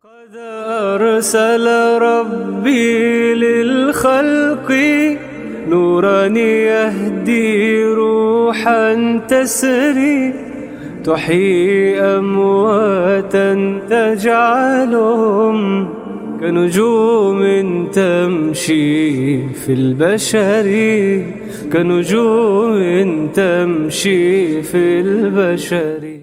قد أرسل ربي للخلق نورا يهدي روحا تسري تحيي أمواتا تجعلهم كنجوم تمشي في البشر كنجوم تمشي في البشر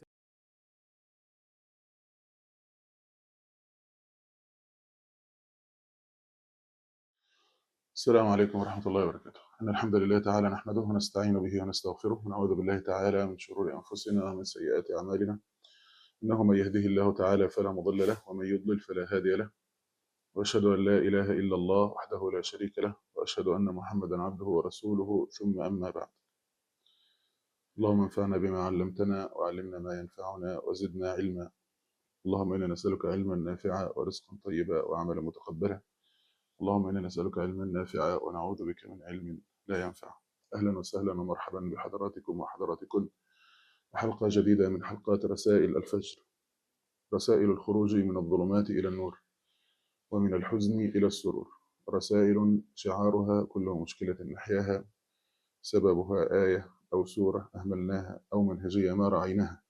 السلام عليكم ورحمة الله وبركاته إن الحمد لله تعالى نحمده ونستعين به ونستغفره ونعوذ بالله تعالى من شرور أنفسنا ومن سيئات أعمالنا إنه من يهده الله تعالى فلا مضل له ومن يضلل فلا هادي له وأشهد أن لا إله إلا الله وحده لا شريك له وأشهد أن محمدا عبده ورسوله ثم أما بعد اللهم انفعنا بما علمتنا وعلمنا ما ينفعنا وزدنا علما اللهم إنا نسألك علما نافعا ورزقا طيبا وعملا متقبلا اللهم إنا نسألك علما نافعا ونعوذ بك من علم لا ينفع أهلا وسهلا ومرحبا بحضراتكم وحضراتكم حلقة جديدة من حلقات رسائل الفجر رسائل الخروج من الظلمات إلى النور ومن الحزن إلى السرور رسائل شعارها كل مشكلة نحياها سببها آية أو سورة أهملناها أو منهجية ما رعيناها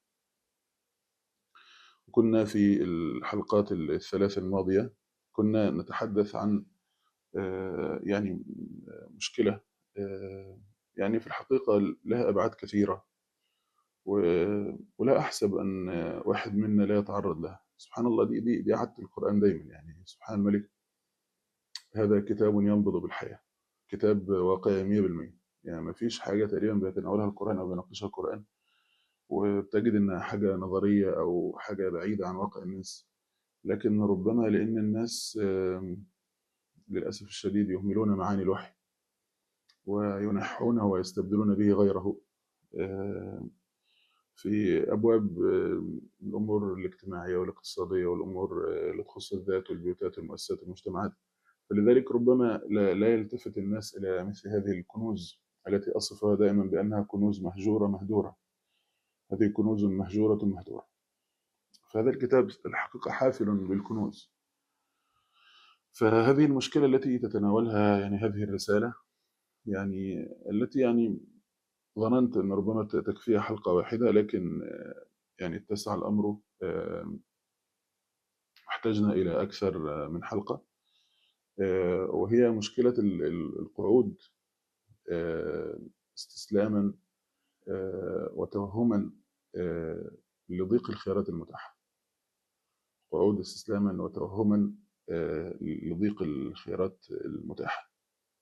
كنا في الحلقات الثلاث الماضية كنا نتحدث عن آه، يعني مشكلة آه، يعني في الحقيقة لها أبعاد كثيرة و- ولا أحسب أن واحد منا لا يتعرض لها سبحان الله دي دي دي عادة القرآن دايما يعني سبحان الملك هذا كتاب ينبض بالحياة كتاب واقعي 100% يعني ما فيش حاجة تقريبا بيتناولها القرآن أو بيناقشها القرآن وبتجد إنها حاجة نظرية أو حاجة بعيدة عن واقع الناس لكن ربما لأن الناس آم، للأسف الشديد يهملون معاني الوحي وينحونه ويستبدلون به غيره آم، في أبواب آم، الأمور الاجتماعية والاقتصادية والأمور آه، اللي تخص الذات والبيوتات والمؤسسات والمجتمعات فلذلك ربما لا لا يلتفت الناس إلى مثل هذه الكنوز التي أصفها دائما بأنها كنوز مهجورة مهدورة هذه كنوز مهجورة مهدورة فهذا الكتاب الحقيقة حافل بالكنوز فهذه المشكلة التي تتناولها يعني هذه الرسالة يعني التي يعني ظننت أن ربما تكفيها حلقة واحدة لكن آه، يعني اتسع الأمر آه، احتجنا إلى أكثر آه، من حلقة آه، وهي مشكلة ال- ال- القعود آه، استسلاما آه، وتوهما آه، لضيق الخيارات المتاحة قعود استسلاما وتوهما آه، لضيق الخيارات المتاحة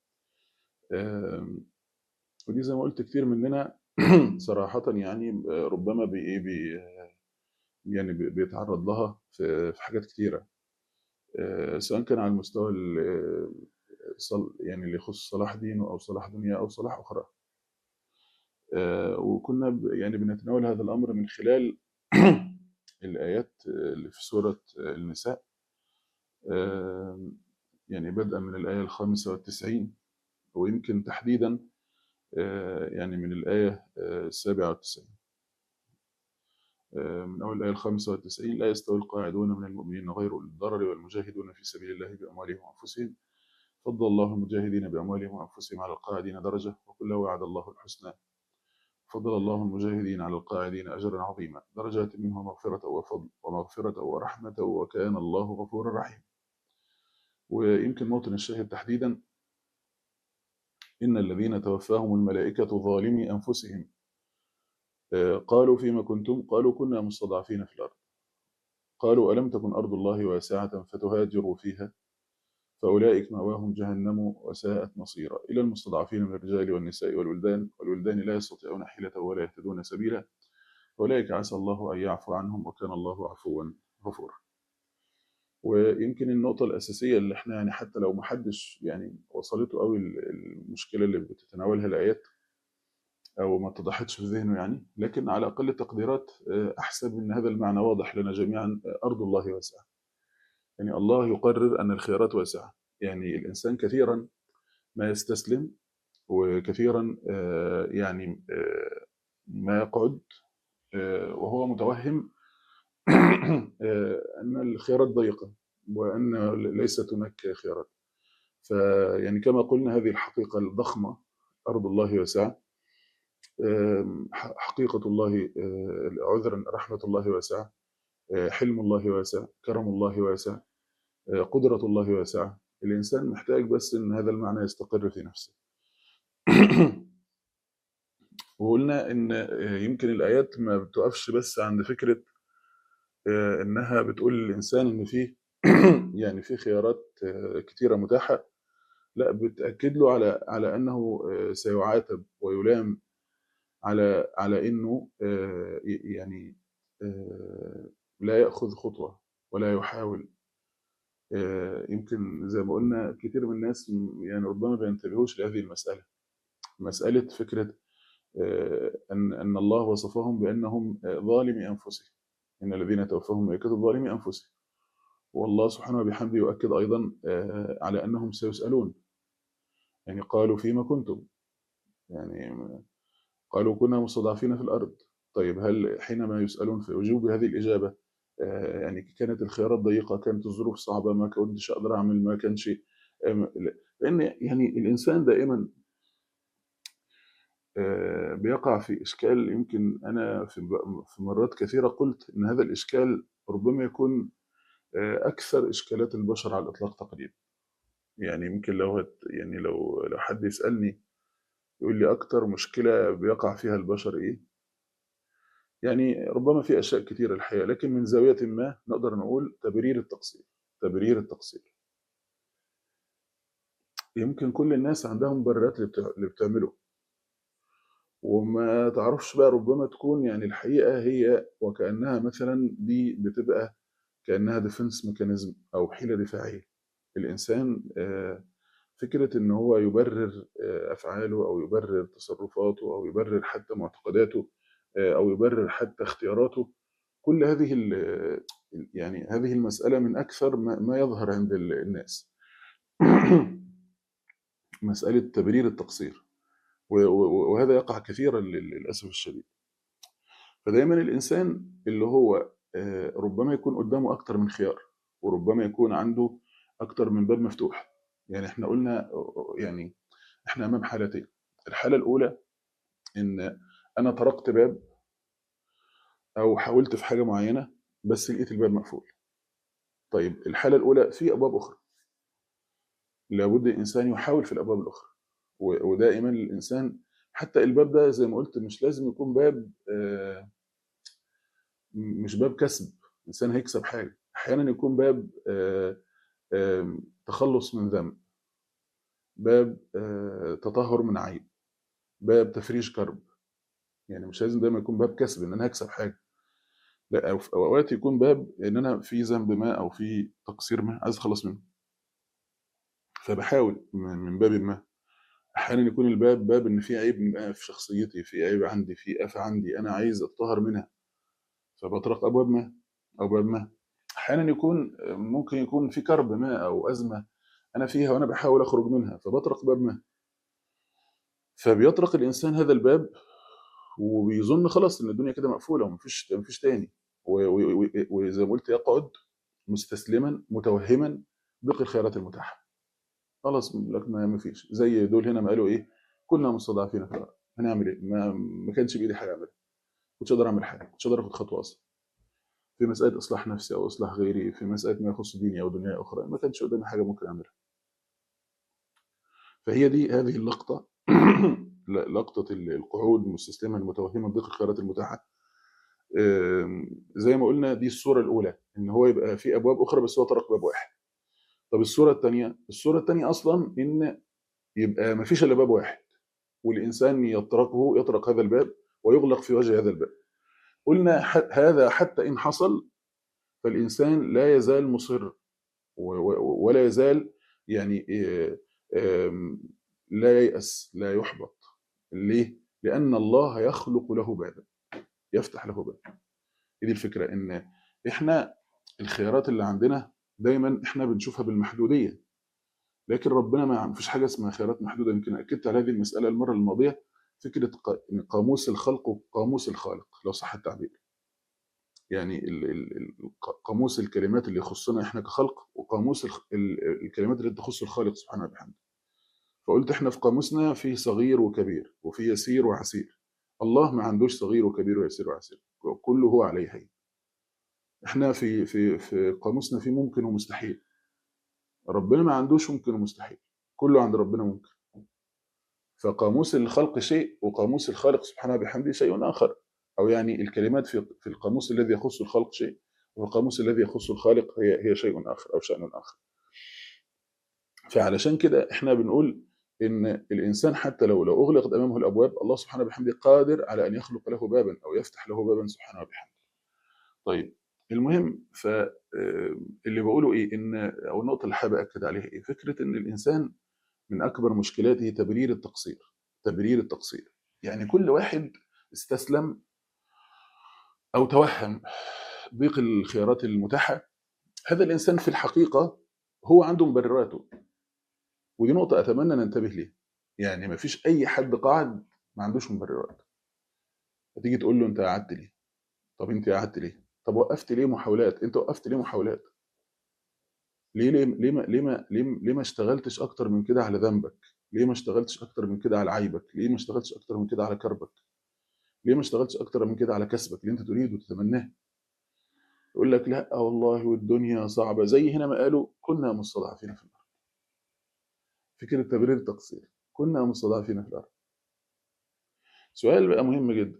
آم، ودي زي ما قلت كتير مننا صراحة يعني آه، ربما بي إيه بي يعني بي- بيتعرض لها في في حاجات كتيرة آه، سواء كان على المستوى ال- آه، صل- يعني اللي يخص صلاح دينه أو صلاح دنيا أو صلاح أخرى آه، وكنا ب- يعني بنتناول هذا الأمر من خلال الآيات اللي في سورة النساء آه، يعني بدءا من الآية الخامسة والتسعين ويمكن تحديدا آه، يعني من الآية آه، السابعة والتسعين آه، من أول الآية الخامسة والتسعين لا يستوي القاعدون من المؤمنين غير أولي الضرر والمجاهدون في سبيل الله بأموالهم وأنفسهم فضل الله المجاهدين بأموالهم وأنفسهم على القاعدين درجة وكلا وعد الله الحسنى فضل الله المجاهدين على القاعدين أجرا عظيما درجات منه مغفرة وفضل ومغفرة ورحمة وكان الله غفورا رحيما ويمكن موطن الشاهد تحديدا إن الذين توفاهم الملائكة ظالمي أنفسهم آه، قالوا فيما كنتم قالوا كنا مستضعفين في الأرض قالوا ألم تكن أرض الله واسعة فتهاجروا فيها فأولئك مأواهم جهنم وساءت مصيرا إلى المستضعفين من الرجال والنساء والولدان والولدان لا يستطيعون حيلة ولا يهتدون سبيلا أولئك عسى الله أن يعفو عنهم وكان الله عفوا غفورا ويمكن النقطة الأساسية اللي احنا يعني حتى لو محدش يعني وصلته قوي المشكلة اللي بتتناولها الآيات أو ما اتضحتش في ذهنه يعني لكن على أقل التقديرات آه، أحسب أن هذا المعنى واضح لنا جميعا آه، أرض الله واسعة يعني الله يقرر أن الخيارات واسعة يعني الإنسان كثيرا ما يستسلم وكثيرا آه، يعني آه، ما يقعد آه، وهو متوهم آه، أن الخيارات ضيقة وأن ليست هناك خيارات فيعني كما قلنا هذه الحقيقة الضخمة أرض الله واسعة آم، ح- حقيقة الله آه، عذرا رحمة الله واسعة آه، حلم الله واسع كرم الله واسع آه، قدرة الله واسعة الإنسان محتاج بس إن هذا المعنى يستقر في نفسه وقلنا إن آه، يمكن الآيات ما بتقفش بس عند فكرة آه، إنها بتقول للإنسان إن فيه يعني في خيارات آه، كتيرة متاحة لا بتأكد له على على أنه آه، سيعاتب ويلام على على انه آه، ي- يعني آه، لا ياخذ خطوه ولا يحاول آه، يمكن زي ما قلنا كتير من الناس م- يعني ربما ما بينتبهوش لهذه المساله مساله فكره آه، ان ان الله وصفهم بانهم آه، ظالمي انفسهم ان الذين توفاهم ملائكه ظالمي انفسهم والله سبحانه وبحمده يؤكد ايضا آه، على انهم سيسالون يعني قالوا فيما كنتم يعني قالوا كنا مستضعفين في الأرض طيب هل حينما يسألون في وجوب هذه الإجابة آه، يعني كانت الخيارات ضيقة كانت الظروف صعبة ما كنتش أقدر أعمل ما كانش آم، لا. لأن يعني الإنسان دائما آه، بيقع في إشكال يمكن أنا في في مرات كثيرة قلت إن هذا الإشكال ربما يكون آه، أكثر إشكالات البشر على الإطلاق تقريبا يعني يمكن لو هت يعني لو لو حد يسألني يقول لي أكتر مشكلة بيقع فيها البشر إيه يعني ربما في أشياء كثيرة الحقيقة لكن من زاوية ما نقدر نقول تبرير التقصير تبرير التقصير يمكن كل الناس عندهم مبررات اللي بتع- اللي بتعمله وما تعرفش بقى ربما تكون يعني الحقيقة هي وكأنها مثلا دي بتبقى كأنها ديفنس ميكانيزم أو حيلة دفاعية الإنسان آه، فكرة إن هو يبرر آه، أفعاله أو يبرر تصرفاته أو يبرر حتى معتقداته آه، أو يبرر حتى اختياراته كل هذه ال- يعني هذه المسألة من أكثر ما ما يظهر عند ال- الناس مسألة تبرير التقصير و- و- وهذا يقع كثيرا لل- للأسف الشديد فدايما الإنسان اللي هو آه، ربما يكون قدامه أكتر من خيار وربما يكون عنده أكتر من باب مفتوح يعني احنا قلنا آه، يعني احنا أمام حالتين الحالة الأولى إن أنا طرقت باب أو حاولت في حاجة معينة بس لقيت الباب مقفول طيب الحالة الأولى في أبواب أخرى لابد الإنسان يحاول في الأبواب الأخرى و- ودائما الإنسان حتى الباب ده زي ما قلت مش لازم يكون باب آه، م- مش باب كسب الإنسان هيكسب حاجة أحيانا يكون باب آه، آم، تخلص من ذنب باب آه، تطهر من عيب باب تفريج كرب يعني مش لازم دايما يكون باب كسب ان انا هكسب حاجه لا او في اوقات يكون باب ان انا في ذنب ما او في تقصير ما عايز اخلص منه فبحاول من من باب ما احيانا يكون الباب باب ان في عيب ما في شخصيتي في عيب عندي في آفة عندي انا عايز اتطهر منها فبطرق ابواب ما او باب ما احيانا يكون ممكن يكون في كرب ما او ازمه انا فيها وانا بحاول اخرج منها فبطرق باب ما فبيطرق الانسان هذا الباب وبيظن خلاص ان الدنيا كده مقفوله ومفيش مفيش تاني و- و- و- وزي ما قلت يقعد مستسلما متوهما ضيق الخيارات المتاحه خلاص لك ما مفيش زي دول هنا ما قالوا ايه كنا مستضعفين في الارض هنعمل ايه ما, ما كانش بايدي حاجه اعملها كنتش اقدر اعمل حاجه كنتش اقدر اخد خطوه اصلا في مساله اصلاح نفسي او اصلاح غيري في مساله ما يخص ديني او دنيا اخرى ما كانش قدامي حاجه ممكن اعملها فهي دي هذه اللقطه لقطه القعود مستسلما متوهما ضيق الخيارات المتاحه آم، زي ما قلنا دي الصوره الاولى ان هو يبقى في ابواب اخرى بس هو طرق باب واحد طب الصوره الثانيه الصوره الثانيه اصلا ان يبقى ما فيش الا باب واحد والانسان يطرقه يطرق هذا الباب ويغلق في وجه هذا الباب قلنا ح- هذا حتى ان حصل فالانسان لا يزال مصر و- و- ولا يزال يعني إيه، آم، لا ييأس لا يحبط ليه؟ لأن الله يخلق له بابا يفتح له باب دي الفكرة إن إحنا الخيارات اللي عندنا دايما إحنا بنشوفها بالمحدودية لكن ربنا ما فيش حاجة اسمها خيارات محدودة يمكن أكدت على هذه المسألة المرة الماضية فكرة ق- إن قاموس الخلق وقاموس الخالق لو صح التعبير يعني ال- ال- ال- قاموس الكلمات اللي يخصنا احنا كخلق وقاموس الخ- ال- الكلمات اللي تخص الخالق سبحانه وبحمده فقلت احنا في قاموسنا فيه صغير وكبير وفيه يسير وعسير الله ما عندوش صغير وكبير ويسير وعسير كله هو عليه هين احنا في في في قاموسنا في ممكن ومستحيل ربنا ما عندوش ممكن ومستحيل كله عند ربنا ممكن فقاموس الخلق شيء وقاموس الخالق سبحانه وبحمده شيء آخر أو يعني الكلمات في في القاموس الذي يخص الخلق شيء والقاموس الذي يخص الخالق هي هي شيء آخر أو شأن آخر فعلشان كده احنا بنقول ان الانسان حتى لو لو اغلقت امامه الابواب الله سبحانه وبحمده قادر على ان يخلق له بابا او يفتح له بابا سبحانه وبحمده. طيب المهم ف آه، اللي بقوله ايه ان او النقطه اللي حابب اكد عليها ايه فكره ان الانسان من اكبر مشكلاته تبرير التقصير تبرير التقصير يعني كل واحد استسلم او توهم ضيق الخيارات المتاحه هذا الانسان في الحقيقه هو عنده مبرراته ودي نقطه اتمنى ننتبه ليها يعني ما فيش اي حد قاعد ما عندوش مبررات هتيجي تقول له انت قعدت ليه طب انت قعدت ليه طب وقفت ليه محاولات انت وقفت ليه محاولات ليه ليه ليه ما ليه ما ليه, ليه ما اشتغلتش اكتر من كده على ذنبك ليه ما اشتغلتش اكتر من كده على عيبك ليه ما اشتغلتش اكتر من كده على كربك ليه ما اشتغلتش اكتر من كده على كسبك اللي انت تريد وتتمناه يقول لك لا والله والدنيا صعبه زي هنا ما قالوا كنا مستضعفين في الارض فكره تبرير التقصير كنا مستضعفين في الارض سؤال بقى مهم جدا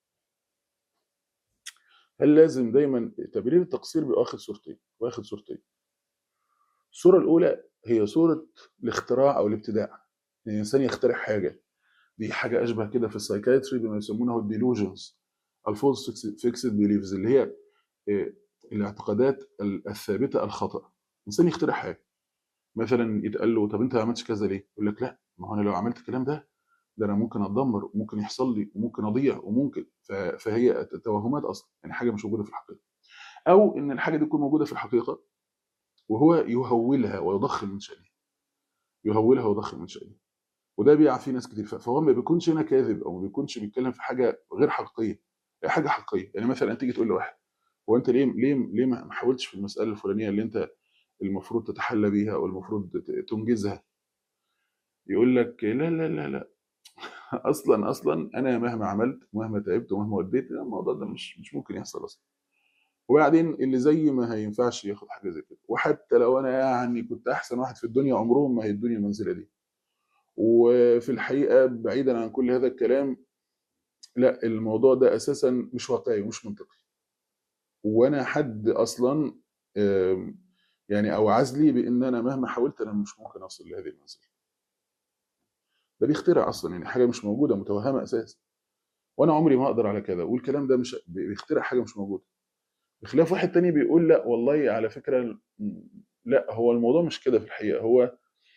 هل لازم دايما تبرير التقصير بيبقى واخد صورتين واخد صورتين الصوره الاولى هي صوره الاختراع او الابتداع ان الانسان يخترع حاجه دي حاجه اشبه كده في السايكايتري بما يسمونه الديلوجنز الفولس فيكسد بيليفز اللي هي آه، الاعتقادات ال- الثابته الخطا الانسان يخترع حاجه مثلا يتقال له طب انت ما عملتش كذا ليه؟ يقول لك لا ما هو انا لو عملت الكلام ده ده انا ممكن اتدمر وممكن يحصل لي وممكن اضيع وممكن ف- فهي توهمات اصلا يعني حاجه مش موجوده في الحقيقه او ان الحاجه دي تكون موجوده في الحقيقه وهو يهولها ويضخم من شأنها يهولها ويضخم من شأنها وده بيقع فيه ناس كتير فهو ما بيكونش هنا كاذب او ما بيكونش بيتكلم في حاجه غير حقيقيه هي حاجه حقيقيه يعني مثلا تيجي تقول لواحد هو انت ليه ليه ليه ما ما حاولتش في المساله الفلانيه اللي انت المفروض تتحلى بيها او المفروض ت- تنجزها يقول لك لا لا لا لا اصلا اصلا انا مهما عملت مهما تعبت ومهما وديت الموضوع ده مش مش ممكن يحصل اصلا وبعدين اللي زي ما هينفعش ياخد حاجه زي كده وحتى لو انا يعني كنت احسن واحد في الدنيا عمرهم ما هيدوني المنزله دي وفي الحقيقه بعيدا عن كل هذا الكلام لا الموضوع ده اساسا مش واقعي ومش منطقي وانا حد اصلا آم، يعني اوعز لي بان انا مهما حاولت انا مش ممكن اوصل لهذه المنزله ده بيخترع اصلا يعني حاجه مش موجوده متوهمه اساسا وانا عمري ما اقدر على كذا والكلام ده مش بيخترع حاجه مش موجوده بخلاف واحد تاني بيقول لا والله على فكره م- لا هو الموضوع مش كده في الحقيقه هو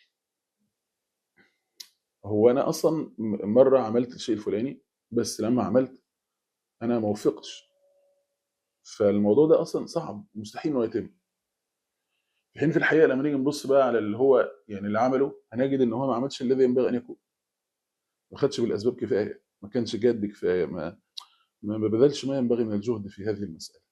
هو انا اصلا م- مره عملت الشيء الفلاني بس لما عملت انا ما وفقتش فالموضوع ده اصلا صعب مستحيل انه يتم في حين في الحقيقه لما نيجي نبص بقى على اللي هو يعني اللي عمله هنجد ان هو ما عملش الذي ينبغي ان يكون ما خدش بالاسباب كفايه ما كانش جاد كفايه ما ما ما بذلش ما ينبغي من الجهد في هذه المساله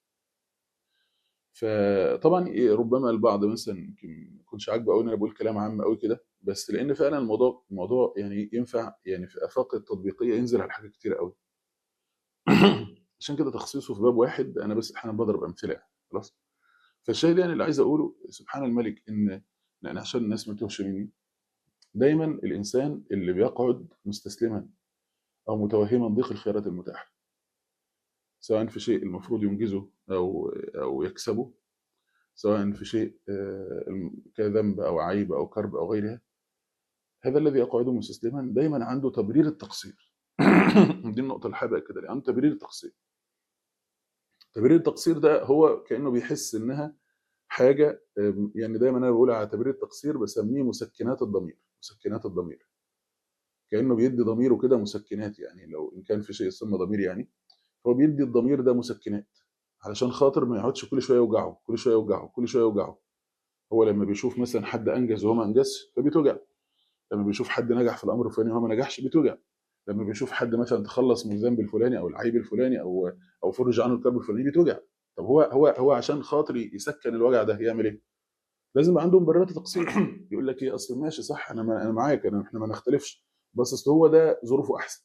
فطبعا إيه، ربما البعض مثلا يمكن ما يكونش عاجبه قوي ان انا بقول كلام عام قوي كده بس لان فعلا الموضوع الموضوع يعني ينفع يعني في افاق التطبيقيه ينزل على حاجات كتير قوي عشان كده تخصيصه في باب واحد انا بس احيانا بضرب امثله يعني. خلاص فالشاهد يعني اللي عايز اقوله سبحان الملك ان لان عشان الناس ما تتوهش مني دايما الانسان اللي بيقعد مستسلما او متوهما ضيق الخيارات المتاحه سواء في شيء المفروض ينجزه او او يكسبه سواء في شيء آه، كذنب او عيب او كرب او غيرها هذا الذي يقعده مستسلما دايما عنده تبرير التقصير دي النقطه اللي حابب كده عنده تبرير التقصير تبرير التقصير ده هو كانه بيحس انها حاجه آم، يعني دايما انا بقول على تبرير التقصير بسميه مسكنات الضمير مسكنات الضمير كانه بيدي ضميره كده مسكنات يعني لو ان كان في شيء يسمى ضمير يعني هو بيدي الضمير ده مسكنات علشان خاطر ما يقعدش كل شويه يوجعه كل شويه يوجعه كل شويه يوجعه هو لما بيشوف مثلا حد انجز وهو ما انجزش فبيتوجع لما بيشوف حد نجح في الامر الفلاني وهو ما نجحش بيتوجع لما بيشوف حد مثلا تخلص من الذنب الفلاني او العيب الفلاني او او فرج عنه الكرب الفلاني بيتوجع طب هو هو هو عشان خاطر يسكن الوجع ده يعمل ايه؟ لازم يبقى عنده مبررات تقصير يقول لك ايه اصل ماشي صح انا ما انا معاك انا احنا ما نختلفش بس اصل هو ده ظروفه احسن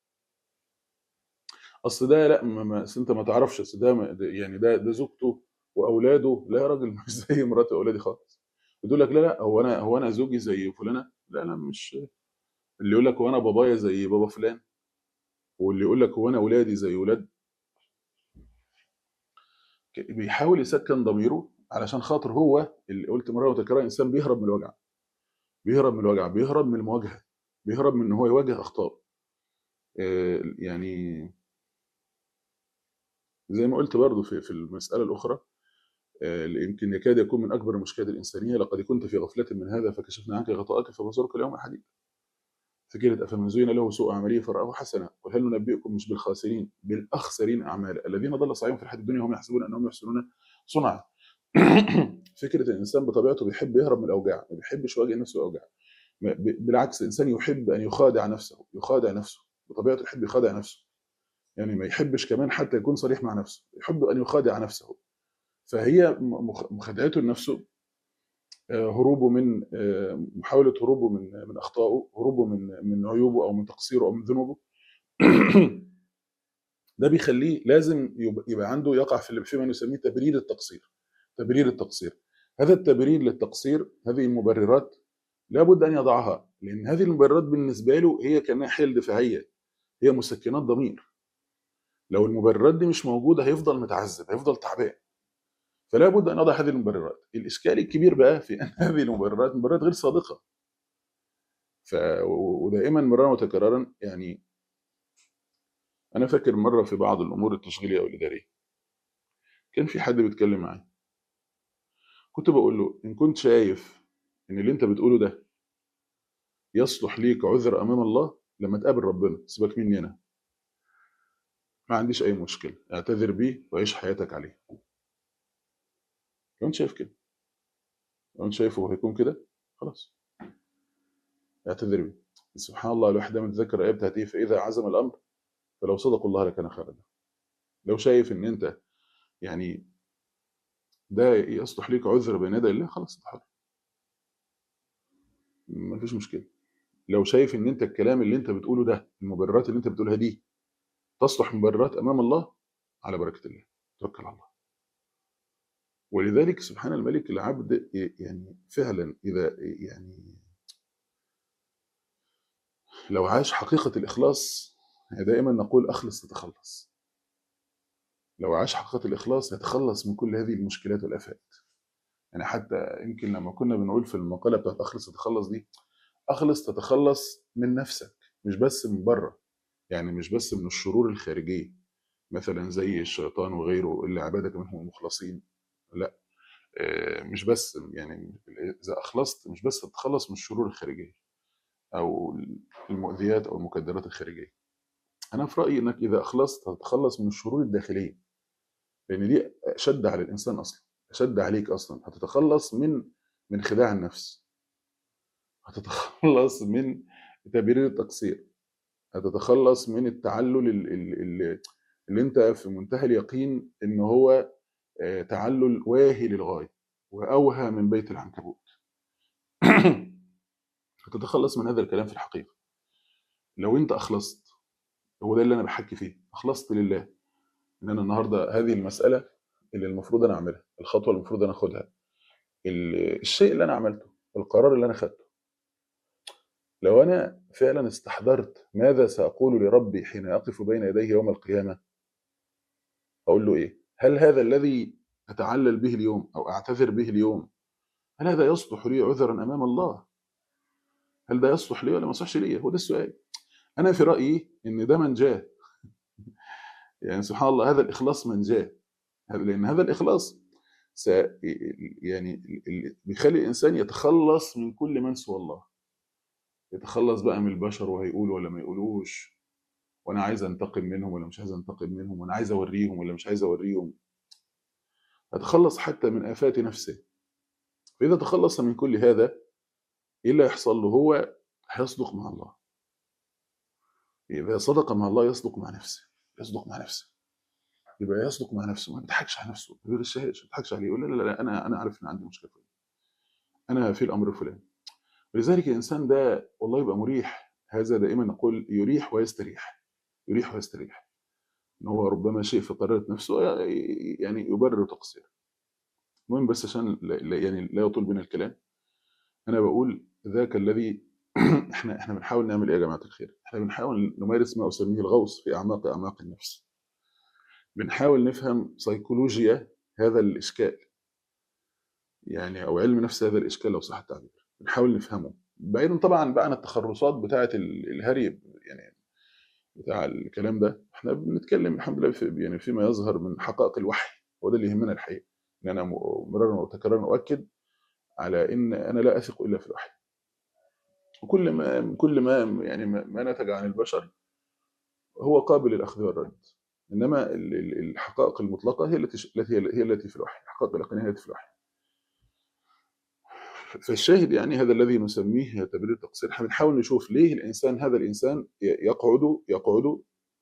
اصل ده لا ما ما- اصل انت ما تعرفش اصل ده ما- ده- يعني ده ده زوجته واولاده لا يا راجل مش زي مراتي واولادي خالص يقول لك لا لا هو انا هو انا زوجي زي فلانه لا لا مش اللي يقول لك هو انا بابايا زي بابا فلان واللي يقول لك هو انا اولادي زي اولاد ك- بيحاول يسكن ضميره علشان خاطر هو اللي قلت مره وتكرار انسان بيهرب من الوجع بيهرب من الوجع بيهرب من المواجهه بيهرب من ان هو يواجه اخطاء آه، يعني زي ما قلت برضو في في المساله الاخرى آه، اللي يمكن يكاد يكون من اكبر المشكلات الانسانيه لقد كنت في غفله من هذا فكشفنا عنك غطاءك فبصرك اليوم حديد فكرة أفمن زين له سوء عمله فرآه حسنا قل هل ننبئكم مش بالخاسرين بالأخسرين أعمالا الذين ضل سعيهم في الحياة الدنيا وهم يحسبون أنهم يحسنون صنعا فكرة الإنسان بطبيعته بيحب يهرب من الأوجاع ما بيحبش يواجه نفسه أوجاع ما- ب- بالعكس الإنسان يحب أن يخادع نفسه يخادع نفسه بطبيعته يحب يخادع نفسه يعني ما يحبش كمان حتى يكون صريح مع نفسه يحب أن يخادع نفسه فهي م- مخ- مخادعته لنفسه آه، هروبه من آه، محاولة هروبه من من أخطائه هروبه من من عيوبه أو من تقصيره أو من ذنوبه ده بيخليه لازم يبقى يبقى عنده يقع في في ما نسميه تبرير التقصير تبرير التقصير هذا التبرير للتقصير هذه المبررات لابد ان يضعها لان هذه المبررات بالنسبه له هي كانها حيل دفاعيه هي مسكنات ضمير لو المبررات دي مش موجوده هيفضل متعذب هيفضل تعبان فلا بد ان يضع هذه المبررات الاشكال الكبير بقى في ان هذه المبررات مبررات غير صادقه ف ودائما مرارا وتكرارا يعني انا فاكر مره في بعض الامور التشغيليه او الاداريه كان في حد بيتكلم معايا كنت بقول له ان كنت شايف ان اللي انت بتقوله ده يصلح ليك عذر امام الله لما تقابل ربنا سيبك مني انا ما عنديش اي مشكله اعتذر بيه وعيش حياتك عليه لو انت شايف كده لو انت شايفه هيكون كده خلاص اعتذر بيه سبحان الله الواحد دايما يتذكر الايه بتاعت ايه فاذا عزم الامر فلو صدقوا الله لكان خيرا لهم. لو شايف ان انت يعني ده يصلح ليك عذر بين يدي الله خلاص انت حر ما فيش مشكله لو شايف ان انت الكلام اللي انت بتقوله ده المبررات اللي انت بتقولها دي تصلح مبررات امام الله على بركه الله توكل على الله ولذلك سبحان الملك العبد يعني فعلا اذا يعني لو عاش حقيقه الاخلاص دائما نقول اخلص تتخلص لو عاش حقيقه الاخلاص يتخلص من كل هذه المشكلات والافات يعني حتى يمكن لما كنا بنقول في المقاله بتاعت اخلص تتخلص دي اخلص تتخلص من نفسك مش بس من بره يعني مش بس من الشرور الخارجيه مثلا زي الشيطان وغيره اللي عبادك منهم المخلصين لا آه، مش بس يعني اذا اخلصت مش بس تتخلص من الشرور الخارجيه او المؤذيات او المكدرات الخارجيه انا في رايي انك اذا اخلصت هتتخلص من الشرور الداخليه لان دي اشد على الانسان اصلا اشد عليك اصلا هتتخلص من من خداع النفس هتتخلص من تبرير التقصير هتتخلص من التعلل ال- ال- ال- اللي انت في منتهى اليقين ان هو آه، تعلل واهي للغايه واوهى من بيت العنكبوت هتتخلص من هذا الكلام في الحقيقه لو انت اخلصت هو ده اللي انا بحكي فيه اخلصت لله ان انا النهارده هذه المساله اللي المفروض انا اعملها الخطوه اللي المفروض انا اخدها ال- الشيء اللي انا عملته القرار اللي انا خدته لو انا فعلا استحضرت ماذا ساقول لربي حين اقف بين يديه يوم القيامه اقول له ايه هل هذا الذي اتعلل به اليوم او اعتذر به اليوم هل هذا يصلح لي عذرا امام الله هل ده يصلح لي ولا ما يصلحش لي هو ده السؤال انا في رايي ان ده منجاه يعني سبحان الله هذا الاخلاص منجاه لان هذا الاخلاص س يعني ال- ال- بيخلي الانسان يتخلص من كل من سوى الله يتخلص بقى من البشر وهيقولوا ولا ما يقولوش وانا عايز انتقم منهم ولا مش عايز انتقم منهم وانا عايز اوريهم ولا مش عايز اوريهم يتخلص حتى من افات نفسه فاذا تخلص من كل هذا ايه اللي هيحصل له هو هيصدق مع الله اذا صدق مع الله يصدق مع نفسه يصدق مع نفسه يبقى يصدق مع نفسه ما يضحكش على نفسه ما يغشهاش ما يضحكش عليه يقول لا لا لا انا انا عارف ان عندي مشكله فلان انا في الامر الفلاني ولذلك الانسان ده والله يبقى مريح هذا دائما نقول يريح ويستريح يريح ويستريح ان هو ربما شيء في قرارة نفسه يعني يبرر تقصيره المهم بس عشان لا لا- يعني لا يطول بنا الكلام انا بقول ذاك الذي احنا احنا بنحاول نعمل ايه يا جماعه الخير؟ احنا بنحاول نمارس ما اسميه الغوص في اعماق اعماق النفس. بنحاول نفهم سيكولوجيا هذا الاشكال يعني او علم نفس هذا الاشكال لو صح التعبير. بنحاول نفهمه بعيدا طبعا بقى عن التخرصات بتاعه ال- الهري يعني بتاع الكلام ده احنا بنتكلم الحمد لله في يعني فيما يظهر من حقائق الوحي وده اللي يهمنا الحقيقه ان انا م- مرارا وتكرارا اؤكد على ان انا لا اثق الا في الوحي وكل ما كل ما يعني ما ما نتج عن البشر هو قابل للاخذ والرد انما ال- ال- الحقائق المطلقه هي التي التي هي التي في الوحي الحقائق اليقينيه هي التي في الوحي فالشاهد يعني هذا الذي نسميه تبرير التقصير احنا بنحاول نشوف ليه الانسان هذا الانسان يقعد يقعد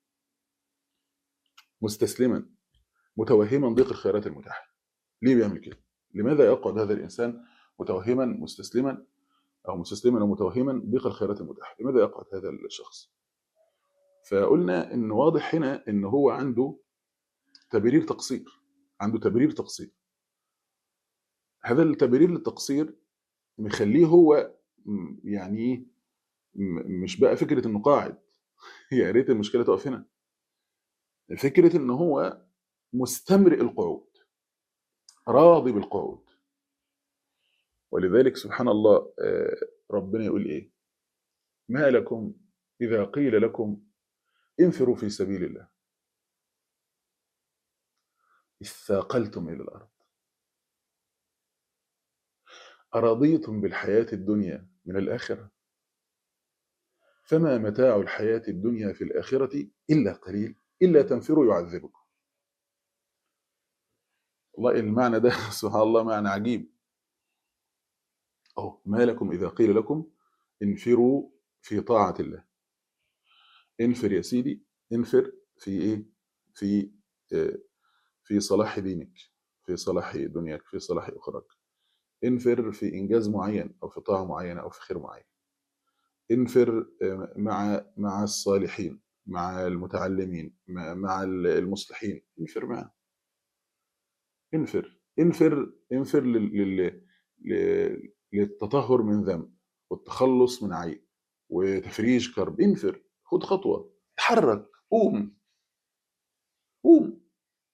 مستسلما متوهما ضيق الخيارات المتاحه ليه بيعمل كده لماذا يقعد هذا الانسان متوهما مستسلما او مستسلما او متوهما ضيق الخيارات المتاحه لماذا يقعد هذا الشخص فقلنا ان واضح هنا ان هو عنده تبرير تقصير عنده تبرير تقصير هذا التبرير للتقصير مخليه هو م- يعني إيه؟ م- مش بقى فكره انه قاعد يا ريت المشكله تقف هنا فكره ان هو مستمرئ القعود راضي بالقعود ولذلك سبحان الله آه، ربنا يقول ايه ما لكم اذا قيل لكم انفروا في سبيل الله اثاقلتم الى الارض ارضيتم بالحياه الدنيا من الاخره فما متاع الحياه الدنيا في الاخره الا قليل الا تنفروا يعذبكم والله المعنى ده سبحان الله معنى عجيب أو ما لكم إذا قيل لكم انفروا في طاعة الله انفر يا سيدي انفر في إيه في آه، في صلاح دينك في صلاح دنياك في صلاح أخراك انفر في إنجاز معين أو في طاعة معينة أو في خير معين انفر آه، مع مع الصالحين مع المتعلمين مع مع المصلحين انفر معهم انفر انفر انفر لل... لل... لل... للتطهر من ذنب والتخلص من عيب وتفريج كرب انفر خد خطوة اتحرك قوم قوم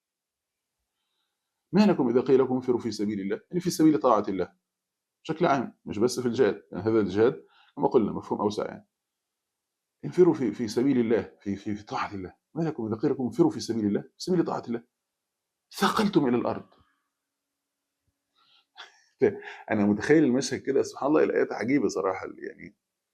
ما لكم إذا قيل لكم انفروا في سبيل الله يعني في سبيل طاعة الله بشكل عام مش بس في الجهاد يعني هذا الجهاد كما قلنا مفهوم أوسع يعني انفروا في في سبيل الله في في, في طاعة الله ما لكم إذا قيل لكم انفروا في سبيل الله في سبيل طاعة الله ثقلتم إلى الأرض انا متخيل المشهد كده سبحان الله الايات عجيبه صراحه يعني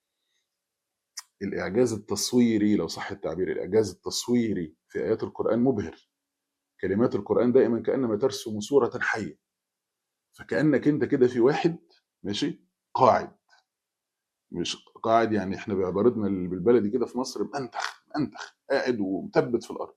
الاعجاز التصويري لو صح التعبير الاعجاز التصويري في ايات القران مبهر كلمات القران دائما كانما ترسم صوره حيه فكانك انت كده في واحد ماشي قاعد مش قاعد يعني احنا بعبارتنا بالبلدي كده في مصر منتخ منتخ قاعد ومثبت في الارض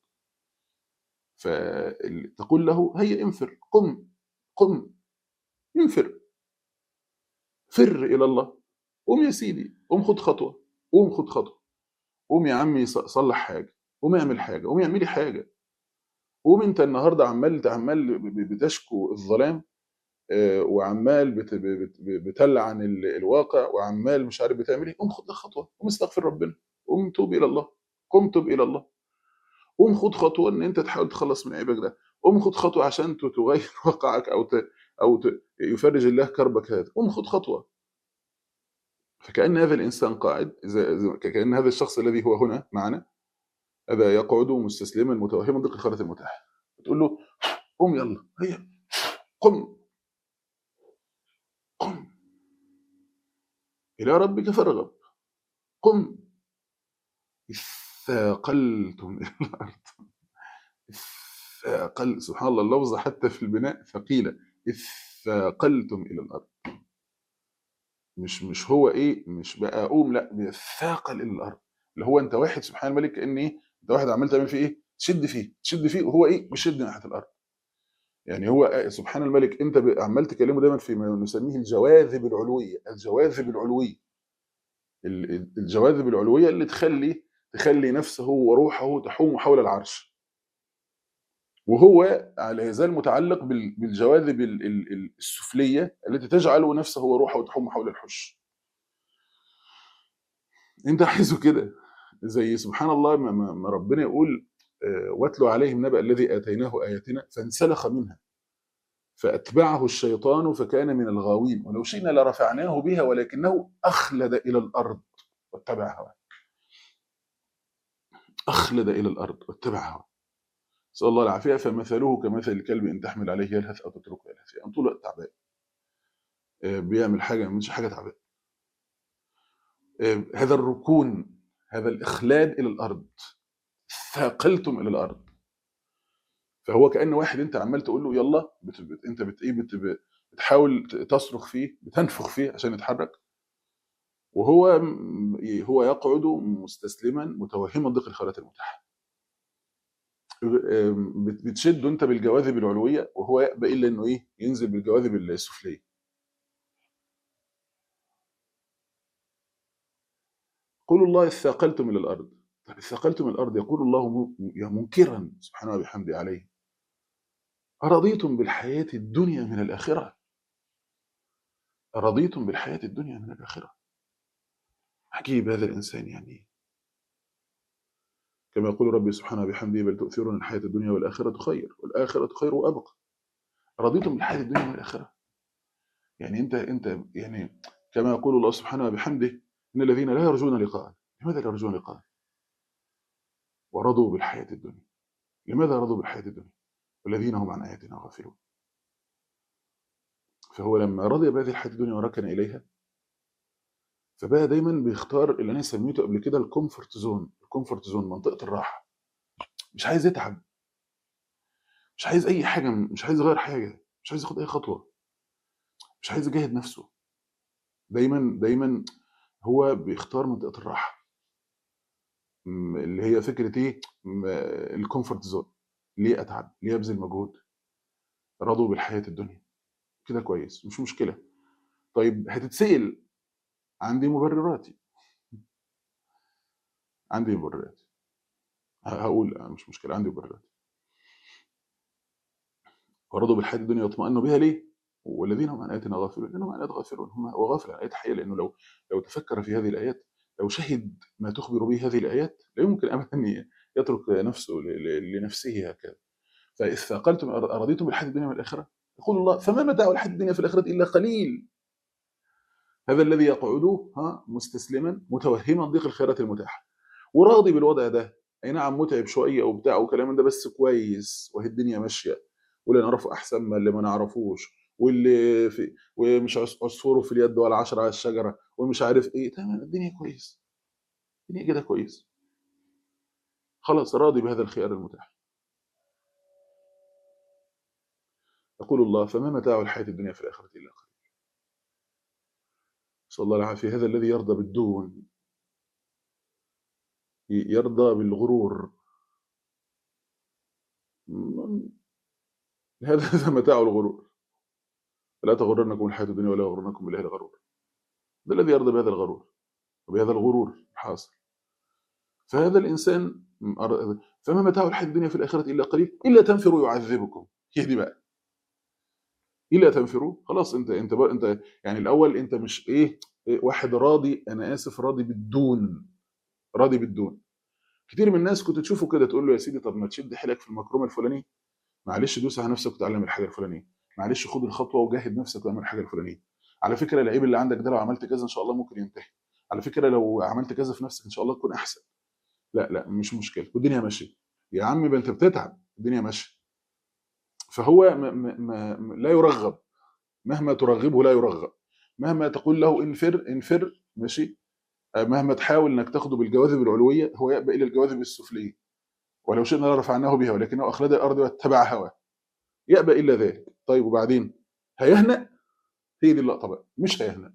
فتقول له هيا انفر قم قم انفر فر الى الله قوم يا سيدي قوم خد خطوه قوم خد خطوه قوم يا عمي ص- صلح حاجه قوم اعمل حاجه قوم اعملي حاجه قوم انت النهارده عمال عمال ب- ب- بتشكو الظلام آه، وعمال بت- بت- بتلعن ال- الواقع وعمال مش عارف بتعمل ايه قوم خد لك خطوه قوم استغفر ربنا قوم توب الى الله قوم توب الى الله قوم خد خطوه ان انت تحاول تخلص من عيبك ده قوم خد خطوه عشان ت- تغير واقعك او ت... او ت... يفرج الله كربك هذا قوم خد خطوه فكأن هذا الإنسان قاعد إذا إذا- كأن هذا الشخص الذي هو هنا معنا هذا يقعد مستسلما متوهما ضيق الخيارات المتاحة تقول له قم يلا هيا قم قم إلى ربك فارغب قم اثاقلتم إلى الأرض اثاقل سبحان الله اللفظة حتى في البناء ثقيلة اثاقلتم إلى الأرض مش مش هو إيه مش بقى أقوم لا بيثاقل إلى الأرض اللي هو أنت واحد سبحان الملك كأن إيه أنت واحد عمال تعمل فيه إيه تشد فيه تشد فيه وهو ايه بيشد ناحيه الارض يعني هو سبحان الملك انت ب- عمال تكلمه دايما في ما نسميه الجواذب العلويه الجواذب العلويه ال- ال- الجواذب العلويه اللي تخلي تخلي نفسه وروحه تحوم حول العرش وهو لا يزال متعلق بال- بالجواذب ال- ال- ال- السفليه التي تجعل نفسه وروحه تحوم حول الحش انت عايزه كده زي سبحان الله ما, ما ما ربنا يقول آه، واتلو عليهم نبأ الذي آتيناه آياتنا فانسلخ منها فأتبعه الشيطان فكان من الغاوين ولو شئنا لرفعناه بها ولكنه أخلد إلى الأرض واتبع هواه أخلد إلى الأرض واتبع هواه نسأل الله العافية فمثله كمثل الكلب إن تحمل عليه يلهث أو تتركه يلهث يعني طول الوقت تعبان آه، بيعمل حاجة ما بيعملش حاجة تعبان آه، هذا الركون هذا الإخلاد إلى الأرض ثاقلتم إلى الأرض فهو كأن واحد أنت عمال تقول له يلا بت... بت... أنت بت... إيه بت... بت- بتحاول ت- تصرخ فيه بتنفخ فيه عشان يتحرك وهو م- هو يقعد مستسلما متوهما ضيق الخيارات المتاحه آم، بت- بتشده انت بالجواذب العلويه وهو يأبى الا انه ايه ينزل بالجواذب السفليه قولوا الله اثاقلتم الى الارض طب اثاقلتم الى الارض يقول الله م- يا منكرا سبحانه وبحمده عليه أرضيتم بالحياة الدنيا من الآخرة أرضيتم بالحياة الدنيا من الآخرة عجيب هذا الإنسان يعني كما يقول ربي سبحانه وبحمده بل تؤثرون الحياة الدنيا والآخرة خير والآخرة خير وأبقى رضيتم بالحياة الدنيا من الآخرة يعني أنت أنت يعني كما يقول الله سبحانه وبحمده إن الذين لا يرجون لقاء لماذا لا يرجون لقاء ورضوا بالحياة الدنيا لماذا رضوا بالحياة الدنيا والذين هم عن آياتنا غافلون فهو لما رضي بهذه الحياة الدنيا وركن إليها فبقى دايما بيختار اللي انا سميته قبل كده الكومفورت زون الكومفورت زون منطقه الراحه مش عايز يتعب مش عايز اي حاجه مش عايز يغير حاجه مش عايز ياخد اي خطوه مش عايز يجاهد نفسه دايما دايما هو بيختار منطقه الراحه م- اللي هي فكره ايه م- الكومفورت زون ليه اتعب ليه ابذل مجهود رضوا بالحياه الدنيا كده كويس مش مشكله طيب هتتسال عندي مبرراتي عندي مبرراتي ه- هقول آه، مش مشكله عندي مبرراتي ورضوا بالحياه الدنيا واطمأنوا بها ليه؟ والذين هم عن اياتنا غافلون لانهم عن ايات غافلون هم هو غافل عن ايات الحقيقه لانه لو لو تفكر في هذه الايات لو شهد ما تخبر به هذه الايات لا يمكن ابدا أن يترك نفسه ل- ل- لنفسه هكذا فاذ ثاقلتم ارضيتم بالحياه الدنيا والاخره يقول الله فما متاع الحياه الدنيا في الاخره الا قليل هذا الذي يقعد ها مستسلما متوهما ضيق الخيرات المتاحه وراضي بالوضع ده اي نعم متعب شويه وبتاع وكلام من ده بس كويس وهي الدنيا ماشيه واللي نعرفه احسن من اللي ما نعرفوش واللي في ومش عص- عصفوره في اليد ولا عشرة على الشجره ومش عارف ايه تمام الدنيا كويس الدنيا كده كويس خلاص راضي بهذا الخيار المتاح يقول الله فما متاع الحياه الدنيا في الاخره الا قليل نسال الله العافيه هذا الذي يرضى بالدون ي- يرضى بالغرور م- هذا هذا متاع الغرور لا تغرنكم الحياه الدنيا ولا يغرنكم بالله الغرور ده الذي يرضى بهذا الغرور وبهذا الغرور الحاصل فهذا الانسان م- أر- فما متاع الحياه الدنيا في الاخره الا قليل الا تنفروا يعذبكم هي دي بقى الا تنفروا خلاص انت انت بقى انت يعني الاول انت مش ايه, إيه واحد راضي انا اسف راضي بالدون راضي بالدون كتير من الناس كنت تشوفه كده تقول له يا سيدي طب ما تشد حيلك في المكرمه الفلانيه معلش دوس على نفسك وتعلم الحاجه الفلانيه معلش خد الخطوه وجاهد نفسك واعمل الحاجه الفلانيه على فكره العيب اللي عندك ده لو عملت كذا ان شاء الله ممكن ينتهي على فكره لو عملت كذا في نفسك ان شاء الله تكون احسن لا لا مش مشكله والدنيا ماشيه يا عم ما انت بتتعب الدنيا ماشيه فهو م م م لا يرغب مهما ترغبه لا يرغب مهما تقول له انفر انفر ماشي آه، مهما تحاول انك تاخده بالجواذب العلويه هو يأبى الى الجواذب السفليه ولو شئنا لرفعناه بها ولكنه اخلد الارض واتبع هواه يأبى الا ذلك طيب وبعدين هيهنأ هي دي اللقطه بقى مش هيهنأ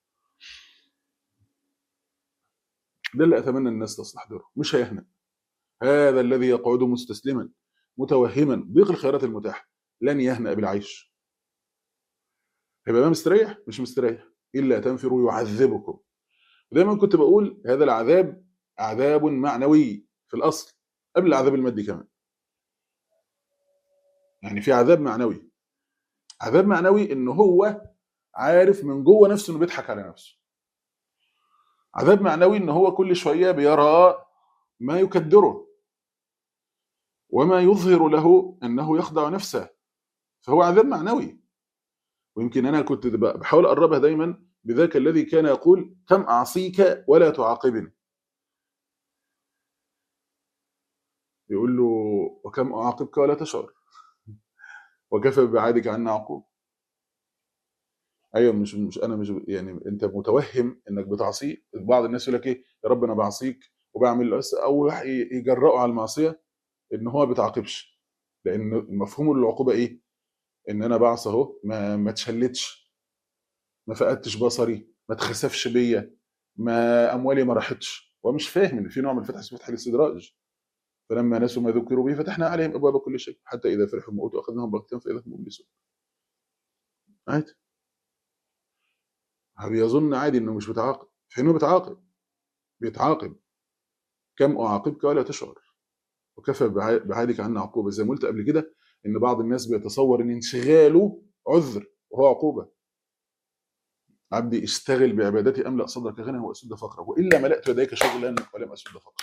ده اللي اتمنى الناس تستحضره مش هيهنأ هذا الذي يقعد مستسلما متوهما ضيق الخيارات المتاحه لن يهنأ بالعيش هيبقى بقى مستريح مش مستريح الا تنفروا يعذبكم ودايما كنت بقول هذا العذاب عذاب معنوي في الاصل قبل العذاب المادي كمان يعني في عذاب معنوي عذاب معنوي ان هو عارف من جوه نفسه انه بيضحك على نفسه عذاب معنوي ان هو كل شويه بيرى ما يكدره وما يظهر له انه يخدع نفسه فهو عذاب معنوي ويمكن انا كنت بحاول اقربها دايما بذاك الذي كان يقول كم اعصيك ولا تعاقبني يقول له وكم اعاقبك ولا تشعر وكفى ببعادك عنا عقوب ايوه مش مش انا مش يعني انت متوهم انك بتعصيه بعض الناس يقول لك ايه يا رب انا بعصيك وبعمل بس اول واحد يجرأه على المعصيه ان هو ما بيتعاقبش لان مفهوم العقوبه ايه؟ ان انا بعصى اهو ما ما اتشلتش ما فقدتش بصري ما اتخسفش بيا ما اموالي ما راحتش هو مش فاهم ان في نوع من الفتح اسمه فتح الاستدراج فلما نسوا ما ذكروا به فتحنا عليهم ابواب كل شيء حتى اذا فرحوا بما اوتوا اخذناهم بغتة فاذا هم مبلسون عادي بيظن عادي انه مش بيتعاقب في انه بيتعاقب بيتعاقب كم اعاقبك ولا تشعر وكفى بعادك عنا عقوبه زي ما قلت قبل كده ان بعض الناس بيتصور ان انشغاله عذر وهو عقوبه عبدي اشتغل بعبادتي املا صدرك غنى واسد فقرك والا ملأت يديك شغلا ولم اسد فقرك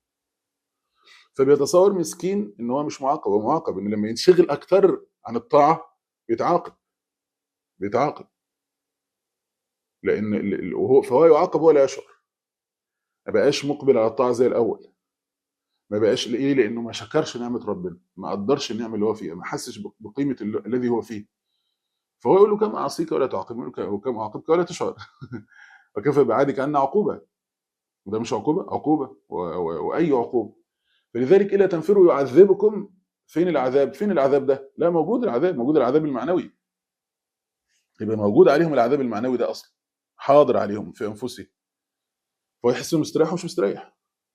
فبيتصور مسكين ان هو مش معاقب هو معاقب ان لما ينشغل اكتر عن الطاعه بيتعاقب بيتعاقب لان ال- ال- وهو فهو يعاقب ولا يشعر ما بقاش مقبل على الطاعه زي الاول ما بقاش ليه لانه ما شكرش نعمه ربنا ما قدرش النعمه اللي هو فيها ما حسش بقيمه ال- الذي هو فيه فهو يقول له كم اعصيك ولا تعاقب يقول له كم اعاقبك ولا تشعر وكفى بعادك عنا عقوبه وده مش عقوبه عقوبه و- و- واي عقوبه فلذلك الا تنفروا يعذبكم فين العذاب فين العذاب ده لا موجود العذاب موجود العذاب المعنوي يبقى موجود عليهم العذاب المعنوي ده اصلا حاضر عليهم في انفسهم فهو يحس انه مستريح ومش مستريح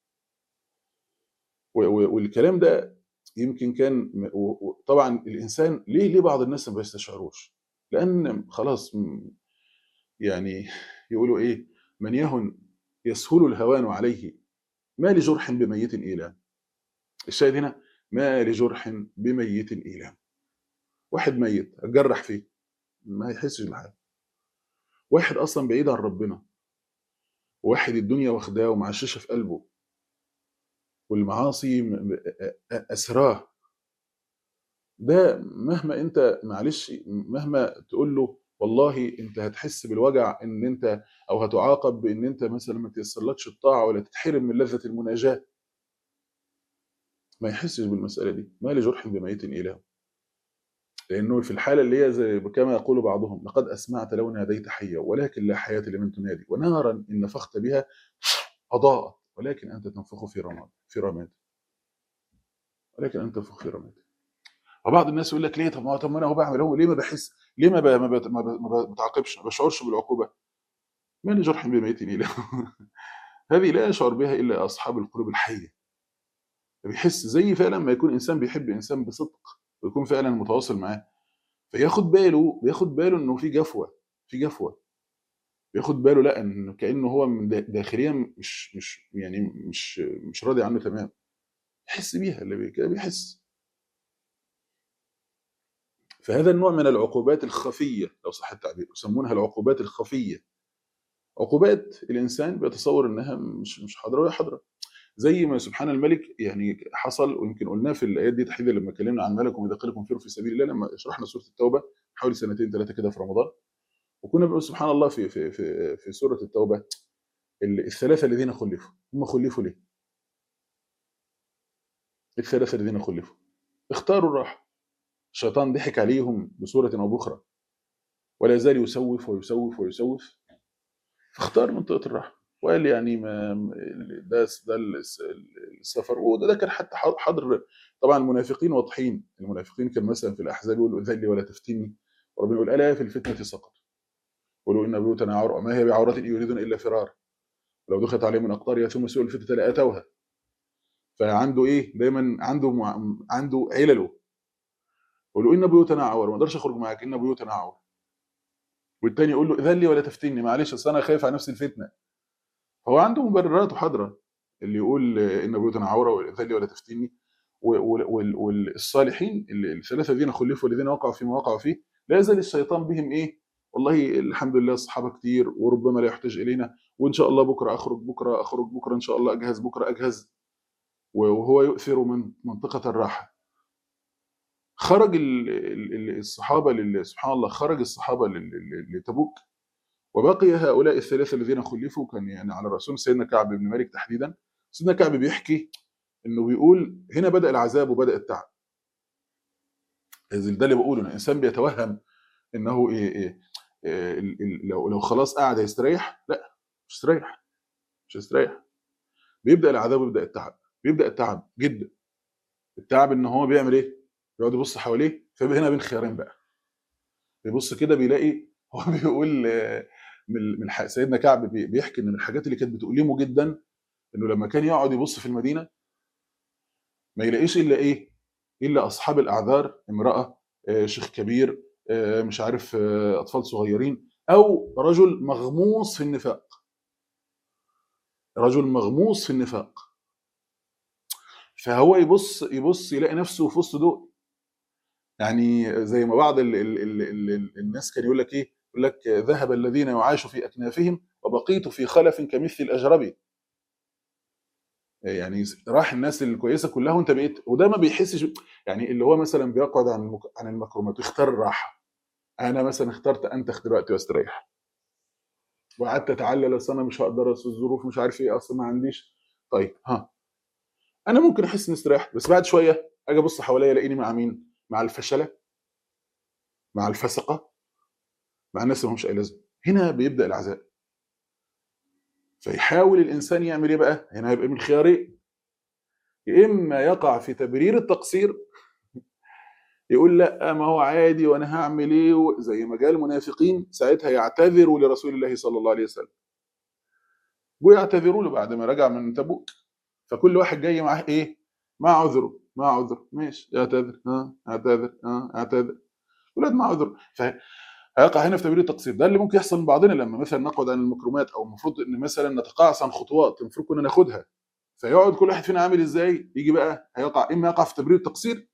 و- و- والكلام ده يمكن كان م- و- و- طبعا الانسان ليه ليه بعض الناس ما بيستشعروش لان خلاص م- يعني يقولوا ايه من يهن يسهل الهوان عليه ما لجرح بميت ايلام الشاهد هنا ما لجرح بميت ايلام واحد ميت اتجرح فيه ما يحسش بحاجه واحد اصلا بعيد عن ربنا واحد الدنيا واخداه ومعششه في قلبه والمعاصي م- م- أ- اسراه ده مهما انت معلش مهما تقول له والله انت هتحس بالوجع ان انت او هتعاقب بان انت مثلا ما تيسرلكش الطاعه ولا تتحرم من لذه المناجاه ما يحسش بالمساله دي ما لجرح بميت اله لانه في الحاله اللي هي زي كما يقول بعضهم لقد اسمعت لو ناديت حيا ولكن لا حياه لمن تنادي ونارا ان نفخت بها اضاءت ولكن انت تنفخ في رماد في رماد ولكن انت تنفخ في رماد وبعض الناس يقول لك ليه طب ما طب ما انا هو بعمل هو ليه ما بحس ليه ما ب- ما ب- ما ب- ما بتعاقبش ما بشعرش بالعقوبه ما لجرح بميت اله هذه لا يشعر بها الا اصحاب القلوب الحيه بيحس زي فعلا ما يكون انسان بيحب انسان بصدق ويكون فعلا متواصل معاه فياخد باله بياخد باله انه في جفوه في جفوه بياخد باله لا انه كانه هو من دا- داخليا مش مش يعني مش مش راضي عنه تمام يحس بيها اللي بي- كده بيحس فهذا النوع من العقوبات الخفيه لو صح التعبير يسمونها العقوبات الخفيه عقوبات الانسان بيتصور انها مش مش حاضره ولا حاضره زي ما سبحان الملك يعني حصل ويمكن قلناه في الايات دي تحديدا لما اتكلمنا عن ملك واذا قيل لكم فيروا في سبيل الله لما شرحنا سوره التوبه حوالي سنتين ثلاثه كده في رمضان وكنا بنقول سبحان الله في في في في سوره التوبه ال- الثلاثه الذين خلفوا هم خلفوا ليه؟ الثلاثه الذين خلفوا اختاروا الراحه الشيطان ضحك عليهم بصوره او باخرى ولا يزال يسوف ويسوف ويسوف فاختار منطقه الراحه وقال يعني ما ده ده السفر وده ده كان حتى حضر طبعا المنافقين واضحين المنافقين كان مثلا في الاحزاب يقولوا ذلي ولا تفتني وربنا يقول الا في الفتنه سقط قولوا ان بيوتنا عور ما هي بعورة ان يريدون الا فرار ولو دخلت عليهم من اقطارها ثم سئلوا الفتنه لاتوها فعنده ايه دايما عنده مع... عنده علله يقول له ان بيوتنا عور ما اقدرش اخرج معاك ان بيوتنا عور والتاني يقول له اذن لي ولا تفتني معلش اصل انا خايف على نفس الفتنه هو عنده مبررات حاضره اللي يقول ان بيوتنا عوره واذن لي ولا تفتني والصالحين الثلاثه الذين خلفوا الذين وقعوا فيما وقعوا فيه لا يزال الشيطان بهم ايه والله الحمد لله الصحابه كتير وربما لا يحتاج الينا وان شاء الله بكره اخرج بكره اخرج بكره ان شاء الله اجهز بكره اجهز وهو يؤثر من منطقه الراحه خرج ال- ال- ال- الصحابه لل- سبحان الله خرج الصحابه لل- لل- لتبوك وبقي هؤلاء الثلاثه الذين خلفوا كان يعني على راسهم سيدنا كعب بن مالك تحديدا سيدنا كعب بيحكي انه بيقول هنا بدا العذاب وبدا التعب ده اللي بقوله إن الانسان بيتوهم انه إيه إيه إيه ال- ال- لو لو خلاص قاعد هيستريح لا مش هيستريح مش هيستريح بيبدا العذاب ويبدا التعب بيبدا التعب جدا التعب ان هو بيعمل ايه بيقعد يبص حواليه فيبقى هنا بين خيارين بقى بيبص كده بيلاقي هو بيقول آه، من من ح- سيدنا كعب بي- بيحكي ان من الحاجات اللي كانت بتؤلمه جدا انه لما كان يقعد يبص في المدينه ما يلاقيش الا ايه؟ الا اصحاب الاعذار امراه آه، شيخ كبير آه، مش عارف آه، اطفال صغيرين او رجل مغموس في النفاق رجل مغموس في النفاق فهو يبص يبص يلاقي نفسه في وسط دول يعني زي ما بعض ال ال ال ال ال الناس كان يقول لك ايه يقول لك ذهب الذين يعاش في اكنافهم وبقيت في خلف كمثل الاجربي يعني راح الناس الكويسه كلها وانت بقيت وده ما بيحسش يعني اللي هو مثلا بيقعد عن المك... عن المكرمات ويختار الراحه انا مثلا اخترت انتخ دلوقتي واستريح وقعدت اتعلل اصل انا مش هقدر اصل الظروف مش عارف ايه اصل ما عنديش طيب ها انا ممكن احس اني استريحت بس بعد شويه اجي ابص حواليا الاقيني مع مين؟ مع الفشله مع الفسقه مع الناس اللي همش اي لازمه هنا بيبدا العذاب فيحاول الانسان يعمل ايه بقى؟ هنا هيبقى من خيارين يا اما يقع في تبرير التقصير يقول لا ما هو عادي وانا هعمل ايه و- زي ما قال المنافقين ساعتها يعتذروا لرسول الله صلى الله عليه وسلم ويعتذروا له بعد ما رجع من تبوك فكل واحد جاي معاه ايه؟ مع عذره مع عذر ماشي اعتذر ها اعتذر ها اعتذر ولاد مع عذر فهيقع هنا في تبرير التقصير ده اللي ممكن يحصل من بعضنا لما مثلا نقعد عن المكرمات او المفروض ان مثلا نتقاعس عن خطوات المفروض كنا ناخدها فيقعد كل واحد فينا عامل ازاي يجي بقى هيقع اما يقع في تبرير التقصير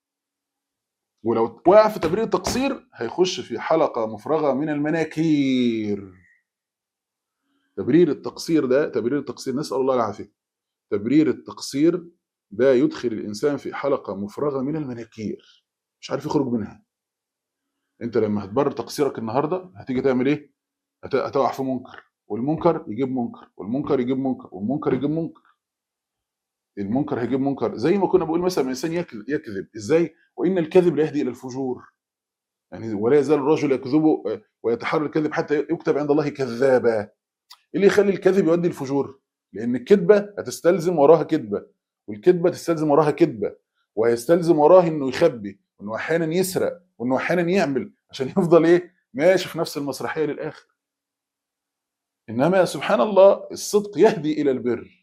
ولو وقع في تبرير التقصير هيخش في حلقه مفرغه من المناكير تبرير التقصير ده تبرير التقصير نسال الله العافيه تبرير التقصير ده يدخل الانسان في حلقه مفرغه من المناكير مش عارف يخرج منها انت لما هتبرر تقصيرك النهارده هتيجي تعمل ايه هت- هتقع في منكر والمنكر يجيب منكر والمنكر يجيب منكر والمنكر يجيب منكر المنكر هيجيب منكر زي ما كنا بقول مثلا الانسان يكذب, يكذب ازاي وان الكذب لا يهدي الى الفجور يعني ولا يزال الرجل يكذب آه، ويتحرى الكذب حتى يكتب عند الله كذابا ايه اللي يخلي الكذب يؤدي الفجور لان الكذبه هتستلزم وراها كذبه والكذبه تستلزم وراها كذبه وهيستلزم وراه انه يخبي وانه احيانا يسرق وانه احيانا يعمل عشان يفضل ايه ماشي في نفس المسرحيه للاخر انما سبحان الله الصدق يهدي الى البر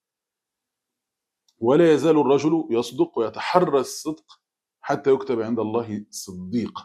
ولا يزال الرجل يصدق ويتحرى الصدق حتى يكتب عند الله صديق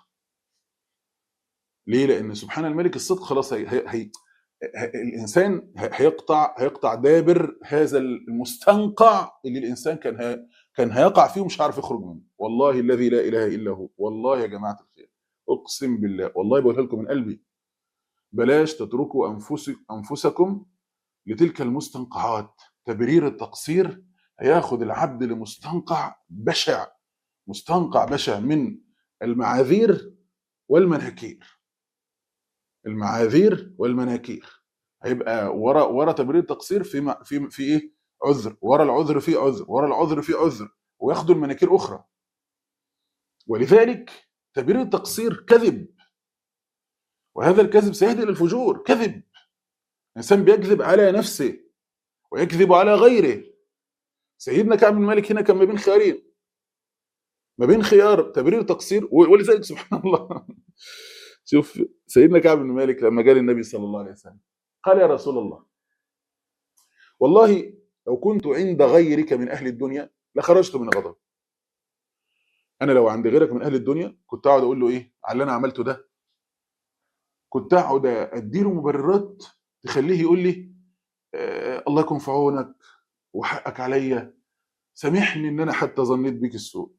ليه لان سبحان الملك الصدق خلاص هي هي هي ه- الانسان ه- هيقطع هيقطع دابر هذا المستنقع اللي الانسان كان هي كان هيقع فيه ومش عارف يخرج منه والله الذي لا اله الا هو والله يا جماعه الخير اقسم بالله والله بقولها لكم من قلبي بلاش تتركوا انفسك انفسكم لتلك المستنقعات تبرير التقصير هياخد العبد لمستنقع بشع مستنقع بشع من المعاذير والمناكير المعاذير والمناكير هيبقى ورا ورا تبرير التقصير في م- في في ايه عذر ورا العذر في عذر ورا العذر في عذر وياخدوا المناكير اخرى ولذلك تبرير التقصير كذب وهذا الكذب سيهدي الى الفجور كذب الانسان بيكذب على نفسه ويكذب على غيره سيدنا كعب بن مالك هنا كان ما بين خيارين ما بين خيار تبرير تقصير و- ولذلك سبحان الله شوف سيدنا كعب بن مالك لما قال النبي صلى الله عليه وسلم قال يا رسول الله والله لو كنت عند غيرك من اهل الدنيا لخرجت من غضب انا لو عند غيرك من اهل الدنيا كنت اقعد اقول له ايه على اللي انا عملته ده كنت اقعد اديله مبررات تخليه يقول لي آه الله يكون في عونك وحقك عليا سامحني ان انا حتى ظنيت بك السوء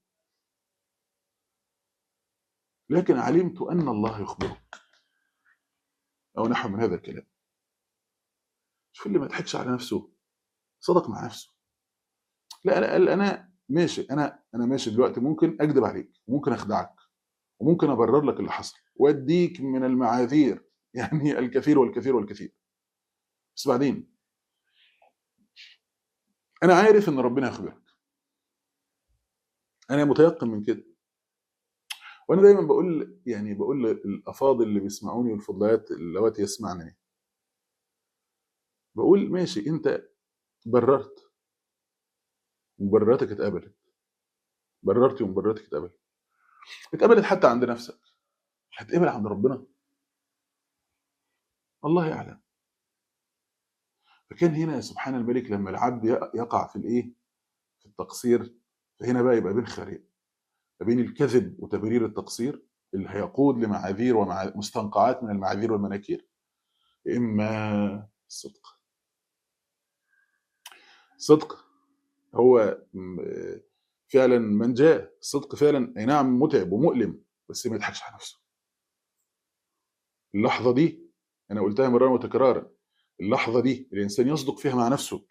لكن علمت ان الله يخبرك او نحو من هذا الكلام شوف اللي ما يضحكش على نفسه صدق مع نفسه لا لا لا، انا ماشي انا انا ماشي دلوقتي ممكن اكذب عليك ممكن اخدعك وممكن ابرر لك اللي حصل واديك من المعاذير يعني الكثير والكثير والكثير بس بعدين انا عارف ان ربنا يخبرك انا متيقن من كده وانا دايما بقول يعني بقول للافاضل اللي بيسمعوني والفضليات اللواتي يسمعنني بقول ماشي انت بررت مبرراتك اتقبلت بررتي ومبرراتك اتقبلت اتقبلت حتى عند نفسك هتقبل عند ربنا الله يعلم فكان هنا سبحان الملك لما العبد يقع في الايه في التقصير فهنا بقى يبقى بين خيرين ما بين الكذب وتبرير التقصير اللي هيقود لمعاذير ومستنقعات من المعاذير والمناكير اما الصدق صدق هو م- فعلا من جاء الصدق فعلا اي نعم متعب ومؤلم بس ما يضحكش على نفسه اللحظه دي انا قلتها مرارا وتكرارا اللحظه دي الانسان يصدق فيها مع نفسه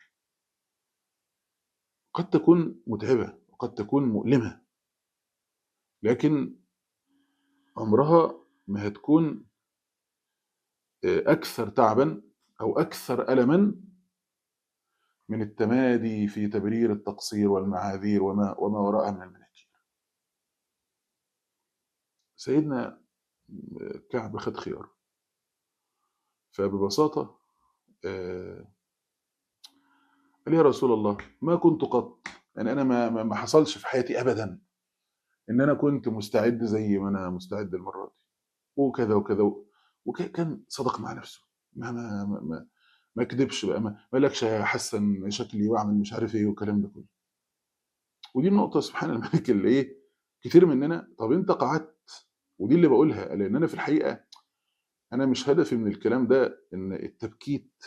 قد تكون متعبه وقد تكون مؤلمه لكن عمرها ما هتكون اكثر تعبا او اكثر الما من التمادي في تبرير التقصير والمعاذير وما وما وراءها من المناكير. سيدنا كعب خد خيار فببساطة آه، قال يا رسول الله ما كنت قط يعني أنا ما ما ما حصلش في حياتي أبدا إن أنا كنت مستعد زي ما أنا مستعد المرة دي وكذا وكذا وكان صدق مع نفسه ما ما ما, ما ما كدبش بقى ما ما قالكش هحسن شكلي واعمل مش عارف ايه والكلام ده كله ودي النقطه سبحان الملك اللي ايه كتير مننا طب انت قعدت ودي اللي بقولها لان انا في الحقيقه انا مش هدفي من الكلام ده ان التبكيت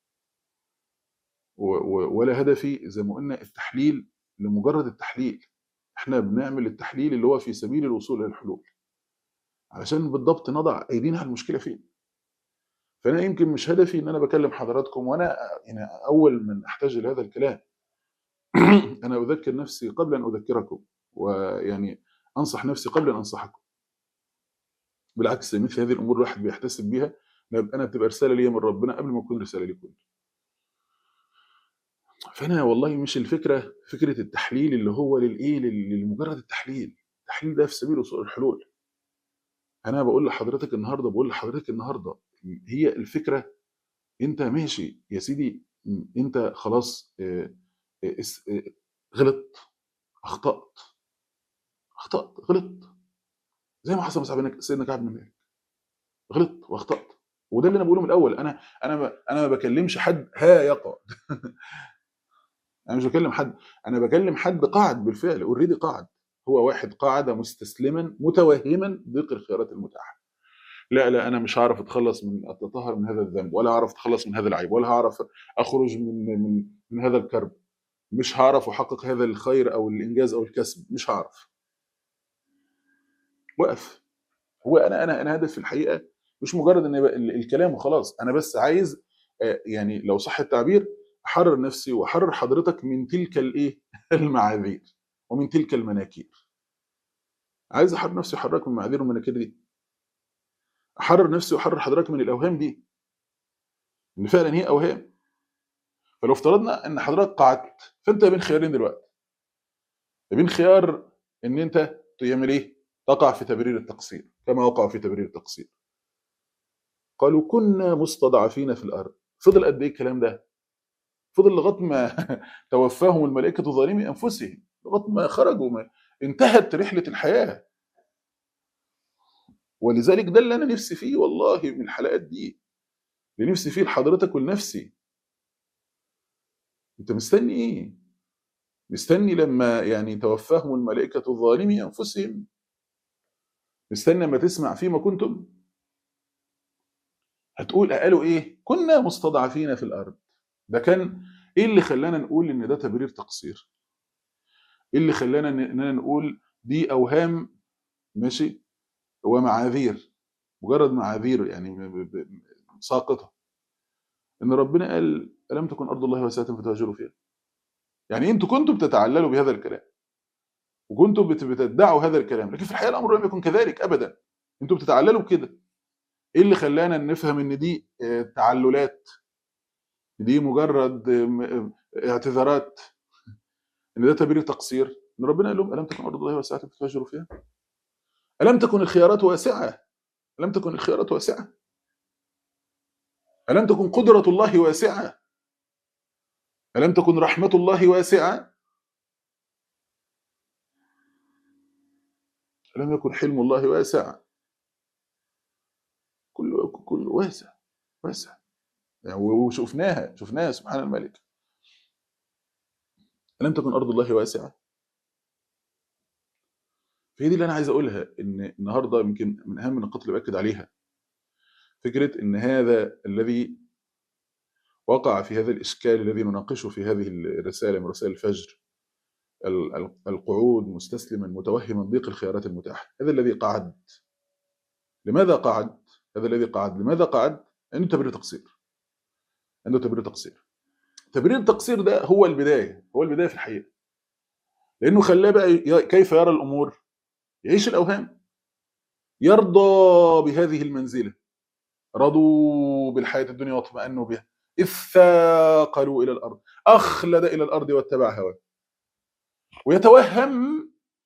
و- و- ولا هدفي زي ما قلنا التحليل لمجرد التحليل احنا بنعمل التحليل اللي هو في سبيل الوصول الى الحلول علشان بالضبط نضع ايدينا على المشكله فين فانا يمكن مش هدفي ان انا بكلم حضراتكم وانا يعني اول من احتاج لهذا الكلام انا اذكر نفسي قبل ان اذكركم ويعني انصح نفسي قبل ان انصحكم بالعكس مثل هذه الامور الواحد بيحتسب بيها انا بتبقى رساله ليا من ربنا قبل ما تكون رساله لكم فانا والله مش الفكره فكره التحليل اللي هو للايه لل- لمجرد التحليل التحليل ده في سبيل وصول الحلول انا بقول لحضرتك النهارده بقول لحضرتك النهارده هي الفكره انت ماشي يا سيدي م- انت خلاص آه، آه، اس- آه، غلطت اخطات اخطات غلطت زي ما حصل مع سيدنا سيدنا كعب بن مالك غلطت واخطات وده اللي انا بقوله من الاول انا انا ب- انا ما بكلمش حد ها يقعد انا مش بكلم حد انا بكلم حد قاعد بالفعل اوريدي قاعد هو واحد قاعد مستسلما متوهما ضيق الخيارات المتاحه لا لا انا مش هعرف اتخلص من اتطهر من هذا الذنب ولا هعرف اتخلص من هذا العيب ولا هعرف اخرج من من من هذا الكرب مش هعرف احقق هذا الخير او الانجاز او الكسب مش هعرف وقف هو انا انا انا هدف في الحقيقه مش مجرد ان يبقى ال- الكلام وخلاص انا بس عايز آه، يعني لو صح التعبير احرر نفسي واحرر حضرتك من تلك الايه المعاذير ومن تلك المناكير عايز احرر نفسي واحررك من المعاذير والمناكير دي احرر نفسي واحرر حضرتك من الاوهام دي ان فعلا هي اوهام فلو افترضنا ان حضرتك قعدت فانت بين خيارين دلوقتي بين خيار ان انت تعمل ايه تقع في تبرير التقصير كما وقع في تبرير التقصير قالوا كنا مستضعفين في الارض فضل قد ايه الكلام ده فضل لغايه ما توفاهم الملائكه ظالمي انفسهم لغايه ما خرجوا ما انتهت رحله الحياه ولذلك ده اللي انا نفسي فيه والله من الحلقات دي اللي نفسي فيه لحضرتك ولنفسي انت مستني ايه مستني لما يعني توفاهم الملائكه ظالمي انفسهم مستني لما تسمع فيما كنتم هتقول قالوا ايه كنا مستضعفين في الارض ده كان ايه اللي خلانا نقول ان ده تبرير تقصير ايه اللي خلانا ن- اننا نقول دي اوهام ماشي ومعاذير مجرد معاذير يعني ب- ب- ب- ساقطه ان ربنا قال الم تكن ارض الله واسعه فتهاجروا فيها يعني انتوا كنتم بتتعللوا بهذا الكلام وكنتم بت- بتدعوا هذا الكلام لكن في الحقيقه الامر لم يكن كذلك ابدا انتم بتتعللوا بكده ايه اللي خلانا نفهم ان دي آه، تعللات دي مجرد آه، م- آه، اعتذارات ان ده تبرير تقصير ان ربنا قال لهم الم تكن ارض الله واسعه فتهاجروا فيها الم تكن الخيارات واسعه الم تكن الخيارات واسعه الم تكن قدره الله واسعه الم تكن رحمه الله واسعه الم يكن حلم الله واسعا كل كل واسع واسع يعني وشفناها شفناها سبحان الملك الم تكن ارض الله واسعه فهي دي اللي انا عايز اقولها ان النهارده يمكن من اهم النقاط اللي باكد عليها فكره ان هذا الذي وقع في هذا الاشكال الذي نناقشه في هذه الرساله من رسائل الفجر ال- ال- القعود مستسلما متوهما ضيق الخيارات المتاحه هذا الذي قعد لماذا قعد هذا الذي قعد لماذا قعد عنده تبرير تقصير عنده تبرير تقصير تبرير التقصير ده هو البدايه هو البدايه في الحقيقه لانه خلاه بقى ي- كيف يرى الامور يعيش الاوهام يرضى بهذه المنزله رضوا بالحياه الدنيا واطمأنوا بها اذ ثاقلوا الى الارض اخلد الى الارض واتبع هواه ويتوهم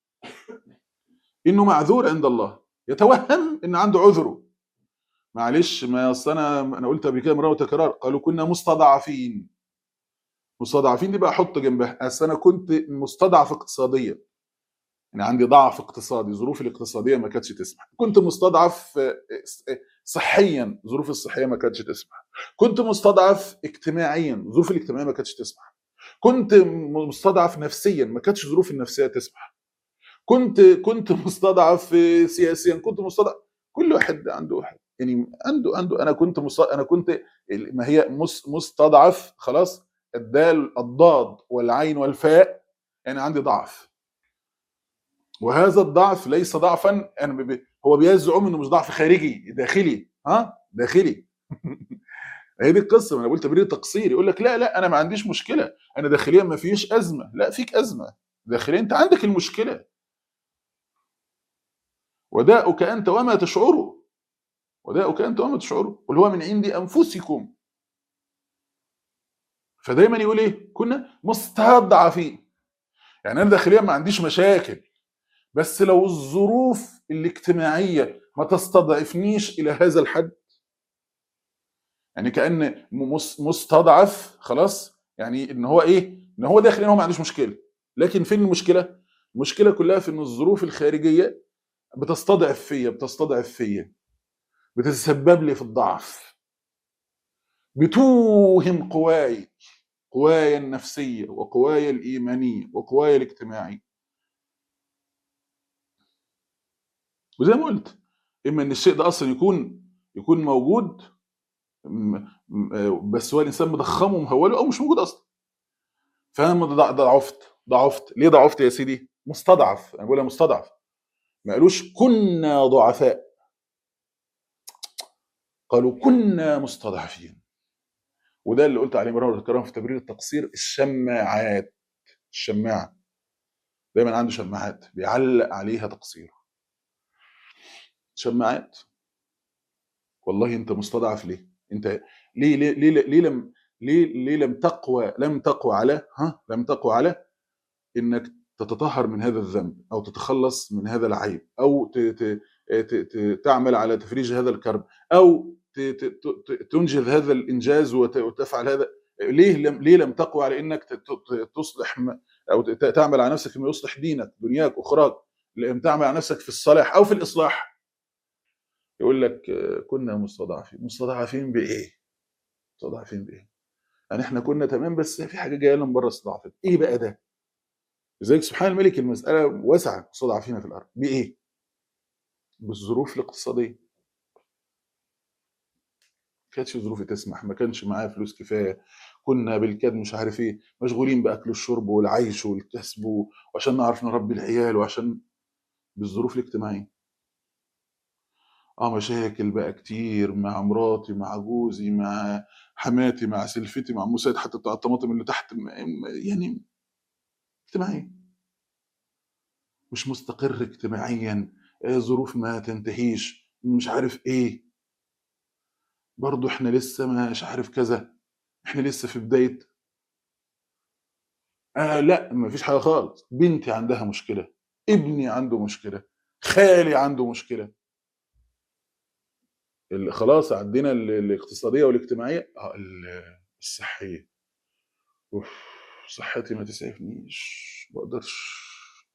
انه معذور عند الله يتوهم ان عنده عذره معلش ما اصل انا انا قلت قبل كده مره وتكرار قالوا كنا مستضعفين مستضعفين دي بقى احط جنبها اصل انا كنت مستضعف اقتصاديا يعني عندي ضعف اقتصادي ظروفي الاقتصاديه ما كانتش تسمح كنت مستضعف آه، آه، صحيا ظروفي الصحيه ما كانتش تسمح كنت مستضعف اجتماعيا ظروفي الاجتماعيه ما كانتش تسمح كنت م- مستضعف نفسيا ما كانتش ظروفي النفسيه تسمح كنت كنت مستضعف آه، سياسيا كنت مستضعف كل واحد عنده واحد يعني عنده عنده انا كنت مست... انا كنت ما هي مس... مستضعف خلاص الدال الضاد والعين والفاء يعني عندي ضعف وهذا الضعف ليس ضعفا انا ب... ب- هو بيزعم انه مش ضعف خارجي داخلي ها داخلي هي دي القصه ما انا قلت تبرير تقصير يقول لك لا لا انا ما عنديش مشكله انا داخليا ما فيش ازمه لا فيك ازمه داخليا انت عندك المشكله وداؤك انت وما تشعره وداؤك انت وما تشعره قل هو من عند انفسكم فدايما يقول ايه كنا مستضعفين يعني انا داخليا ما عنديش مشاكل بس لو الظروف الاجتماعيه ما تستضعفنيش الى هذا الحد يعني كان مس- مستضعف خلاص يعني ان هو ايه ان هو داخل ان هو ما عندوش مشكله لكن فين المشكله المشكله كلها في ان الظروف الخارجيه بتستضعف فيا بتستضعف فيا بتتسبب لي في الضعف بتوهم قواي قواي النفسيه وقواي الايمانيه وقواي الاجتماعيه وزي ما قلت اما ان الشيء ده اصلا يكون يكون موجود م- م- بس هو الانسان مضخمه ومهوله او مش موجود اصلا فانا ضع- ضعفت ضعفت ليه ضعفت يا سيدي مستضعف انا بقولها مستضعف ما قالوش كنا ضعفاء قالوا كنا مستضعفين وده اللي قلت عليه مره الكرام في تبرير التقصير الشماعات الشماعه دايما عنده شماعات بيعلق عليها تقصيره شماعات والله انت مستضعف ليه انت ليه ليه ليه, ليه لم ليه ليه لم تقوى لم تقوى على ها لم تقوى على انك تتطهر من هذا الذنب او تتخلص من هذا العيب او ت ت ت ت تعمل على تفريج هذا الكرب او ت ت ت تنجز هذا الانجاز وت- وتفعل هذا ليه لم ليه لم تقوى على انك ت- ت- تصلح م- او ت- تعمل على نفسك ما يصلح دينك دنياك اخراك لم تعمل على نفسك في الصلاح او في الاصلاح يقول لك آه، كنا مستضعفين مستضعفين بايه؟ مستضعفين بايه؟ يعني احنا كنا تمام بس في حاجه جايه لنا من بره استضعفت ايه بقى ده لذلك سبحان الملك المساله واسعه مستضعفين في الارض بايه بالظروف الاقتصاديه ما كانتش ظروفي تسمح ما كانش معايا فلوس كفايه كنا بالكاد مش عارف ايه مشغولين باكل الشرب والعيش والكسب و- وعشان نعرف نربي العيال وعشان بالظروف الاجتماعيه اه مشاكل بقى كتير مع مراتي مع جوزي مع حماتي مع سلفتي مع مساعد حتى بتاع الطماطم اللي تحت م- م- يعني اجتماعية مش مستقر اجتماعيا آه، ظروف ما تنتهيش مش عارف ايه برضو احنا لسه مش عارف كذا احنا لسه في بداية آه لا ما فيش حاجة خالص بنتي عندها مشكلة ابني عنده مشكلة خالي عنده مشكلة اللي خلاص عدينا ال- الاقتصادية والاجتماعية آه، ال- الصحية أوف صحتي ما تسعفنيش ما اقدرش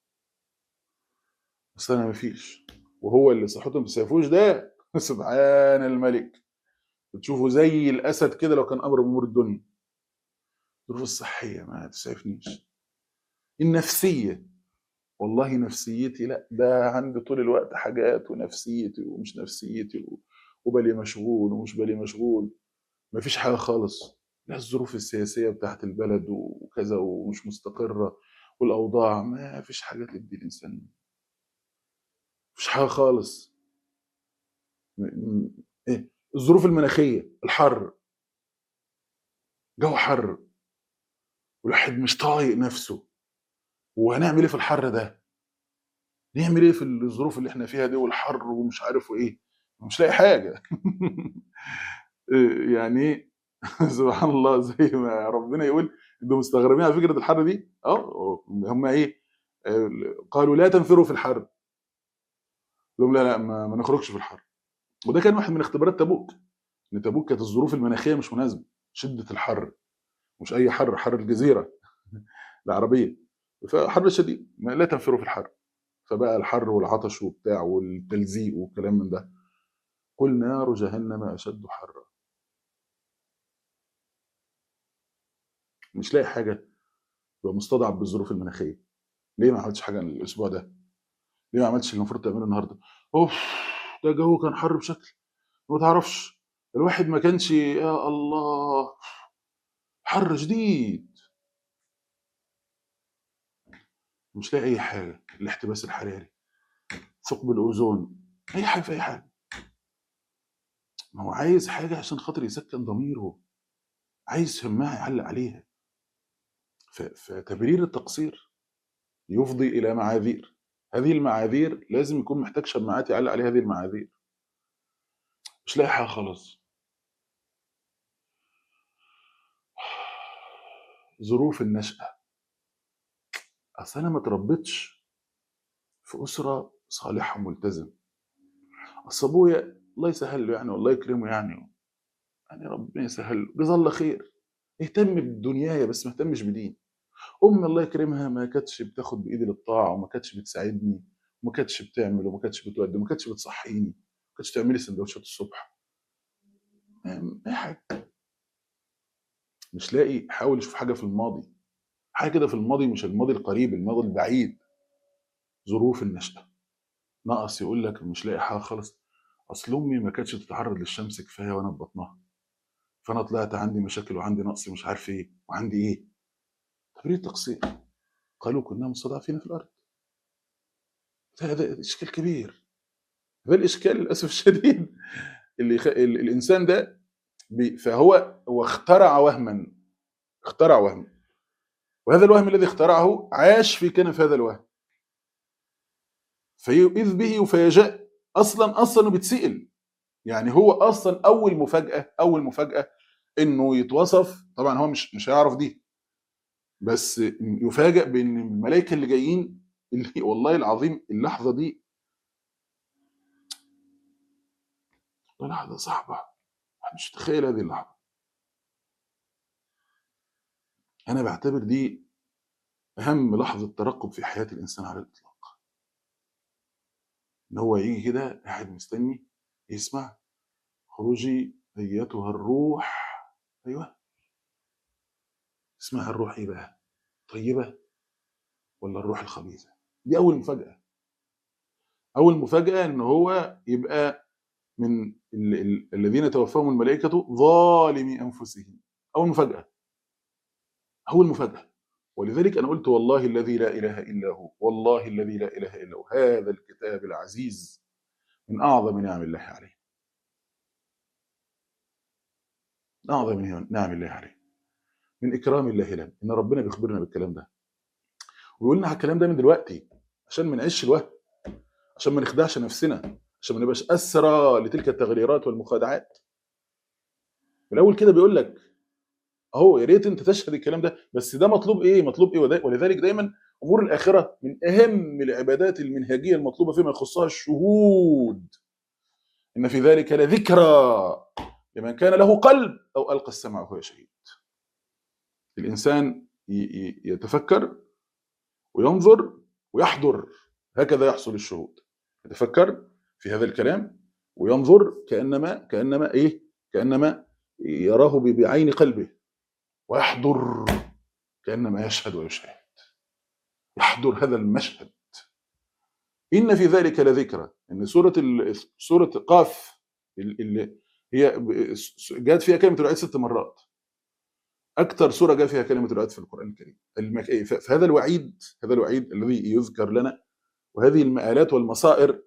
بس انا ما فيش وهو اللي صحته ما تسعفوش ده سبحان الملك بتشوفه زي الاسد كده لو كان امر بامور الدنيا الظروف الصحيه ما تسعفنيش النفسيه والله نفسيتي لا ده عندي طول الوقت حاجات ونفسيتي ومش نفسيتي و- وبالي مشغول ومش بالي مشغول ما فيش حاجه خالص لا الظروف السياسيه بتاعت البلد وكذا ومش مستقره والاوضاع ما فيش حاجه تدي الانسان مفيش حاجه خالص م- م- ايه الظروف المناخيه الحر جو حر والواحد مش طايق نفسه وهنعمل ايه في الحر ده نعمل ايه في الظروف اللي احنا فيها دي والحر ومش عارف ايه مش لاقي حاجه إيه يعني سبحان الله زي ما ربنا يقول انتوا مستغربين على فكره الحر دي اه هم ايه آه، قالوا لا تنفروا في الحر لهم لا لا ما, ما نخرجش في الحر وده كان واحد من اختبارات تبوك ان تبوك كانت الظروف المناخيه مش مناسبه شده الحر مش اي حر حر الجزيره العربيه فحر شديد ما لا تنفروا في الحر فبقى الحر والعطش وبتاع والتلزيق والكلام من ده قل نار جهنم اشد حرا مش لاقي حاجه يبقى مستضعف بالظروف المناخيه ليه ما عملتش حاجه الاسبوع ده ليه ما عملتش اللي المفروض تعمله النهارده اوف ده الجو كان حر بشكل ما تعرفش الواحد ما كانش يا الله حر شديد مش لاقي اي حاجه الاحتباس الحراري ثقب الاوزون اي حاجه في اي حاجه ما هو عايز حاجه عشان خاطر يسكن ضميره عايز سماعه يعلق عليها ف- فتبرير التقصير يفضي الى معاذير هذه المعاذير لازم يكون محتاج شماعات يعلق عليها هذه المعاذير مش لاقي حاجه خالص ظروف النشأة أصل أنا ما اتربيتش في أسرة صالحة ملتزم أصل أبويا الله يسهل له يعني والله يكرمه يعني يعني ربنا يسهل له جزاه الله خير اهتم بدنياي بس ما اهتمش بدين أمي الله يكرمها ما كانتش بتاخد بإيدي للطاعة وما كانتش بتساعدني وما كانتش بتعمل وما كانتش بتودي وما كانتش بتصحيني ما كانتش تعملي سندوتشات الصبح أم- أي حاجة مش لاقي حاول يشوف حاجة في الماضي حاجة كده في الماضي مش الماضي القريب الماضي البعيد ظروف النشأة نقص يقول لك مش لاقي حاجة خالص أصل أمي ما كانتش بتتعرض للشمس كفاية وأنا في بطنها فأنا طلعت عندي مشاكل وعندي نقص مش عارف إيه وعندي إيه تبرير تقصير قالوا كنا مستضعفين في الأرض هذا إشكال كبير هذا الإشكال للأسف الشديد اللي خ... ال... الإنسان ده بي... فهو هو اخترع وهما اخترع وهم وهذا الوهم الذي اخترعه عاش في كنف هذا الوهم فإذ به يفاجأ أصلا أصلا بيتسأل يعني هو أصلا أول مفاجأة أول مفاجأة إنه يتوصف طبعا هو مش مش هيعرف دي بس يفاجأ بإن الملائكة اللي جايين اللي والله العظيم اللحظة دي لحظة صعبة أنا مش متخيل هذه اللحظة أنا بعتبر دي أهم لحظة ترقب في حياة الإنسان على الإطلاق إن هو يجي كده قاعد مستني يسمع خروجي أيتها الروح أيوه اسمها الروح ايه بقى طيبه ولا الروح الخبيثه دي اول مفاجاه اول مفاجاه ان هو يبقى من ال- ال- الذين توفاهم الملائكه ظالمي انفسهم اول مفاجاه اول مفاجاه ولذلك انا قلت والله الذي لا اله الا هو والله الذي لا اله الا هو هذا الكتاب العزيز من اعظم نعم الله عليه من اعظم نعم الله عليه من اكرام الله لنا ان ربنا بيخبرنا بالكلام ده ويقول لنا على الكلام ده من دلوقتي عشان ما نعيش الوهم عشان ما نخدعش نفسنا عشان ما نبقاش اسرى لتلك التغريرات والمخادعات من الاول كده بيقول لك اهو يا ريت انت تشهد الكلام ده بس ده مطلوب ايه مطلوب ايه وده- ولذلك دايما امور الاخره من اهم العبادات المنهجيه المطلوبه فيما يخصها الشهود ان في ذلك لذكرى لمن كان له قلب او القى السمع وهو شهيد الانسان ي- ي- يتفكر وينظر ويحضر هكذا يحصل الشهود يتفكر في هذا الكلام وينظر كانما كانما ايه كانما يراه ب- بعين قلبه ويحضر كانما يشهد ويشاهد يحضر هذا المشهد ان في ذلك لذكرى ان سوره ال- سوره قاف ال- اللي هي ب- جاءت فيها كلمه الوعيد ست مرات اكثر سوره جاء فيها كلمه الوعيد في القران الكريم المك... ف- فهذا الوعيد هذا الوعيد الذي يذكر لنا وهذه المآلات والمصائر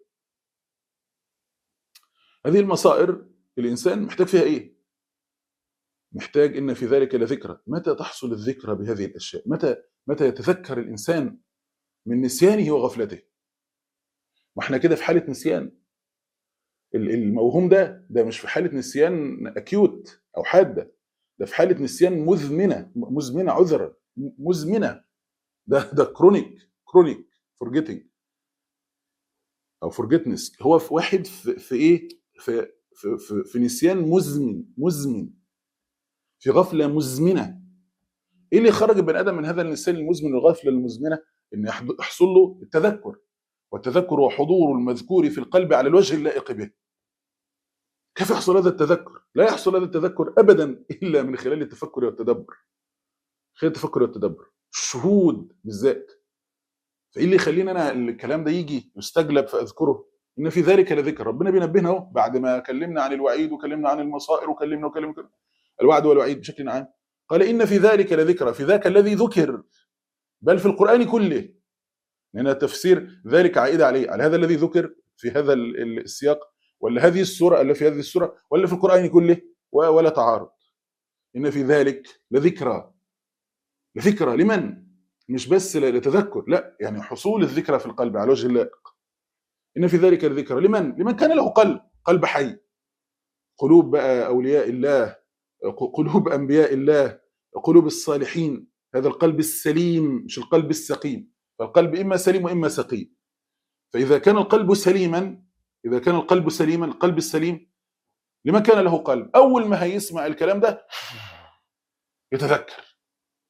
هذه المصائر الانسان محتاج فيها ايه؟ محتاج ان في ذلك لذكرى، متى تحصل الذكرى بهذه الاشياء؟ متى متى يتذكر الانسان من نسيانه وغفلته؟ ما احنا كده في حاله نسيان ال- الموهوم ده ده مش في حاله نسيان اكيوت او حاده ده في حاله نسيان مزمنه مزمنه عذرا مزمنه ده ده كرونيك كرونيك فورجيتنج او فورجيتنس هو في واحد في, في ايه في في, في في نسيان مزمن مزمن في غفله مزمنه ايه اللي خرج البني ادم من هذا النسيان المزمن والغفله المزمنه ان يحض- يحصل له التذكر والتذكر هو حضور المذكور في القلب على الوجه اللائق به كيف يحصل هذا التذكر لا يحصل هذا التذكر ابدا الا من خلال التفكر والتدبر خلال التفكر والتدبر الشهود بالذات فايه اللي يخليني انا الكلام ده يجي يستجلب فاذكره ان في ذلك لذكر ربنا بينبهنا اهو بعد ما كلمنا عن الوعيد وكلمنا عن المصائر وكلمنا وكلمنا كده الوعد والوعيد بشكل عام قال ان في ذلك لذكرى في ذاك الذي ذكر بل في القران كله لان تفسير ذلك عائده عليه على هذا الذي ذكر في هذا ال- ال- السياق ولا هذه السوره اللي في هذه السوره ولا في القران كله و- ولا تعارض ان في ذلك لذكرى لذكرى لمن مش بس ل- لتذكر لا يعني حصول الذكرى في القلب على وجه اللائق ان في ذلك لذكرى لمن لمن كان له قلب قلب حي قلوب بقى اولياء الله ق- قلوب انبياء الله قلوب الصالحين هذا القلب السليم مش القلب السقيم فالقلب اما سليم واما سقيم فاذا كان القلب سليما اذا كان القلب سليما القلب السليم لمن كان له قلب اول ما هيسمع الكلام ده يتذكر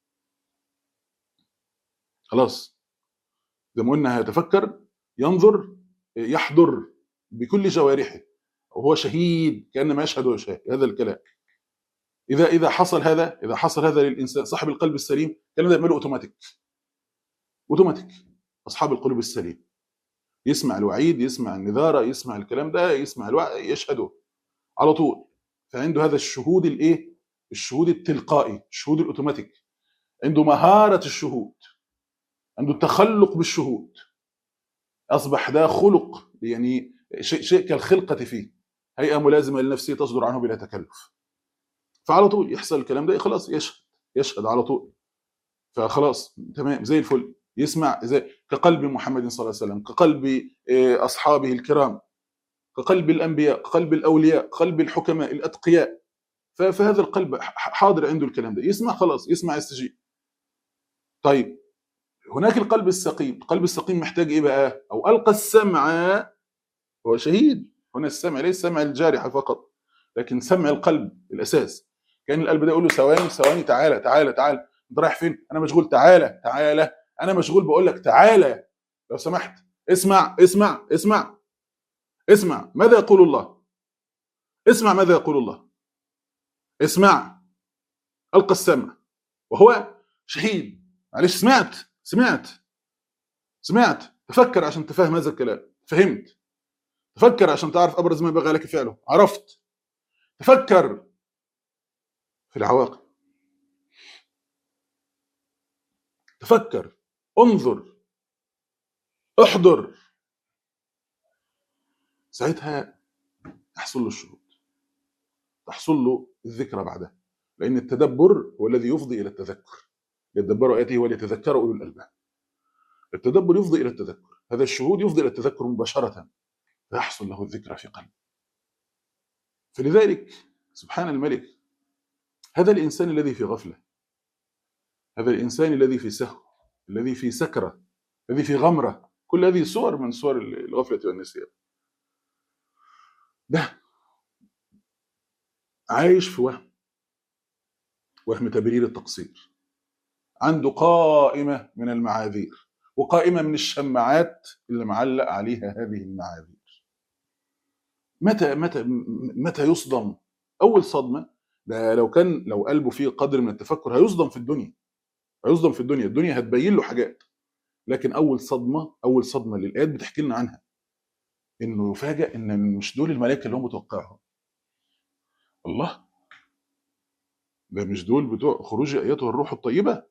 خلاص زي ما قلنا هيتفكر ينظر يحضر بكل جوارحه وهو شهيد كانما يشهد ويشاهد هذا الكلام اذا اذا حصل هذا اذا حصل هذا للانسان صاحب القلب السليم الكلام ده يعمله اوتوماتيك اوتوماتيك اصحاب القلوب السليم يسمع الوعيد يسمع النذاره يسمع الكلام ده يسمع الوعي يشهده على طول فعنده هذا الشهود الايه الشهود التلقائي الشهود الاوتوماتيك عنده مهاره الشهود عنده التخلق بالشهود اصبح ده خلق يعني شيء شيء كالخلقه فيه هيئه ملازمه لنفسه تصدر عنه بلا تكلف فعلى طول يحصل الكلام ده خلاص يشهد يشهد على طول فخلاص تمام زي الفل يسمع زي كقلب محمد صلى الله عليه وسلم كقلب آه، اصحابه الكرام كقلب الانبياء كقلب الاولياء قلب الحكماء الاتقياء ف- فهذا القلب ح- حاضر عنده الكلام ده يسمع خلاص يسمع يستجيب طيب هناك القلب السقيم القلب السقيم محتاج ايه بقى او القى السمع هو شهيد هنا السمع ليس سمع الجارحه فقط لكن سمع القلب الاساس كان القلب ده يقول له ثواني ثواني تعالى تعالى تعالى انت رايح فين انا مشغول تعالى تعالى انا مشغول بقول لك تعالى لو سمحت اسمع اسمع اسمع اسمع ماذا يقول الله اسمع ماذا يقول الله اسمع القى السمع وهو شهيد معلش سمعت سمعت سمعت تفكر عشان تفهم هذا الكلام فهمت تفكر عشان تعرف ابرز ما ينبغي لك فعله عرفت تفكر في العواقب تفكر انظر احضر ساعتها يحصل له الشهود تحصل له الذكرى بعدها لان التدبر هو الذي يفضي الى التذكر يتدبر اياته وليتذكر اولو الالباب التدبر يفضي الى التذكر هذا الشهود يفضي الى التذكر مباشره فيحصل له الذكرى في قلبه فلذلك سبحان الملك هذا الانسان الذي في غفله هذا الانسان الذي في سهو الذي في سكره الذي في غمره كل هذه صور من صور الغفله والنسيان ده عايش في وهم وهم تبرير التقصير عنده قائمه من المعاذير وقائمه من الشماعات اللي معلق عليها هذه المعاذير متى متى متى يصدم اول صدمه ده لو كان لو قلبه فيه قدر من التفكر هيصدم في الدنيا هيصدم في الدنيا الدنيا هتبين له حاجات لكن اول صدمه اول صدمه اللي الايات بتحكي لنا عنها انه يفاجئ ان مش دول الملائكه اللي هم متوقعهم الله ده مش دول بتوع خروج اياته الروح الطيبه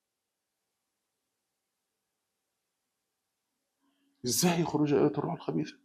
ازاي خروج ايات الروح الخبيثه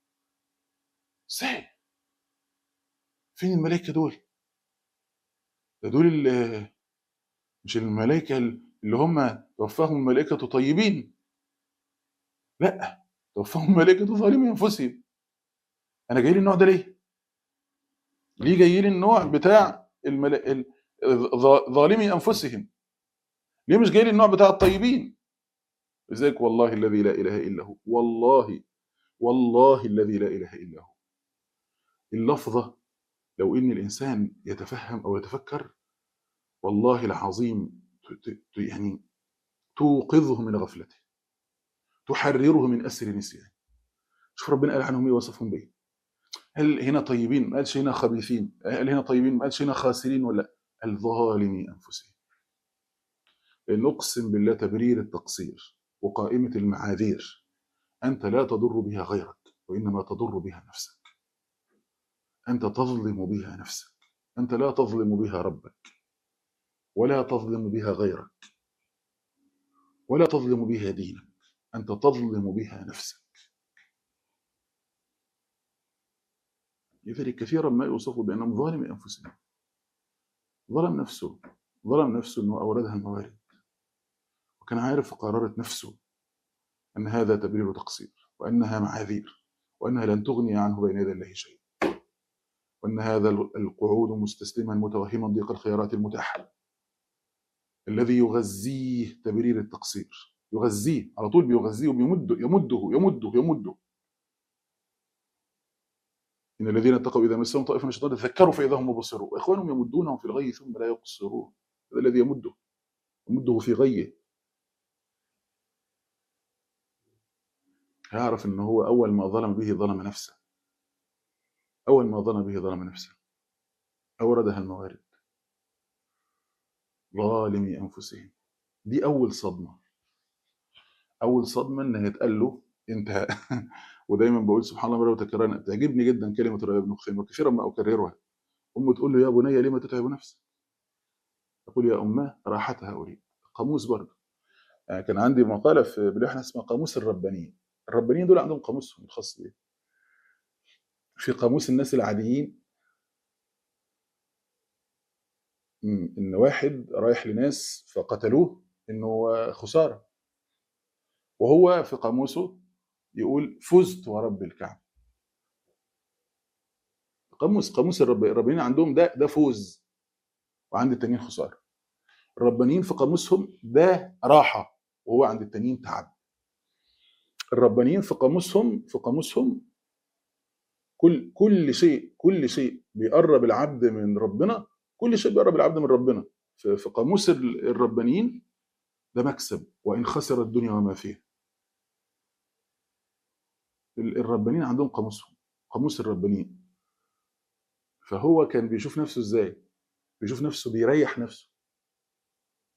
ازاي فين الملائكه دول ده دول اللي مش الملائكه اللي هم توفاهم الملائكه طيبين لا توفاهم الملائكه ظالمي انفسهم انا جاي لي النوع ده ليه ليه جاي لي النوع بتاع الملا... ال- ظ- ظالمي انفسهم ليه مش جاي لي النوع بتاع الطيبين لذلك والله الذي لا اله الا هو والله والله الذي لا اله الا هو اللفظه لو ان الانسان يتفهم او يتفكر والله العظيم ت- ت- يعني توقظه من غفلته تحرره من اسر نسيان شوف ربنا قال عنهم ايه وصفهم بايه هل هنا طيبين ما قالش هنا خبيثين هل هنا طيبين ما قالش هنا خاسرين ولا قال ظالمي انفسهم لان اقسم بالله تبرير التقصير وقائمه المعاذير انت لا تضر بها غيرك وانما تضر بها نفسك انت تظلم بها نفسك انت لا تظلم بها ربك ولا تظلم بها غيرك ولا تظلم بها دينك انت تظلم بها نفسك لذلك كثيرا ما يوصف بانهم ظالم انفسهم ظلم نفسه ظلم نفسه انه اوردها الموارد وكان عارف قرارة نفسه ان هذا تبرير تقصير وانها معاذير وانها لن تغني عنه بين يدي الله شيء وان هذا القعود مستسلما متوهما ضيق الخيارات المتاحه الذي يغذيه تبرير التقصير يغذيه على طول بيغذيه وبيمده يمده يمده يمده ان الذين اتقوا اذا مسهم طائف من الشيطان تذكروا فاذا هم مبصرون واخوانهم يمدونهم في الغي ثم لا يقصرون هذا الذي يمده يمده في غيه هيعرف ان هو اول ما ظلم به ظلم نفسه اول ما ظلم به ظلم نفسه اوردها الموارد ظالمي انفسهم دي اول صدمه اول صدمه ان هيتقال له انت ودايما بقول سبحان الله مرة وتكرارا تعجبني جدا كلمه ربيع بن خثيم وكثيرا ما اكررها امه تقول له يا بني لما تتعب نفسك تقول يا اماه راحتها اريد قاموس برضه يعني كان عندي مقاله في بلوحنا اسمها قاموس الربانيين الربانيين دول عندهم قاموسهم الخاص بيه في قاموس الناس العاديين مم، ان واحد رايح لناس فقتلوه انه خساره وهو في قاموسه يقول فزت ورب الكعبه قاموس قاموس الرب الربانيين عندهم ده ده فوز وعند التانيين خساره الربانيين في قاموسهم ده راحه وهو عند التانيين تعب الربانيين في قاموسهم في قاموسهم كل كل شيء كل شيء بيقرب العبد من ربنا كل شيء بيقرب العبد من ربنا في في قاموس ال- الربانيين ده مكسب وان خسر الدنيا وما فيها ال- الربانيين عندهم قاموسهم قاموس الربانيين فهو كان بيشوف نفسه ازاي بيشوف نفسه بيريح نفسه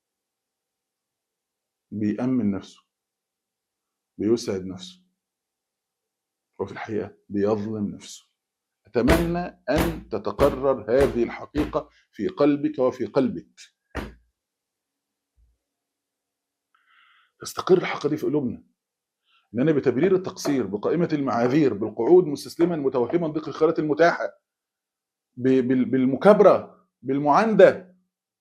بيأمن نفسه بيسعد نفسه وفي الحقيقة بيظلم نفسه أتمنى أن تتقرر هذه الحقيقة في قلبك وفي قلبك تستقر الحقيقة دي في قلوبنا إننا بتبرير التقصير بقائمة المعاذير بالقعود مستسلما متوهما ضيق الخيارات المتاحة ب- بال- بالمكابرة بالمعاندة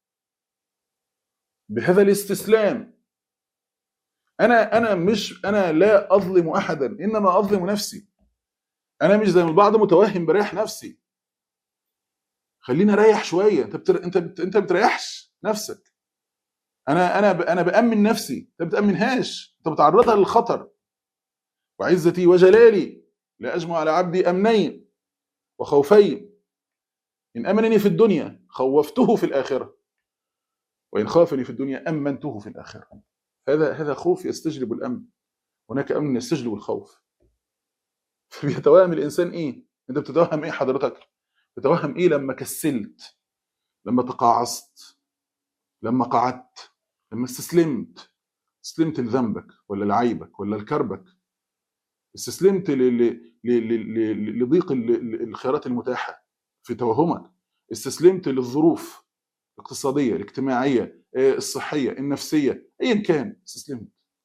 بهذا الاستسلام انا انا مش انا لا اظلم احدا انما اظلم نفسي انا مش زي ما البعض متوهم بريح نفسي خليني اريح شويه انت بتر... انت بت... انت بتريحش نفسك انا انا ب... انا بامن نفسي انت بتامنهاش انت بتعرضها للخطر وعزتي وجلالي لا اجمع على عبدي امنين وخوفين ان امنني في الدنيا خوفته في الاخره وان خافني في الدنيا امنته في الاخره هذا هذا خوف يستجلب الامن هناك امن يستجلب الخوف فبيتوهم الانسان ايه انت بتتوهم ايه حضرتك بتتوهم ايه لما كسلت لما تقاعست لما قعدت لما استسلمت استسلمت لذنبك ولا لعيبك ولا لكربك استسلمت ل- ل- ل- ل- ل- لضيق ال- ال- الخيارات المتاحه في توهمك استسلمت للظروف الاقتصاديه الاجتماعيه آه، الصحيه النفسيه ايا كان استسلمت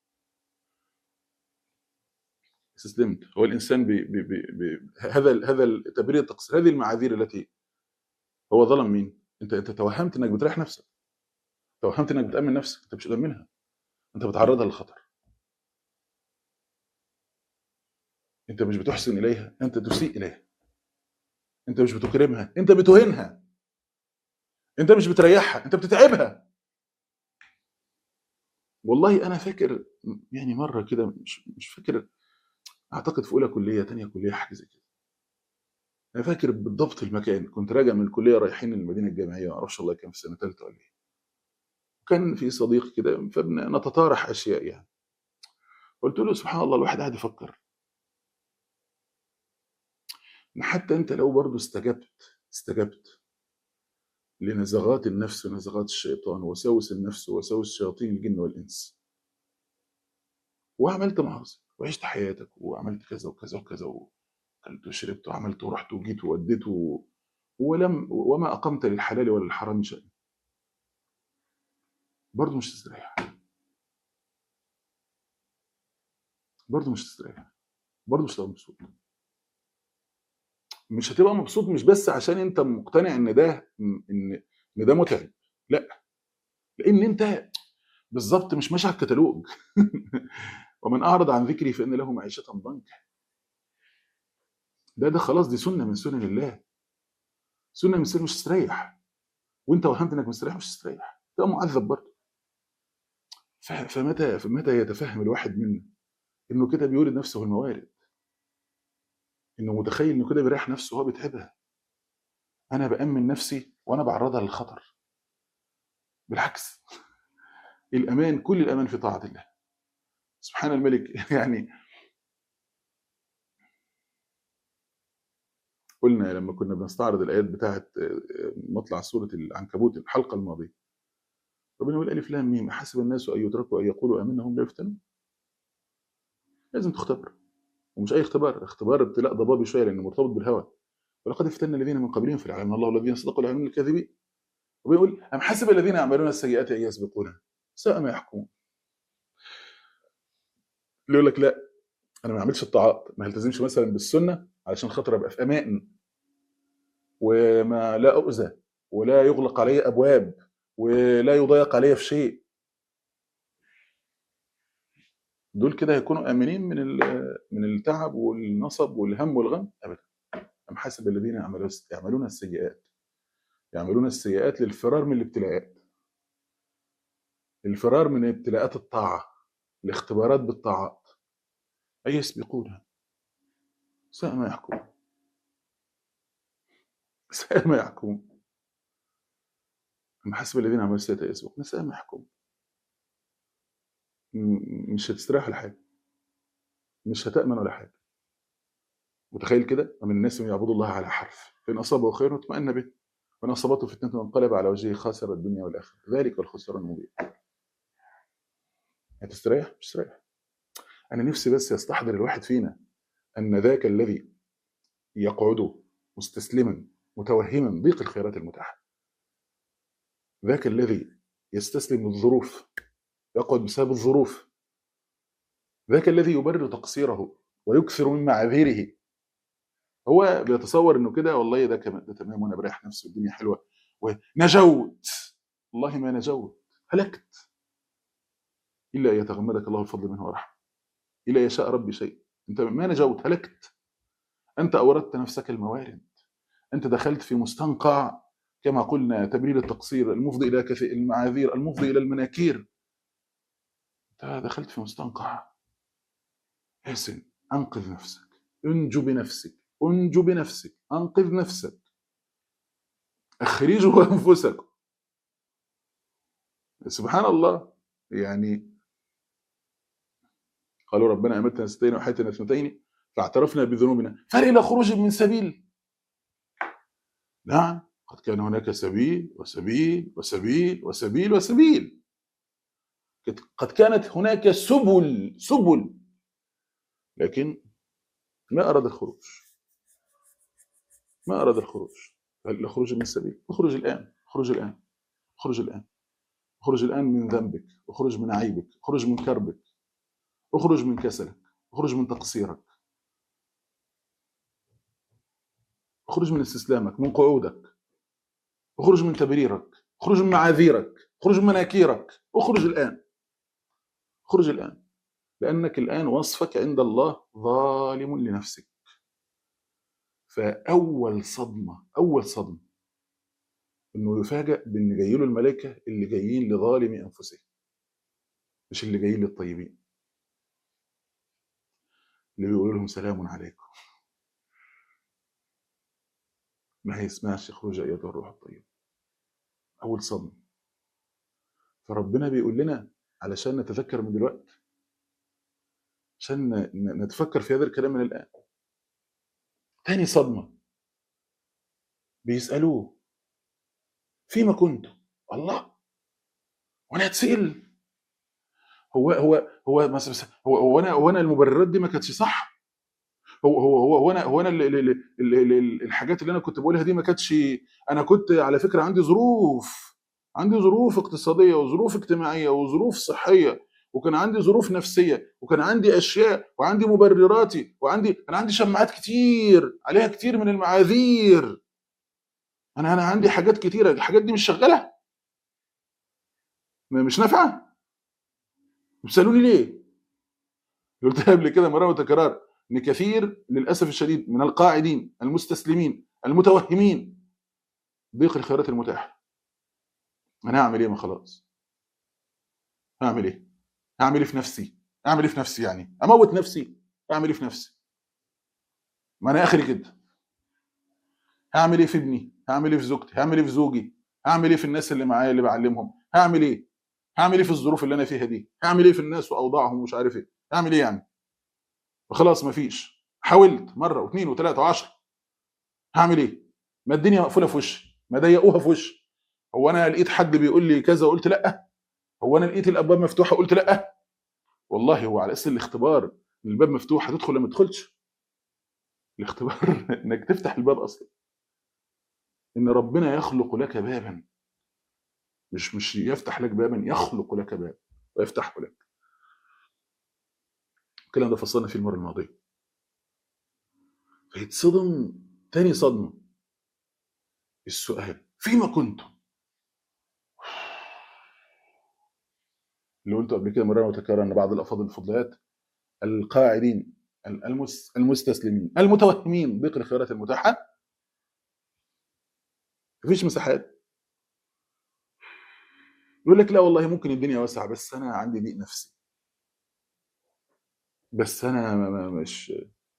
استسلمت هو الانسان بي بي بي بي هذا ال- هذا التبرير التقصير هذه المعاذير التي هو ظلم مين؟ انت انت توهمت انك بتريح نفسك توهمت انك بتامن نفسك انت مش منها انت بتعرضها للخطر انت مش بتحسن اليها انت تسيء اليها انت مش بتكرمها انت بتهينها انت مش بتريحها انت بتتعبها والله انا فاكر يعني مره كده مش مش فاكر اعتقد في اولى كليه تانية كليه حاجه زي كده انا فاكر بالضبط المكان كنت راجع من الكليه رايحين المدينه الجامعيه ما اعرفش والله كان في سنه ثالثه ولا ايه كان في صديق كده فبنتطارح اشياء يعني قلت له سبحان الله الواحد قاعد يفكر ان حتى انت لو برضه استجبت استجبت لنزغات النفس ونزغات الشيطان وسوس النفس وسوس شياطين الجن والانس وعملت معاصي وعشت حياتك وعملت كذا وكذا وكذا وكلت وشربت وعملت ورحت وجيت ووديت و... ولم وما اقمت للحلال ولا الحرام شيء برضه مش تستريح برضه مش تستريح برضه مش هتبقى مبسوط مش هتبقى مبسوط مش بس عشان انت مقتنع ان ده ان ان ده متعب لا لان انت بالظبط مش ماشي على الكتالوج ومن اعرض عن ذكري فان له معيشه ضنكا ده ده خلاص دي سنه من سنن الله سنه من سنن مش تستريح وانت وهمت انك مستريح مش تستريح تبقى معذب برضه ف- فمتى فمتى يتفهم الواحد منا انه كده بيورد نفسه الموارد انه متخيل انه كده بيريح نفسه وهو بيتعبها انا بامن نفسي وانا بعرضها للخطر بالعكس الامان كل الامان في طاعه الله سبحان الملك يعني قلنا لما كنا بنستعرض الايات بتاعه مطلع سوره العنكبوت الحلقه الماضيه ربنا يقول الف لام ميم حسب الناس ان يتركوا ان يقولوا امنا هم لا يفتنون لازم تختبر ومش اي اختبار اختبار ابتلاء ضبابي شويه لانه مرتبط بالهوى ولقد فتنا الذين من قبلهم فليعلمن الله الذين صدقوا ويعلمون الكاذبين وبيقول ام حسب الذين يعملون السيئات ان يسبقونا ساء ما يحكمون اللي يقول لك لا انا ما اعملش الطاعات ما التزمش مثلا بالسنه علشان خاطر ابقى في امان وما لا اؤذى ولا يغلق علي ابواب ولا يضيق علي في شيء دول كده هيكونوا امنين من ال- من التعب والنصب والهم والغم ابدا ام حسب الذين يعملون يعملون السيئات يعملون السيئات للفرار من الابتلاءات الفرار من ابتلاءات الطاعه الاختبارات بالطاعات اي يسبقونها ساء ما يحكمون ساء ما يحكمون ام حسب الذين عملوا السيئات أن يسبقون ساء ما يحكمون م- مش هتستريح ولا حاجه مش هتامن ولا حاجه متخيل كده ومن الناس من يعبد الله على حرف فان اصابه خير اطمأن به وان اصابته فتنه انقلب على وجهه خاسر الدنيا والاخره ذلك الخسران المبين هتستريح مش تستريح انا نفسي بس يستحضر الواحد فينا ان ذاك الذي يقعد مستسلما متوهما ضيق الخيرات المتاحه ذاك الذي يستسلم للظروف يقعد بسبب الظروف ذاك الذي يبرر تقصيره ويكثر من معاذيره هو بيتصور انه كده والله ده كمان ده تمام وانا بريح نفسي والدنيا حلوه ونجوت والله ما نجوت هلكت الا ان يتغمدك الله بفضل منه ورحمه الا يشاء ربي شيء انت ما نجوت هلكت انت اوردت نفسك الموارد انت دخلت في مستنقع كما قلنا تبرير التقصير المفضي الى كثير المعاذير المفضي الى المناكير انت دخلت في مستنقع احسن انقذ نفسك انجو بنفسك انجو بنفسك انقذ نفسك اخرجوا انفسكم سبحان الله يعني قالوا ربنا امتنا اثنتين وحياتنا اثنتين فاعترفنا بذنوبنا فهل الى خروج من سبيل نعم قد كان هناك سبيل وسبيل وسبيل وسبيل وسبيل قد كانت هناك سبل سبل لكن ما اراد الخروج ما اراد الخروج هل الخروج من السبيل اخرج الان اخرج الان اخرج الان اخرج الان من ذنبك اخرج من عيبك اخرج من كربك اخرج من كسلك اخرج من تقصيرك اخرج من استسلامك من قعودك اخرج من تبريرك اخرج من معاذيرك اخرج من مناكيرك اخرج الان اخرج الان لانك الان وصفك عند الله ظالم لنفسك فاول صدمه اول صدمه انه يفاجأ بان جاي له الملائكه اللي جايين لظالم انفسهم مش اللي جايين للطيبين اللي بيقولوا لهم سلام عليكم ما هيسمعش خروج ايتها الروح الطيب اول صدمه فربنا بيقول لنا علشان نتذكر من دلوقتي عشان ن- ن- نتفكر في هذا الكلام من الان تاني صدمه بيسالوه فيما كنت الله وانا هتسال هو هو هو بس بس هو هو انا هو انا المبررات دي ما كانتش صح هو هو هو هو انا هو انا ال- ال- ال- ال- ال- ال- الحاجات اللي انا كنت بقولها دي ما كانتش انا كنت على فكره عندي ظروف عندي ظروف اقتصاديه وظروف اجتماعيه وظروف صحيه وكان عندي ظروف نفسيه وكان عندي اشياء وعندي مبرراتي وعندي انا عندي شماعات كتير عليها كتير من المعاذير انا انا عندي حاجات كتيره الحاجات دي مش شغاله م- مش نافعه بيسالوني ليه؟ قلت قبل كده مره وتكرار ان كثير للاسف الشديد من القاعدين المستسلمين المتوهمين ضيق الخيارات المتاحه انا هعمل ايه ما خلاص هعمل ايه هعمل ايه في نفسي اعمل ايه في نفسي يعني اموت نفسي اعمل ايه في نفسي ما انا اخري كده هعمل ايه في ابني هعمل ايه في زوجتي هعمل ايه في زوجي هعمل ايه في الناس اللي معايا اللي بعلمهم هعمل ايه هعمل ايه في الظروف اللي انا فيها دي هعمل ايه في الناس واوضاعهم ومش عارف ايه هعمل ايه يعني خلاص مفيش حاولت مره واثنين وثلاثه وعشرة هعمل ايه ما الدنيا مقفوله في وشي ما ضيقوها في وشي هو انا لقيت حد بيقول لي كذا وقلت لا هو انا لقيت الابواب مفتوحه قلت لا والله هو على اساس الاختبار إن الباب مفتوح هتدخل ولا ما تدخلش الاختبار انك تفتح الباب اصلا ان ربنا يخلق لك بابا مش مش يفتح لك بابا يخلق لك باب ويفتحه لك الكلام ده فصلنا فيه المره الماضيه فيتصدم تاني صدمه السؤال فيما كنتم اللي قلته قبل كده مرة وتكرر ان بعض الافاضل الفضليات القاعدين المس المستسلمين المتوهمين ضيق الخيارات المتاحه مفيش مساحات يقول لك لا والله ممكن الدنيا واسعه بس انا عندي ضيق نفسي بس انا ما- ما- مش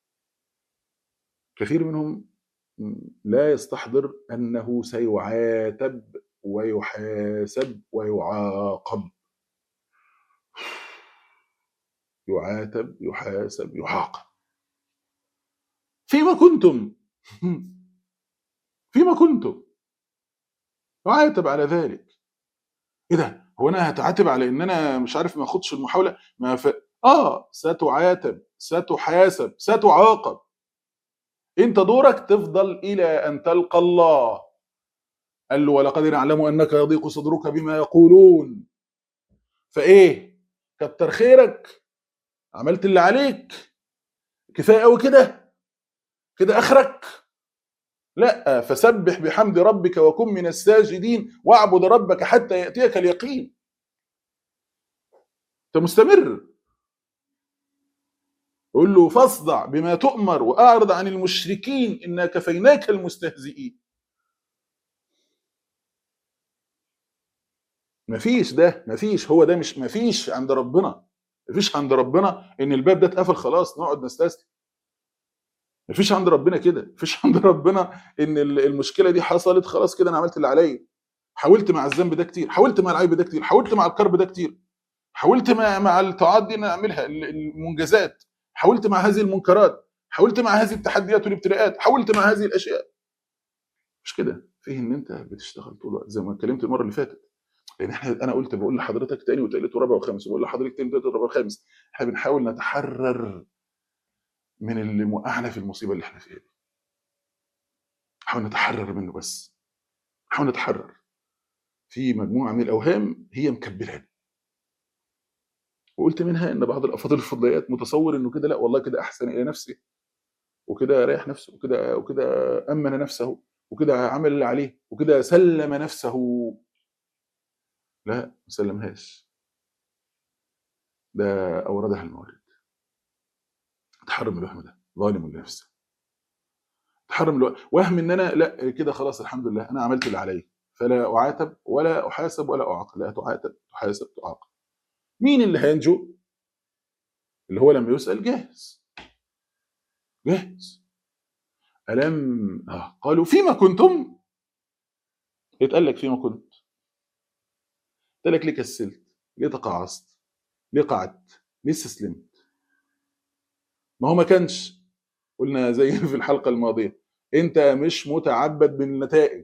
كثير منهم لا يستحضر انه سيعاتب ويحاسب ويعاقب يعاتب يحاسب يعاقب فيما كنتم فيما كنتم يعاتب على ذلك ايه ده هو انا هتعاتب على ان انا مش عارف ما اخدش المحاوله ما ف... اه ستعاتب ستحاسب ستعاقب انت دورك تفضل الى ان تلقى الله قال له ولقد نعلم انك يضيق صدرك بما يقولون فايه كتر خيرك عملت اللي عليك كفايه قوي كده كده اخرك لا فسبح بحمد ربك وكن من الساجدين واعبد ربك حتى ياتيك اليقين انت مستمر قل له فاصدع بما تؤمر واعرض عن المشركين انا كفيناك المستهزئين مفيش ده مفيش هو ده مش مفيش عند ربنا مفيش عند ربنا ان الباب ده اتقفل خلاص نقعد نستسلم مفيش عند ربنا كده مفيش عند ربنا ان ال- المشكله دي حصلت خلاص كده انا عملت اللي عليا حاولت مع الذنب ده كتير حاولت مع العيب ده كتير حاولت مع الكرب ده كتير حاولت مع مع الطاعات دي ان أنا اعملها ال- المنجزات حاولت مع هذه المنكرات حاولت مع هذه التحديات والابتلاءات حاولت مع هذه الاشياء مش كده فيه ان انت بتشتغل طول الوقت زي ما اتكلمت المره اللي فاتت لان احنا انا قلت بقول لحضرتك تاني وتالت ورابع وخامس وبقول لحضرتك تاني وتالت ورابع وخامس احنا بنحاول نتحرر من اللي موقعنا في المصيبه اللي احنا فيها دي نحاول نتحرر منه بس نحاول نتحرر في مجموعه من الاوهام هي مكبلاني وقلت منها ان بعض الافاضل الفضليات متصور انه كده لا والله كده احسن الى نفسه وكده ريح نفسه وكده وكده امن نفسه وكده عمل اللي عليه وكده سلم نفسه لا ما سلمهاش ده اوردها المورد تحرم الوهم ده ظالم لنفسه تحرم الوهم وهم ان انا لا كده خلاص الحمد لله انا عملت اللي عليا فلا اعاتب ولا احاسب ولا اعاقب لا تعاتب تحاسب تعاقب مين اللي هينجو اللي هو لما يسال جاهز جاهز الم آه. قالوا فيما كنتم يتقال لك فيما كنت قلت لك ليه كسلت ليه تقاعست ليه قعدت ليه استسلمت ما هو ما كانش قلنا زي في الحلقه الماضيه انت مش متعبد بالنتائج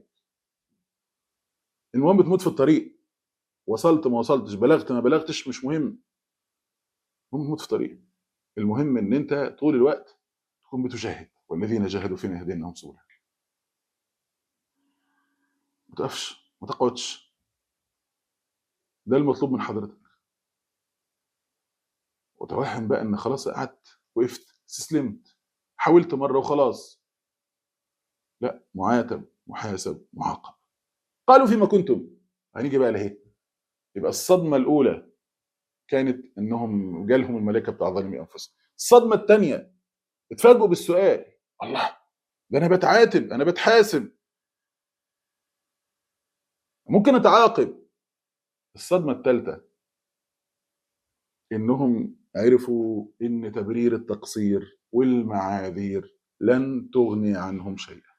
المهم بتموت في الطريق وصلت ما وصلتش بلغت ما بلغتش مش مهم المهم تموت في الطريق المهم ان انت طول الوقت تكون بتجاهد والذين جاهدوا فينا يهدينهم سبلا ما تقفش ما تقعدش ده المطلوب من حضرتك وتوهم بقى ان خلاص قعدت وقفت استسلمت حاولت مره وخلاص لا معاتب محاسب معاقب قالوا فيما كنتم هنيجي بقى لهي يبقى الصدمه الاولى كانت انهم جالهم الملائكه بتاع ظالمي انفسهم الصدمه الثانيه اتفاجئوا بالسؤال الله ده انا بتعاتب انا بتحاسب ممكن اتعاقب الصدمه الثالثه انهم عرفوا ان تبرير التقصير والمعاذير لن تغني عنهم شيئا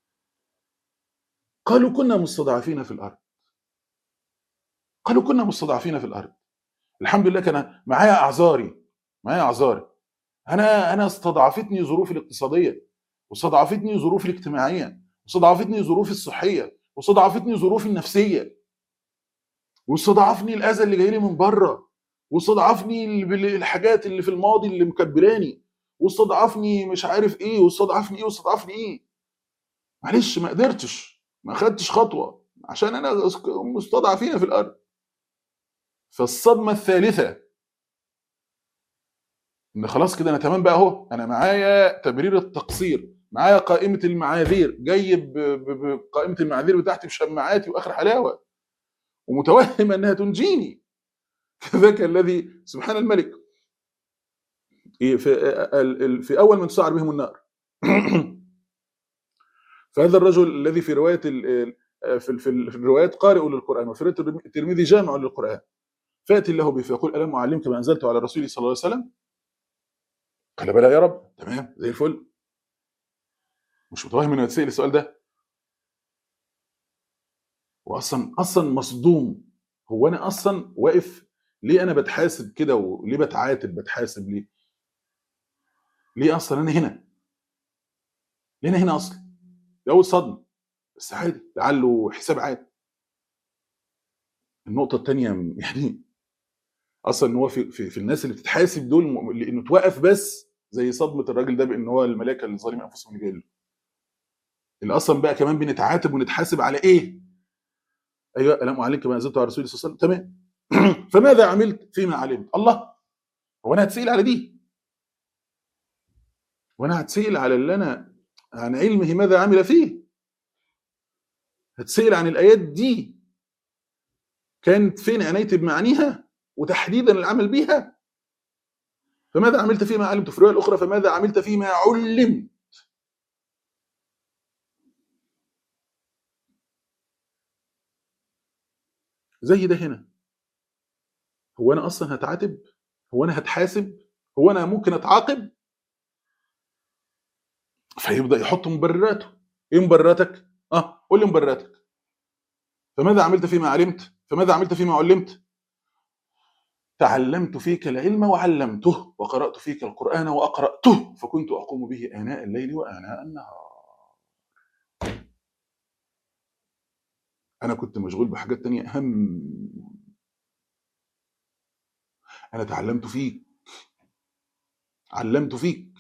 قالوا كنا مستضعفين في الارض قالوا كنا مستضعفين في الارض الحمد لله كان معايا اعذاري معايا اعذاري انا انا استضعفتني ظروفي الاقتصاديه واستضعفتني ظروفي الاجتماعيه واستضعفتني ظروفي الصحيه واستضعفتني ظروفي النفسيه واستضعفني الاذى اللي جاي لي من بره واستضعفني ال- الحاجات اللي في الماضي اللي مكبراني واستضعفني مش عارف ايه واستضعفني ايه واستضعفني ايه معلش ما قدرتش ما خدتش خطوه عشان انا مستضعفين في الارض فالصدمه الثالثه ان خلاص كده انا تمام بقى اهو انا معايا تبرير التقصير معايا قائمه المعاذير جاي ب- ب- بقائمه المعاذير بتاعتي بشماعاتي واخر حلاوه ومتوهم انها تنجيني ذاك الذي سبحان الملك إيه في ال- ال- في اول من تسعر بهم النار فهذا الرجل الذي في روايه ال- ال- في ال- في ال- في الروايات قارئ للقران وفي روايه الترمذي جامع للقران فياتي الله به فيقول الم اعلمك ما انزلت على رسولي صلى الله عليه وسلم قال بلى يا رب تمام زي الفل مش متوهم انه يتسال السؤال ده واصلا اصلا مصدوم هو انا اصلا واقف ليه انا بتحاسب كده وليه بتعاتب بتحاسب ليه ليه اصلا انا هنا ليه انا هنا اصلا دي اول صدمه بس عادي لعله حساب عادي النقطه الثانيه يعني اصلا ان هو في, في, في الناس اللي بتتحاسب دول م- لانه توقف بس زي صدمه الراجل ده بان هو الملائكه اللي ظالمين انفسهم اللي جاي له اللي اصلا بقى كمان بنتعاتب ونتحاسب على ايه؟ ايوه الم عليك ما انزلت على رسول الله صلى الله عليه وسلم تمام فماذا عملت فيما علمت؟ الله هو انا هتسال على دي؟ وانا هتسال على اللي انا عن علمه ماذا عمل فيه؟ هتسال عن الايات دي كانت فين عنايتي بمعانيها وتحديدا العمل بيها؟ فماذا عملت فيما علمت في الروايه الاخرى فماذا عملت فيما علم؟ زي ده هنا هو انا اصلا هتعاتب؟ هو انا هتحاسب؟ هو انا ممكن اتعاقب؟ فيبدا يحط مبرراته ايه مبرراتك؟ اه قول لي مبرراتك فماذا عملت فيما علمت؟ فماذا عملت فيما علمت؟ تعلمت فيك العلم وعلمته وقرأت فيك القرآن وأقرأته فكنت أقوم به آناء الليل وآناء النهار أنا كنت مشغول بحاجات تانية أهم أنا تعلمت فيك علمت فيك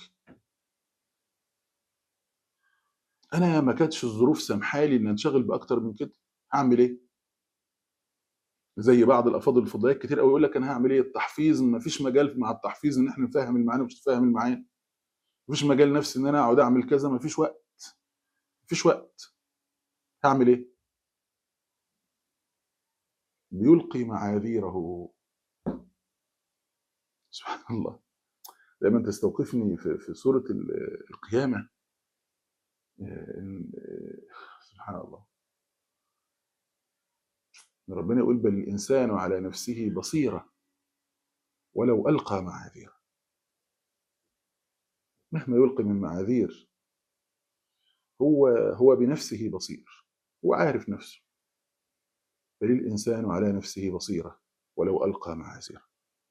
أنا ما كانتش الظروف سامحالي إن أنشغل بأكتر من كده هعمل إيه؟ زي بعض الافاضل الفضائيات كتير قوي يقول لك انا هعمل ايه التحفيظ ما فيش مجال مع التحفيظ ان احنا نفهم المعاني ومش نفهم المعاني ما فيش مجال نفسي ان انا اقعد اعمل كذا ما فيش وقت ما فيش وقت هعمل ايه بيلقي معاذيره سبحان الله دايما تستوقفني في, في سوره ال- القيامه آه، سبحان الله ربنا يقول بل الانسان على نفسه بصيره ولو القى معاذيره مهما يلقي من معاذير هو هو بنفسه بصير هو عارف نفسه بل الإنسان على نفسه بصيرة ولو ألقى معاذيره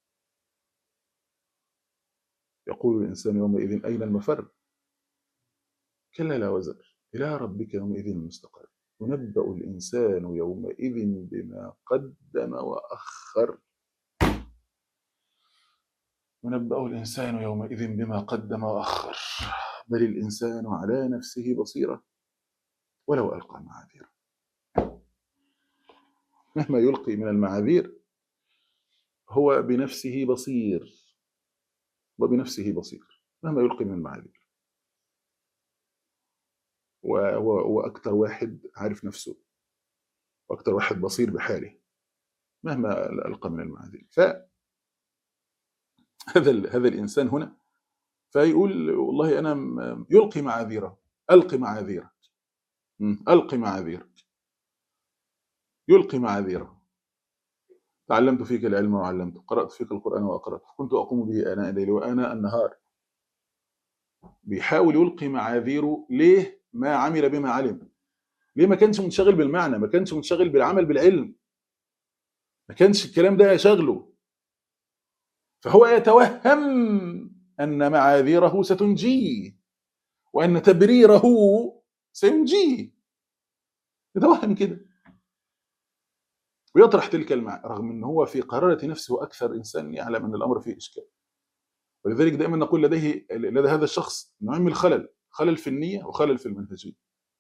يقول الإنسان يومئذ أين المفر كلا لا وزر إلى ربك يومئذ المستقر ينبأ الإنسان يومئذ بما قدم وأخر ينبأ الإنسان يومئذ بما قدم وأخر بل الإنسان على نفسه بصيرة ولو ألقى معاذيره مهما يلقي من المعاذير هو بنفسه بصير وبنفسه بصير مهما يلقي من المعاذير وهو هو أكتر واحد عارف نفسه وأكتر واحد بصير بحاله مهما ألقى من المعاذير فهذا ال- هذا الإنسان هنا فيقول والله أنا م- يلقي معاذيره ألقي معاذيرك م، ألقي معاذيرك يلقي معاذيره تعلمت فيك العلم وعلمته قرأت فيك القرآن وأقرأت كنت أقوم به آناء الليل وآناء النهار بيحاول يلقي معاذيره ليه ما عمل بما علم ليه ما كانش منشغل بالمعنى ما كانش منشغل بالعمل بالعلم ما كانش الكلام ده شغله فهو يتوهم أن معاذيره ستنجيه وأن تبريره سينجيه يتوهم كده ويطرح تلك المعنى رغم ان هو في قرارة نفسه اكثر انسان يعلم ان الامر فيه اشكال ولذلك دائما نقول لديه لدى هذا الشخص نوعين من الخلل خلل في النية وخلل في المنهجية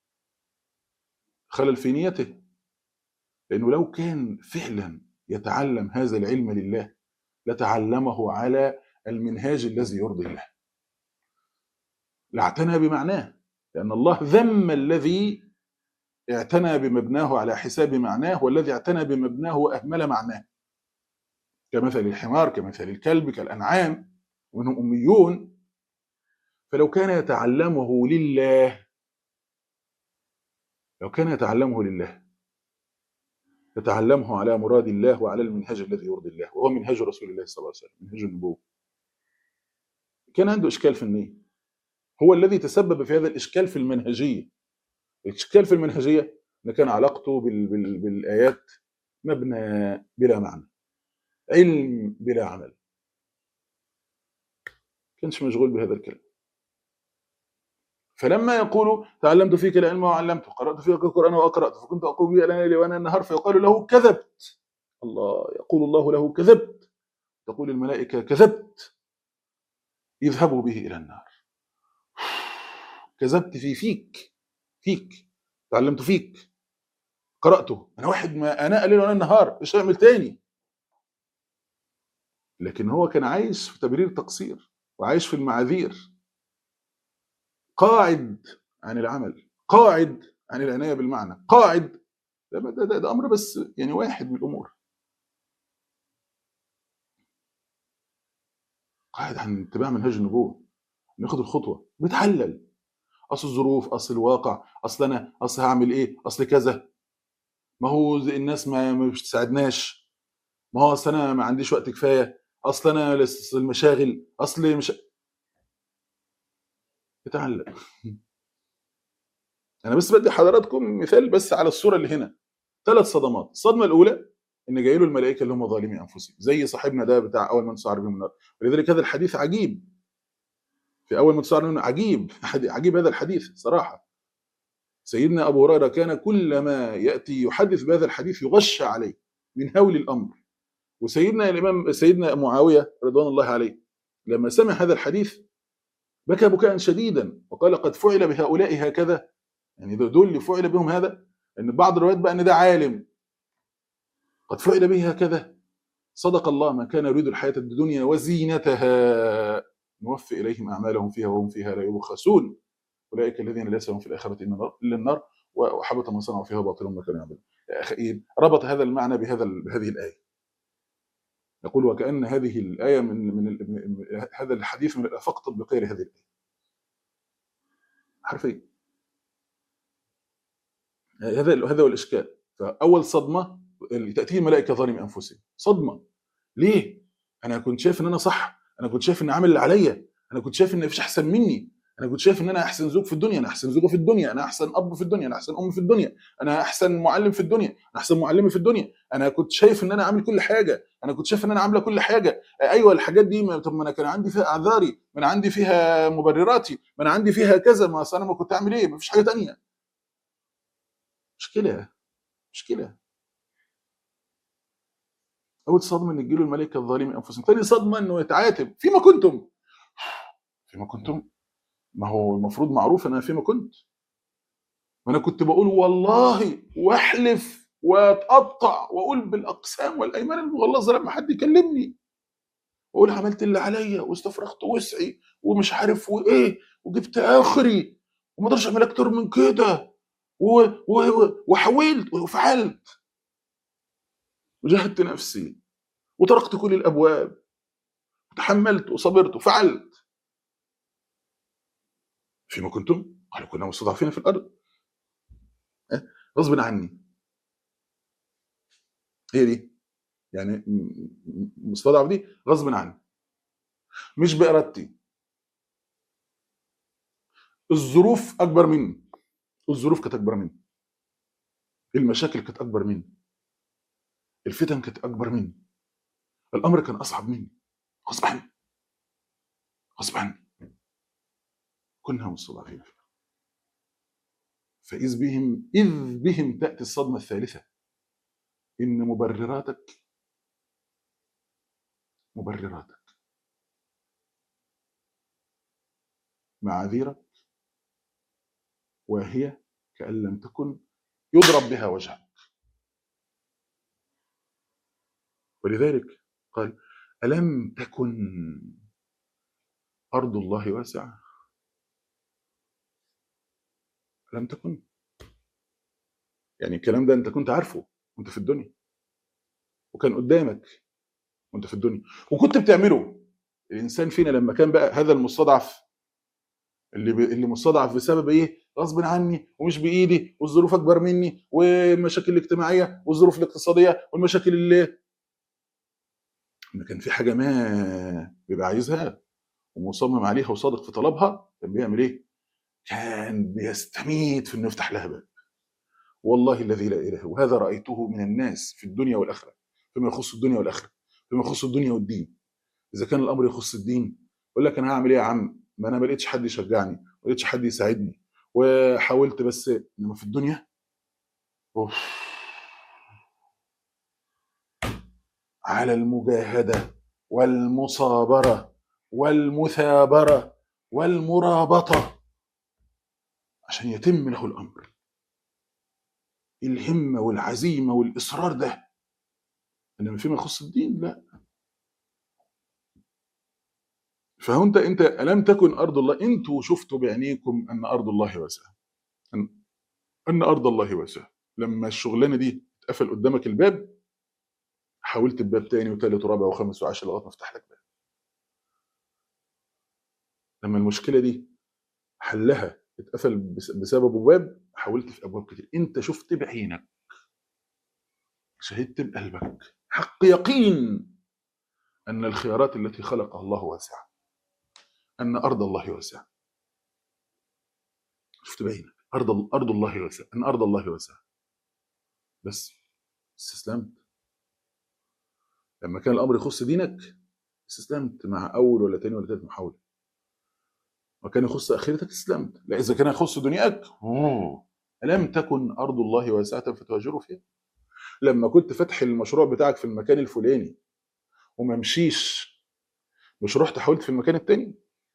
خلل في نيته لانه لو كان فعلا يتعلم هذا العلم لله لتعلمه على المنهاج الذي يرضي الله لاعتنى بمعناه لان الله ذم الذي اعتنى بمبناه على حساب معناه والذي اعتنى بمبناه واهمل معناه كمثل الحمار كمثل الكلب كالانعام ومنهم اميون فلو كان يتعلمه لله لو كان يتعلمه لله يتعلمه على مراد الله وعلى المنهج الذي يرضي الله وهو منهج رسول الله صلى الله عليه وسلم منهج النبوة كان عنده إشكال في النية هو الذي تسبب في هذا الإشكال في المنهجية الإشكال في المنهجية أن كان علاقته بال بال بالآيات مبنى بلا معنى علم بلا عمل كانش مشغول بهذا الكلام فلما يقول تعلمت فيك العلم وعلمته قرأت فيك القرآن وأقرأت فكنت أقول به الليل وأنا النهار فيقال له كذبت الله يقول الله له كذبت تقول الملائكة كذبت اذهبوا به إلى النار كذبت في فيك فيك تعلمت فيك قرأته أنا واحد ما أنا الليل وأنا النهار مش هعمل تاني لكن هو كان عايش في تبرير تقصير وعايش في المعاذير قاعد عن العمل قاعد عن العناية بالمعنى قاعد ده, ده, ده, ده أمر بس يعني واحد من الأمور قاعد عن اتباع منهج النبوة ناخد الخطوة بتحلل أصل الظروف أصل الواقع أصل أنا أصل هعمل إيه أصل كذا ما هو زي الناس ما ما مش تساعدناش ما هو أصل أنا ما عنديش وقت كفاية أصل أنا لس- المشاغل أصل مش بتعلق أنا بس بدي حضراتكم مثال بس على الصورة اللي هنا ثلاث صدمات الصدمة الأولى إن جاي له الملائكة اللي هم ظالمي أنفسهم زي صاحبنا ده بتاع أول من تسعر بهم النار ولذلك هذا الحديث عجيب في أول من تسعر بهم النار عجيب عجيب هذا الحديث صراحة سيدنا أبو هريرة كان كلما يأتي يحدث بهذا الحديث يغشى عليه من هول الأمر وسيدنا الإمام سيدنا معاوية رضوان الله عليه لما سمع هذا الحديث بكى بكاء شديدا وقال قد فعل بهؤلاء هكذا يعني دول اللي فعل بهم هذا ان بعض الروايات بقى ان ده عالم قد فعل به هكذا صدق الله من كان يريد الحياة الدنيا وزينتها نوفي إليهم أعمالهم فيها وهم فيها لا يبخسون أولئك الذين ليس لهم في الآخرة إلا النار- إلا النار وحبط ما صنعوا فيها باطل ما كانوا يعملون يا أخي إيه؟ ربط هذا المعنى بهذا ال- بهذه الآية يقول وكأن هذه الآية من من ال- من- هذا الحديث من الآفاق التطبيقية لهذه الآية حرفيا هذا هذا هو الإشكال فأول صدمة اللي تأتيه الملائكة ظالم أنفسهم صدمة ليه؟ أنا كنت شايف إن أنا صح أنا كنت شايف إن عامل اللي عليا أنا كنت شايف إن مفيش أحسن مني أنا كنت شايف إن أنا أحسن زوج في الدنيا أنا أحسن زوجة في الدنيا أنا أحسن أب في الدنيا أنا أحسن أم في الدنيا أنا أحسن معلم في الدنيا أنا أحسن معلمة في الدنيا أنا كنت شايف إن أنا عامل كل حاجة أنا كنت شايف إن أنا عاملة كل حاجة أيوه الحاجات دي ما طب ما أنا كان عندي فيها أعذاري ما أنا عندي فيها مبرراتي ما أنا عندي فيها كذا ما أصل أنا ما كنت أعمل إيه مفيش حاجة تانية مشكلة مشكلة أول صدمة إن تجيله الملائكة الظالمين أنفسهم ثاني صدمة إنه يتعاتب فيما كنتم فيما كنتم ما هو المفروض معروف ان انا فيما كنت ما انا كنت بقول والله واحلف واتقطع واقول بالاقسام والايمان المغلظه لما حد يكلمني واقول عملت اللي عليا واستفرغت وسعي ومش عارف وايه وجبت اخري وما اقدرش اعمل اكتر من كده و- و- وحاولت وفعلت وجاهدت نفسي وطرقت كل الابواب وتحملت وصبرت وفعلت فيما كنتم قالوا كنا مستضعفين في الارض أه؟ غصب عني هي دي يعني م- م- مستضعف دي غصب عني مش بارادتي الظروف اكبر مني الظروف كانت اكبر مني المشاكل كانت اكبر مني الفتن كانت اكبر مني الامر كان اصعب مني غصب عني غصب عني كنا مستضعفين في الأرض. فاذ بهم اذ بهم تاتي الصدمه الثالثه ان مبرراتك مبرراتك معاذيرك وهي كأن لم تكن يضرب بها وجهك ولذلك قال ألم تكن أرض الله واسعة ألم تكن يعني الكلام ده أنت كنت عارفه وأنت في الدنيا وكان قدامك وأنت في الدنيا وكنت بتعمله الإنسان فينا لما كان بقى هذا المستضعف اللي ب... اللي مستضعف بسبب ايه؟ غصب عني ومش بايدي والظروف اكبر مني والمشاكل الاجتماعيه والظروف الاقتصاديه والمشاكل اللي لما كان في حاجه ما بيبقى عايزها ومصمم عليها وصادق في طلبها كان بيعمل ايه؟ كان بيستميت في انه يفتح لها باب والله الذي لا اله الا هو وهذا رايته من الناس في الدنيا والاخره فيما يخص الدنيا والاخره فيما يخص الدنيا والدين اذا كان الامر يخص الدين يقول لك انا هعمل ايه يا عم ما انا ما لقيتش حد يشجعني ما لقيتش حد يساعدني وحاولت بس انما في الدنيا أوف. على المجاهده والمصابره والمثابره والمرابطه عشان يتم له الامر الهمه والعزيمه والاصرار ده انما فيما يخص الدين لا فهو انت انت الم تكن ارض الله انتوا شفتوا بعينيكم ان ارض الله واسعه ان ان ارض الله واسعه لما الشغلانه دي اتقفل قدامك الباب حاولت بباب تاني وتالت ورابع وخامس وعاشر لغايه ما افتح لك باب لما المشكله دي حلها اتقفل بس- بسبب باب حاولت في ابواب كتير انت شفت بعينك شهدت بقلبك حق يقين ان الخيارات التي خلقها الله واسعه ان ارض الله واسعه شفت بعينك ارض ارض الله واسعه ان ارض الله واسعه بس استسلمت لما كان الامر يخص دينك استسلمت مع اول ولا تاني ولا تالت محاوله وكان يخص اخرتك استسلمت لا اذا كان يخص دنياك أوه. الم تكن ارض الله واسعه فتهاجروا فيها لما كنت فاتح المشروع بتاعك في المكان الفلاني وما مشيش مش رحت حاولت في المكان التاني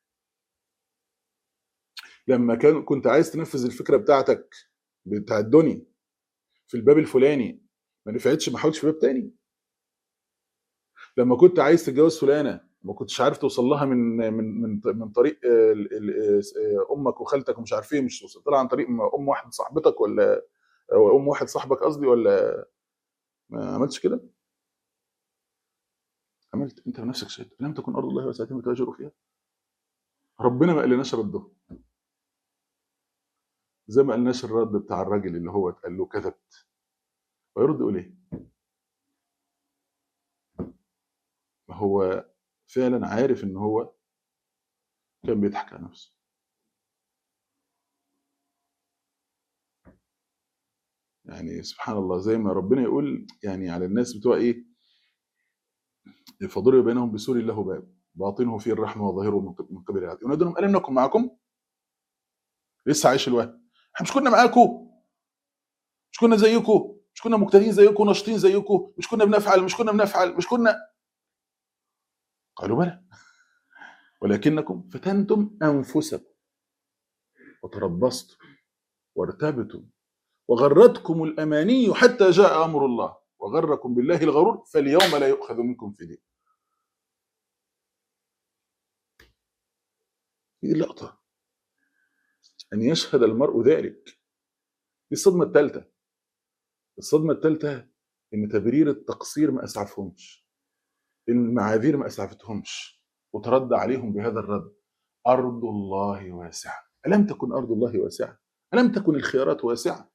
لما كان كنت عايز تنفذ الفكره بتاعتك بتاع الدنيا في الباب الفلاني ما نفعتش ما حاولتش في باب تاني لما كنت عايز تتجوز فلانه ما كنتش عارف توصل لها من من من من طريق آه، ال- ال- آه، امك وخالتك ومش عارف ايه مش وصلت لها عن طريق ام واحد صاحبتك ولا او ام واحد صاحبك قصدي ولا ما عملتش كده عملت انت بنفسك شهد لم تكن ارض الله واسعه فتهاجروا فيها ربنا ما قالناش رده زي ما قالناش الرد بتاع الراجل اللي هو اتقال له كذبت ويرد يقول ايه؟ ما هو فعلا عارف ان هو كان بيضحك على نفسه يعني سبحان الله زي ما ربنا يقول يعني على الناس بتوع ايه فضرب بينهم بسور له باب باطنه فيه الرحمه وظاهره من من قبل العدل ينادونهم الم نكن معكم لسه عايش الوهم احنا مش كنا معاكم مش كنا زيكم مش كنا مجتهدين زيكم ناشطين زيكم مش كنا بنفعل مش كنا بنفعل مش كنا قالوا بلى ولكنكم فتنتم انفسكم وتربصتم وارتبتم وغرتكم الاماني حتى جاء امر الله وغركم بالله الغرور فاليوم لا يؤخذ منكم فدية دي اللقطة أن يشهد المرء ذلك دي الصدمة الثالثة الصدمة الثالثة إن تبرير التقصير ما أسعفهمش المعاذير ما أسعفتهمش وترد عليهم بهذا الرد أرض الله واسعة ألم تكن أرض الله واسعة ألم تكن الخيارات واسعة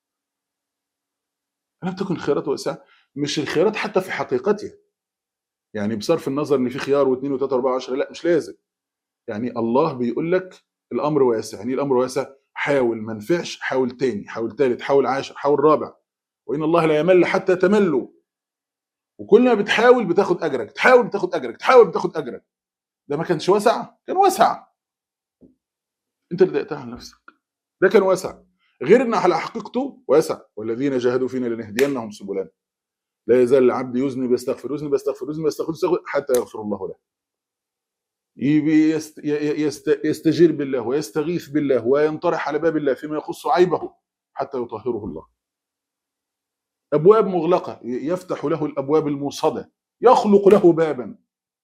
ألم تكن الخيارات واسعة مش الخيارات حتى في حقيقتها يعني بصرف النظر ان في خيار واثنين وثلاثه واربعه وعشره لا مش لازم يعني الله بيقول لك الامر واسع يعني إيه الامر واسع حاول ما نفعش حاول تاني حاول تالت حاول عاشر حاول رابع وان الله لا يمل حتى تملوا وكل ما بتحاول بتاخد اجرك تحاول بتاخد اجرك تحاول بتاخد اجرك ده ما كانش واسع كان واسع انت اللي ضايقتها على نفسك ده كان واسع غير ان على حقيقته واسع والذين جاهدوا فينا لنهدينهم سبلنا لا يزال العبد يذنب يستغفر يذنب يستغفر يذنب يستغفر يستغفر حتى يغفر الله له يبي يست يست يستجير بالله ويستغيث بالله وينطرح على باب الله فيما يخص عيبه حتى يطهره الله ابواب مغلقه يفتح له الابواب الموصده يخلق له بابا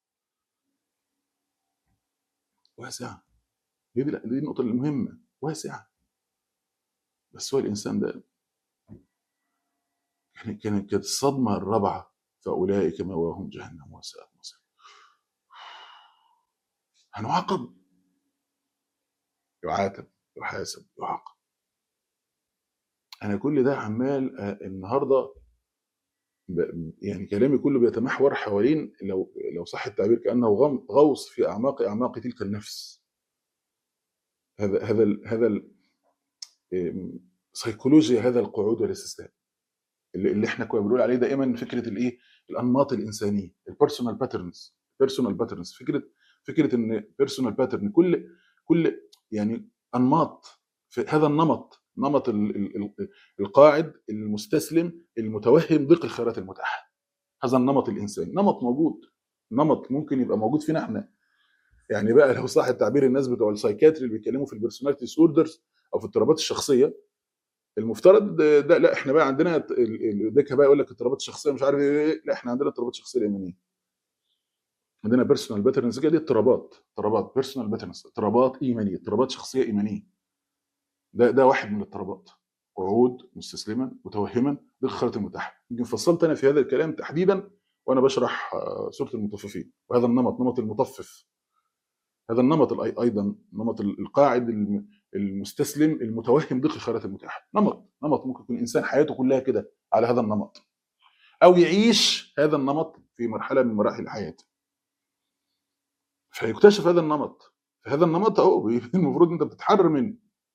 واسعه دي دي النقطه المهمه واسعه بس هو الانسان ده كانت كانت كانت الصدمه الرابعه فاولئك مواهم جهنم وساءت مصير هنعاقب يعاتب يحاسب يعاقب انا كل ده عمال آه، النهارده ب- يعني كلامي كله بيتمحور حوالين لو لو صح التعبير كانه غم- غوص في اعماق اعماق تلك النفس هذا هذا ال- هذا ال- إم، سيكولوجيا هذا القعود والاستسلام اللي, اللي احنا كنا بنقول عليه دائما فكره الايه الانماط الانسانيه البيرسونال باترنز بيرسونال باترنز فكره فكره ان بيرسونال باترن كل كل يعني انماط في هذا النمط نمط ال- ال- ال- القاعد المستسلم المتوهم ضيق الخيارات المتاحه هذا النمط الانساني نمط موجود نمط ممكن يبقى موجود فينا احنا يعني بقى لو صح التعبير الناس بتوع السايكاتري اللي بيتكلموا في البيرسوناليتي ديسوردرز او في اضطرابات الشخصيه المفترض ده, ده لا احنا بقى عندنا ال- ال- ده بقى يقول لك اضطرابات الشخصيه مش عارف ايه لا احنا عندنا اضطرابات الشخصيه الايمانيه عندنا بيرسونال باترنز كده دي اضطرابات اضطرابات بيرسونال باترنز اضطرابات ايمانيه اضطرابات شخصيه ايمانيه ده ده واحد من الاضطرابات قعود مستسلما متوهما دي الخريطه المتاحه يمكن فصلت انا في هذا الكلام تحديدا وانا بشرح آه، سوره المطففين وهذا النمط نمط المطفف هذا النمط الأي- ايضا نمط ال- القاعد الم- المستسلم المتوهم ضيق الخيارات المتاحه نمط نمط ممكن يكون انسان حياته كلها كده على هذا النمط او يعيش هذا النمط في مرحله من مراحل حياته فيكتشف هذا النمط فهذا النمط اهو المفروض انت بتتحرر منه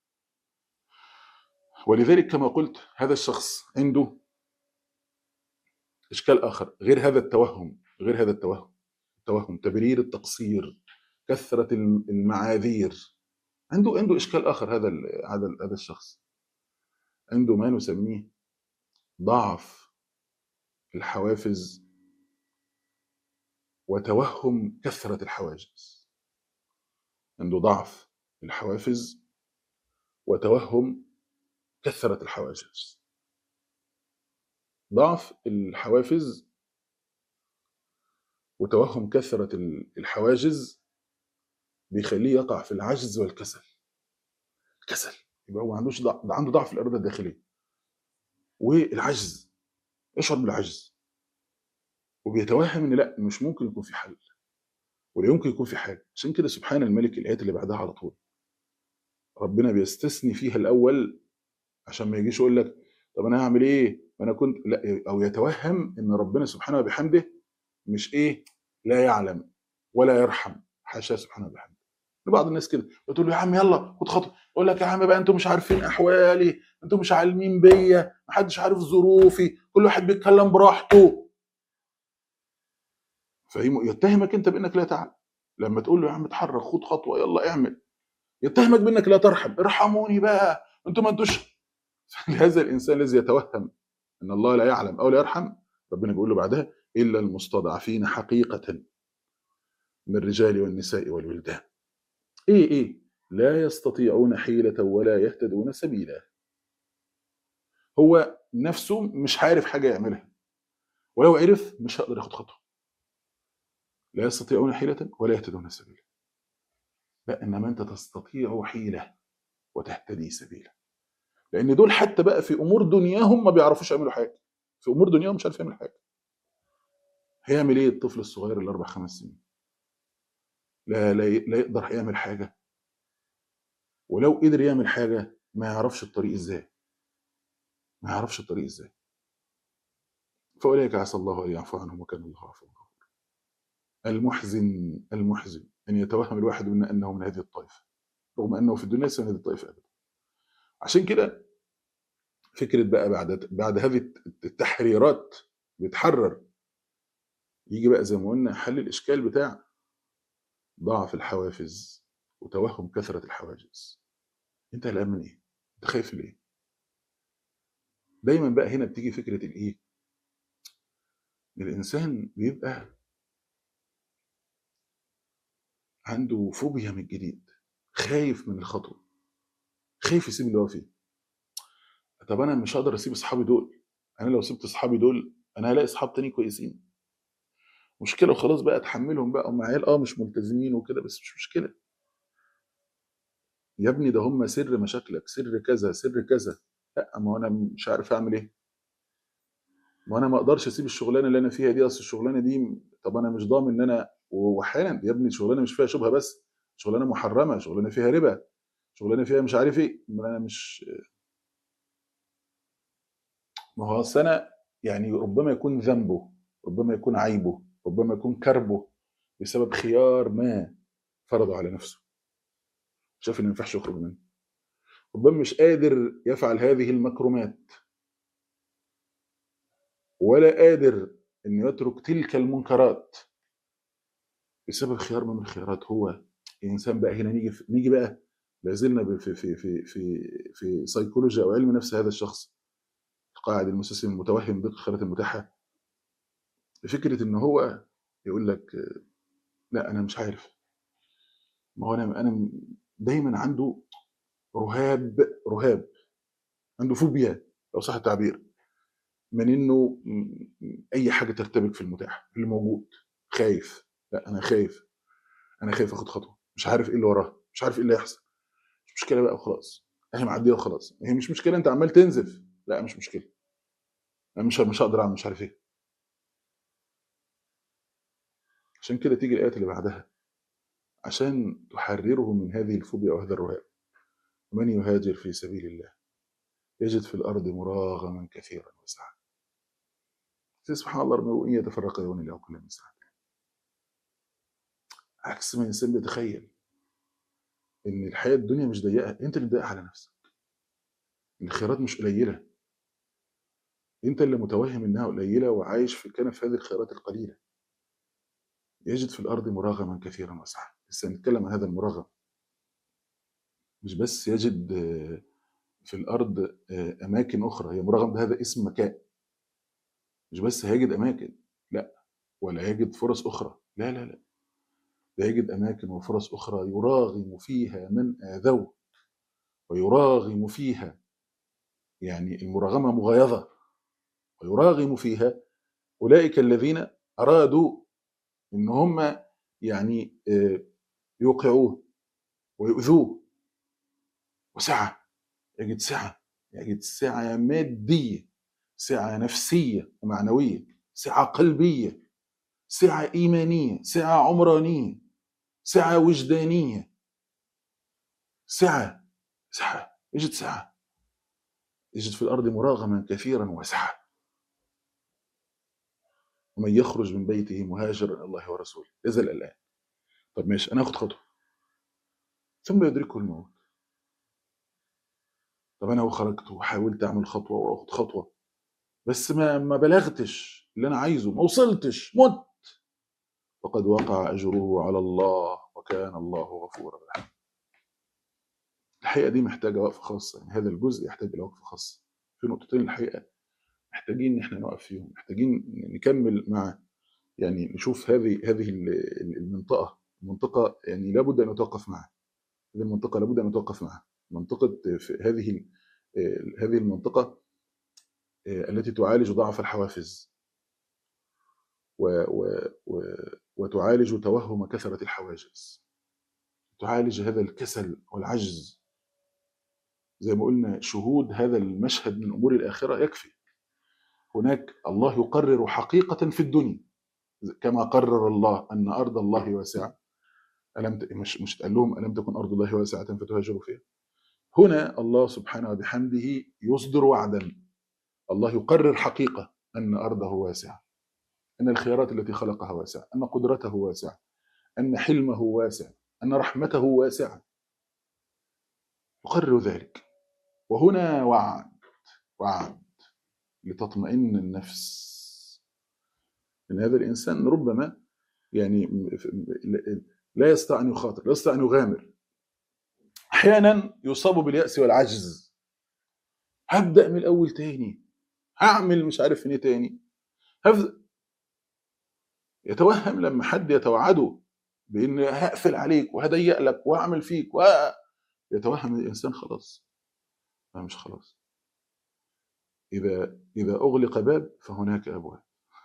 ولذلك كما قلت هذا الشخص عنده اشكال اخر غير هذا التوهم غير هذا التوهم التوهم تبرير التقصير كثره الم- المعاذير عنده عنده اشكال اخر هذا ال- هذا ال- هذا الشخص عنده ما نسميه ضعف الحوافز وتوهم كثره الحواجز عنده ضعف الحوافز وتوهم كثره الحواجز ضعف الحوافز وتوهم كثره ال- الحواجز بيخليه يقع في العجز والكسل كسل يبقى هو ما عندوش ضع... عنده ضعف الاراده الداخليه والعجز يشعر بالعجز وبيتوهم ان لا مش ممكن يكون في حل ولا يمكن يكون في حاجه عشان كده سبحان الملك الايات اللي بعدها على طول ربنا بيستثني فيها الاول عشان ما يجيش يقول لك طب انا هعمل ايه ما انا كنت لا او يتوهم ان ربنا سبحانه وبحمده مش ايه لا يعلم ولا يرحم حاشا سبحانه وبحمده بعض الناس كده بتقول له يا عم يلا خد خطوه يقول لك يا عم بقى انتوا مش عارفين احوالي انتوا مش عالمين بيا محدش عارف ظروفي كل واحد بيتكلم براحته فهي يتهمك انت بانك لا تعلم لما تقول له يا عم اتحرك خد خطوه يلا اعمل يتهمك بانك لا ترحم ارحموني بقى انتوا ما انتوش لهذا الانسان الذي يتوهم ان الله لا يعلم او لا يرحم ربنا بيقول له بعدها الا المستضعفين حقيقه من الرجال والنساء والولدان ايه ايه لا يستطيعون حيلة ولا يهتدون سبيلا هو نفسه مش عارف حاجة يعملها ولو عرف مش هيقدر ياخد خطوة لا يستطيعون حيلة ولا يهتدون سبيلا لا انما انت تستطيع حيلة وتهتدي سبيلا لان دول حتى بقى في امور دنياهم ما بيعرفوش يعملوا حاجة في امور دنياهم مش عارف يعمل حاجة هيعمل ايه الطفل الصغير اللي اربع خمس سنين لا لا, لا يقدر يعمل حاجة ولو قدر يعمل حاجة ما يعرفش الطريق ازاي ما يعرفش الطريق ازاي فأولئك عسى الله أن يعفو عنهم وكان الله عفوا غفورا المحزن المحزن أن يتوهم الواحد منا أنه من هذه الطائفة رغم أنه في الدنيا ليس من هذه الطائفة أبدا عشان كده فكرة بقى بعد بعد هذه التحريرات بيتحرر يجي بقى زي ما قلنا حل الإشكال بتاع ضعف الحوافز وتوهم كثرة الحواجز أنت قلقان من إيه؟ أنت خايف ليه؟ دايما بقى هنا بتيجي فكرة الإيه؟ الإنسان بيبقى عنده فوبيا من الجديد خايف من الخطوة خايف يسيب اللي هو فيه طب أنا مش هقدر أسيب أصحابي دول أنا لو سبت أصحابي دول أنا هلاقي أصحاب تاني كويسين مشكلة وخلاص بقى أتحملهم بقى هم عيال أه مش ملتزمين وكده بس مش مشكلة يا ابني ده هم سر مشاكلك سر كذا سر كذا لا ما انا مش عارف اعمل ايه ما انا ما اقدرش اسيب الشغلانه اللي انا فيها دي اصل الشغلانه دي طب انا مش ضامن ان انا واحيانا يا ابني الشغلانه مش فيها شبهه بس شغلانه محرمه شغلانه فيها ربا شغلانه فيها مش عارف ايه ما انا مش ما هو أصل انا يعني ربما يكون ذنبه ربما يكون عيبه ربما يكون كربه بسبب خيار ما فرضه على نفسه شاف ان ما ينفعش يخرج منه ربما مش قادر يفعل هذه المكرمات ولا قادر انه يترك تلك المنكرات بسبب خيار من الخيارات هو الانسان بقى هنا نيجي في نيجي بقى لازلنا في في في في في سيكولوجيا او علم نفس هذا الشخص القاعد المستسلم المتوهم ضد الخيارات المتاحه فكره ان هو يقول لك آه، لا انا مش عارف ما هو انا انا دايما عنده رهاب رهاب عنده فوبيا لو صح التعبير من انه م- م- اي حاجه ترتبك في المتاح اللي موجود خايف لا انا خايف انا خايف اخد خطوه مش عارف ايه اللي وراها مش عارف ايه اللي هيحصل مش مشكله بقى وخلاص هي معديه وخلاص هي مش مشكله انت عمال تنزف لا مش مشكله انا مش مش هقدر اعمل مش عارف ايه عشان كده تيجي الايات اللي بعدها عشان تحرره من هذه الفوبيا وهذا الرهاب من يهاجر في سبيل الله يجد في الارض مراغما كثيرا وسعه سبحان الله ربنا وان يتفرق يغني الله كل من سعته عكس ما الانسان بيتخيل ان الحياه الدنيا مش ضيقه انت اللي ضيقها على نفسك الخيرات مش قليله انت اللي متوهم انها قليله وعايش في كنف هذه الخيرات القليله يجد في الارض مراغما كثيرا وسعه لسه هنتكلم عن هذا المراغم مش بس يجد آه، في الارض آه، اماكن اخرى هي مراغم ده هذا اسم مكان مش بس هيجد اماكن لا ولا يجد فرص اخرى لا لا لا ده يجد اماكن وفرص اخرى يراغم فيها من اذوه ويراغم فيها يعني المراغمه مغايظه ويراغم فيها اولئك الذين ارادوا ان هم يعني آه، يوقعوه ويؤذوه وسعه يجد سعه يجد سعه ماديه سعه نفسيه ومعنويه سعه قلبيه سعه ايمانيه سعه عمرانيه سعه وجدانيه سعه سعه يجد سعه يجد في الارض مراغما كثيرا وسعه ومن يخرج من بيته مهاجرا الى الله ورسوله يزل الان طب ماشي انا اخد خطوه ثم يدركه الموت طب انا وخرجت وحاولت اعمل خطوه واخد خطوه بس ما ما بلغتش اللي انا عايزه ما وصلتش مت فقد وقع اجره على الله وكان الله غفورا رحيما الحقيقه دي محتاجه وقفه خاصه يعني هذا الجزء يحتاج الى وقفه خاصه في نقطتين الحقيقه محتاجين ان احنا نقف فيهم محتاجين نكمل مع يعني نشوف هذه هذه ال- المنطقه المنطقه يعني لابد ان نتوقف معها هذه المنطقه لابد ان نتوقف معها منطقه في هذه ال- آه، هذه المنطقه آه، التي تعالج ضعف الحوافز و و و وتعالج توهم كثره الحواجز تعالج هذا الكسل والعجز زي ما قلنا شهود هذا المشهد من امور الاخره يكفي هناك الله يقرر حقيقه في الدنيا كما قرر الله ان ارض الله واسعه الم ت- مش مش قال لهم الم تكن ارض الله واسعه فتهاجروا فيها هنا الله سبحانه وبحمده يصدر وعدا الله يقرر حقيقه ان ارضه واسعه ان الخيارات التي خلقها واسعه ان قدرته واسعه ان حلمه واسع ان رحمته واسعه يقرر ذلك وهنا وعد وعد لتطمئن النفس ان هذا الانسان ربما يعني م- ف- م- لا يستطيع ان يخاطر لا يستطيع ان يغامر احيانا يصاب بالياس والعجز هبدا من الاول تاني هعمل مش عارف ايه تاني هفضل يتوهم لما حد يتوعده بان هقفل عليك وهضيق لك واعمل فيك و يتوهم الانسان خلاص لا مش خلاص اذا اذا اغلق باب فهناك ابواب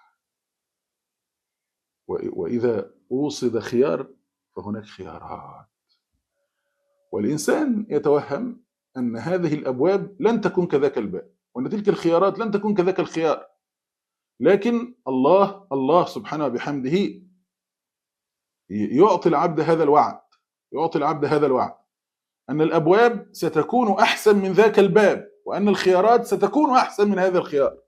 و- واذا اوصد خيار فهناك خيارات والانسان يتوهم ان هذه الابواب لن تكون كذاك الباب وان تلك الخيارات لن تكون كذاك الخيار لكن الله الله سبحانه بحمده ي- يعطي العبد هذا الوعد يعطي العبد هذا الوعد ان الابواب ستكون احسن من ذاك الباب وان الخيارات ستكون احسن من هذا الخيار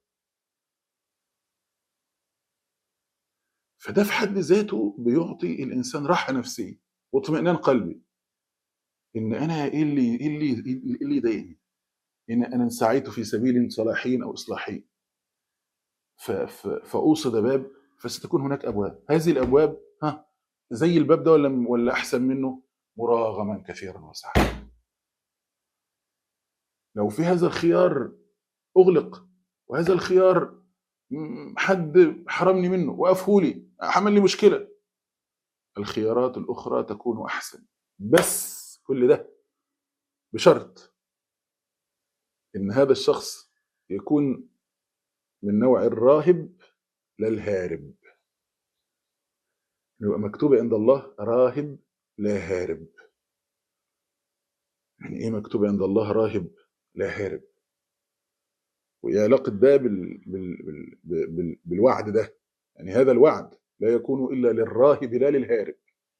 فده في حد ذاته بيعطي الانسان راحه نفسيه واطمئنان قلبي ان انا ايه اللي ايه اللي ايه اللي يضايقني ان انا سعيت في سبيل صلاحي او اصلاحي ف- ف- فاوصد باب فستكون هناك ابواب هذه الابواب ها زي الباب ده ولا ولا احسن منه مراغما كثيرا وسعا لو في هذا الخيار اغلق وهذا الخيار م- حد حرمني منه وقفهولي عمل لي مشكله الخيارات الاخرى تكون احسن بس كل ده بشرط ان هذا الشخص يكون من نوع الراهب لا الهارب يبقى مكتوب عند الله راهب لا هارب يعني ايه مكتوب عند الله راهب لا هارب وايه علاقه ده بال... بال... بال... بال... بالوعد ده يعني هذا الوعد لا يكون الا للراهب لا للهارب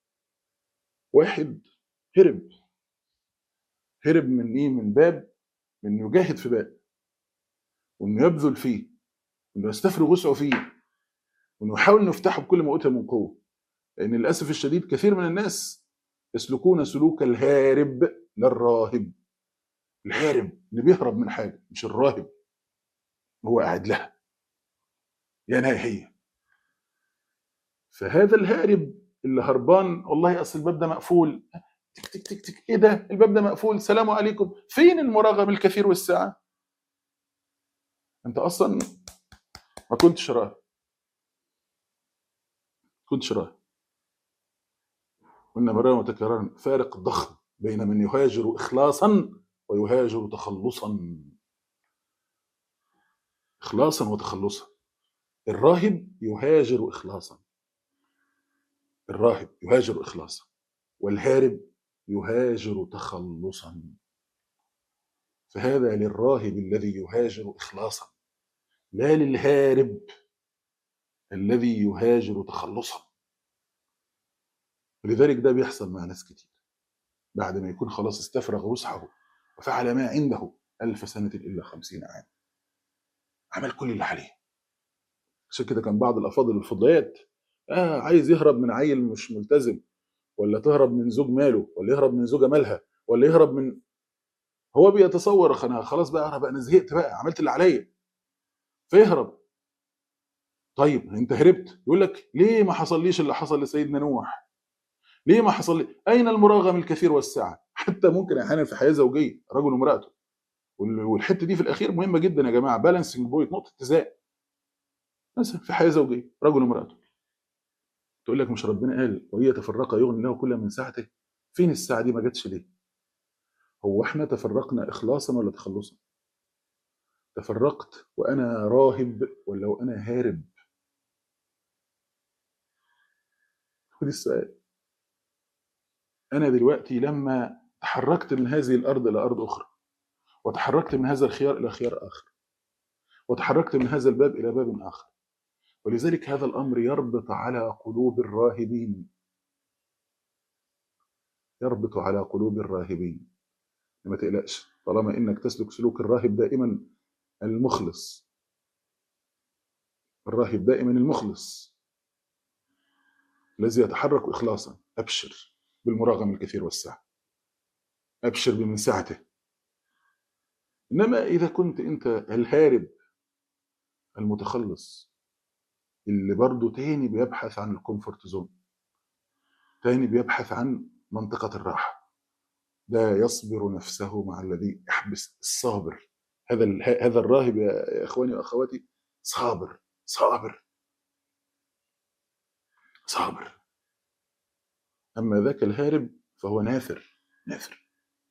واحد هرب هرب من ايه من باب من إنه يجاهد في باب وانه يبذل فيه وانه يستفرغ وسعه فيه وانه يحاول انه يفتحه بكل ما اوتي من قوه لان للاسف الشديد كثير من الناس يسلكون سلوك الهارب لا الراهب الهارب اللي بيهرب من حاجه مش الراهب هو قاعد لها يا نهاية هي فهذا الهارب اللي هربان والله اصل الباب ده مقفول تك تك تك تك ايه ده الباب ده مقفول سلام عليكم فين المراغم الكثير والسعه انت اصلا ما كنتش راهب كنتش راهب قلنا مرارا وتكرارا فارق ضخم بين من يهاجر اخلاصا ويهاجر تخلصا اخلاصا وتخلصا الراهب يهاجر اخلاصا الراهب يهاجر اخلاصا والهارب يهاجر تخلصا فهذا للراهب الذي يهاجر اخلاصا لا للهارب الذي يهاجر تخلصا ولذلك ده بيحصل مع ناس كتير بعد ما يكون خلاص استفرغ وسعه وفعل ما عنده ألف سنة إلا خمسين عام عمل كل اللي عليه عشان كده كان بعض الأفاضل الفضليات آه عايز يهرب من عيل مش ملتزم ولا تهرب من زوج ماله ولا يهرب من زوجة مالها ولا يهرب من هو بيتصور انا خلاص بقى انا بقى انا زهقت بقى عملت اللي عليا فيهرب طيب انت هربت يقول لك ليه ما حصليش اللي حصل لسيدنا نوح ليه ما حصل لي اين المراغم الكثير والسعه حتى ممكن احيانا في حياه زوجيه رجل وامراته وال- والحته دي في الاخير مهمه جدا يا جماعه بالانسنج بوينت نقطه اتزان مثلا في حياه زوجيه رجل وامراته تقول لك مش ربنا قال وهي تفرق يغني له كل من سعته فين الساعه دي ما جاتش ليه هو احنا تفرقنا اخلاصا ولا تخلصا تفرقت وانا راهب ولا وانا هارب خد السؤال انا دلوقتي لما تحركت من هذه الارض الى ارض اخرى وتحركت من هذا الخيار الى خيار اخر وتحركت من هذا الباب الى باب اخر ولذلك هذا الامر يربط على قلوب الراهبين يربط على قلوب الراهبين ما تقلقش طالما انك تسلك سلوك الراهب دائما المخلص الراهب دائما المخلص الذي يتحرك اخلاصا ابشر بالمراغم الكثير والسعه ابشر بمن سعته انما اذا كنت انت الهارب المتخلص اللي برضه تاني بيبحث عن الكومفورت زون تاني بيبحث عن منطقة الراحة ده يصبر نفسه مع الذي يحبس الصابر هذا ال- هذا الراهب يا اخواني واخواتي صابر صابر صابر اما ذاك الهارب فهو نافر نافر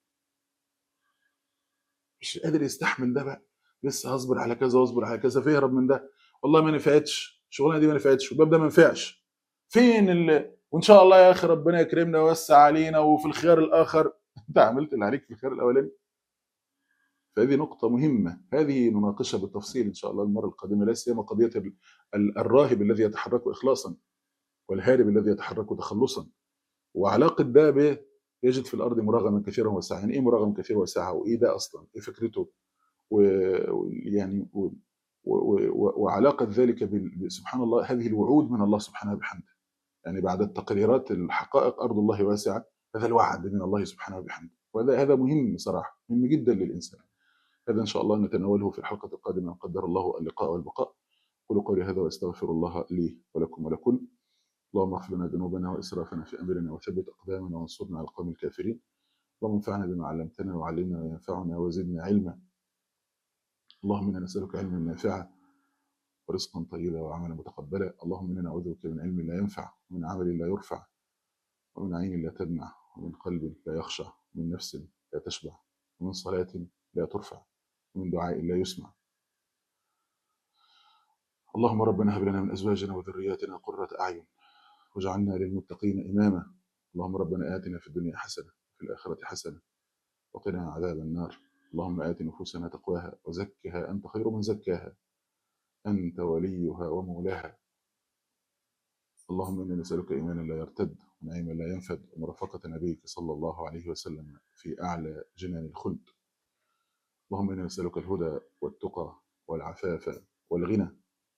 مش قادر يستحمل ده بقى لسه هصبر على كذا واصبر على كذا فيهرب من ده والله ما نفعتش الشغلانه دي ما نفعتش والباب ده ما نفعش فين ال... وان شاء الله يا اخي ربنا يكرمنا ويوسع علينا وفي الخيار الاخر انت عملت اللي عليك في الخيار الاولاني فهذه نقطة مهمة هذه نناقشها بالتفصيل إن شاء الله المرة القادمة لا سيما قضية ال- ال- الراهب الذي يتحرك إخلاصا والهارب الذي يتحرك تخلصا وعلاقة ده ب يجد في الأرض مراغما كثيرا وسعة يعني إيه مراغم كثير وسعة وإيه ده أصلا إيه فكرته ويعني و... و... و... و... وعلاقة ذلك بال... سبحان الله هذه الوعود من الله سبحانه وبحمده يعني بعد التقريرات الحقائق أرض الله واسعة هذا الوعد من الله سبحانه وبحمده وهذا هذا مهم صراحة مهم جدا للإنسان هذا إن شاء الله نتناوله في الحلقة القادمة قدر الله اللقاء والبقاء قولوا قولي هذا واستغفر الله لي ولكم ولكم اللهم اغفر لنا ذنوبنا واسرافنا في امرنا وثبت اقدامنا وانصرنا على القوم الكافرين اللهم انفعنا بما علمتنا وعلمنا ما ينفعنا وزدنا علما اللهم انا نسالك علما نافعا ورزقا طيبا وعملا متقبلا اللهم انا نعوذ بك من علم لا ينفع ومن عمل لا يرفع ومن عين لا تدمع ومن قلب لا يخشع ومن نفس لا تشبع ومن صلاة لا ترفع ومن دعاء لا يسمع اللهم ربنا هب لنا من ازواجنا وذرياتنا قرة اعين واجعلنا للمتقين اماما اللهم ربنا اتنا في الدنيا حسنه وفي الاخره حسنه وقنا عذاب النار اللهم ات نفوسنا تقواها وزكها انت خير من زكاها انت وليها ومولاها اللهم انا نسالك ايمانا لا يرتد ونعيما لا ينفد ومرافقه نبيك صلى الله عليه وسلم في اعلى جنان الخلد اللهم انا نسالك الهدى والتقى والعفاف والغنى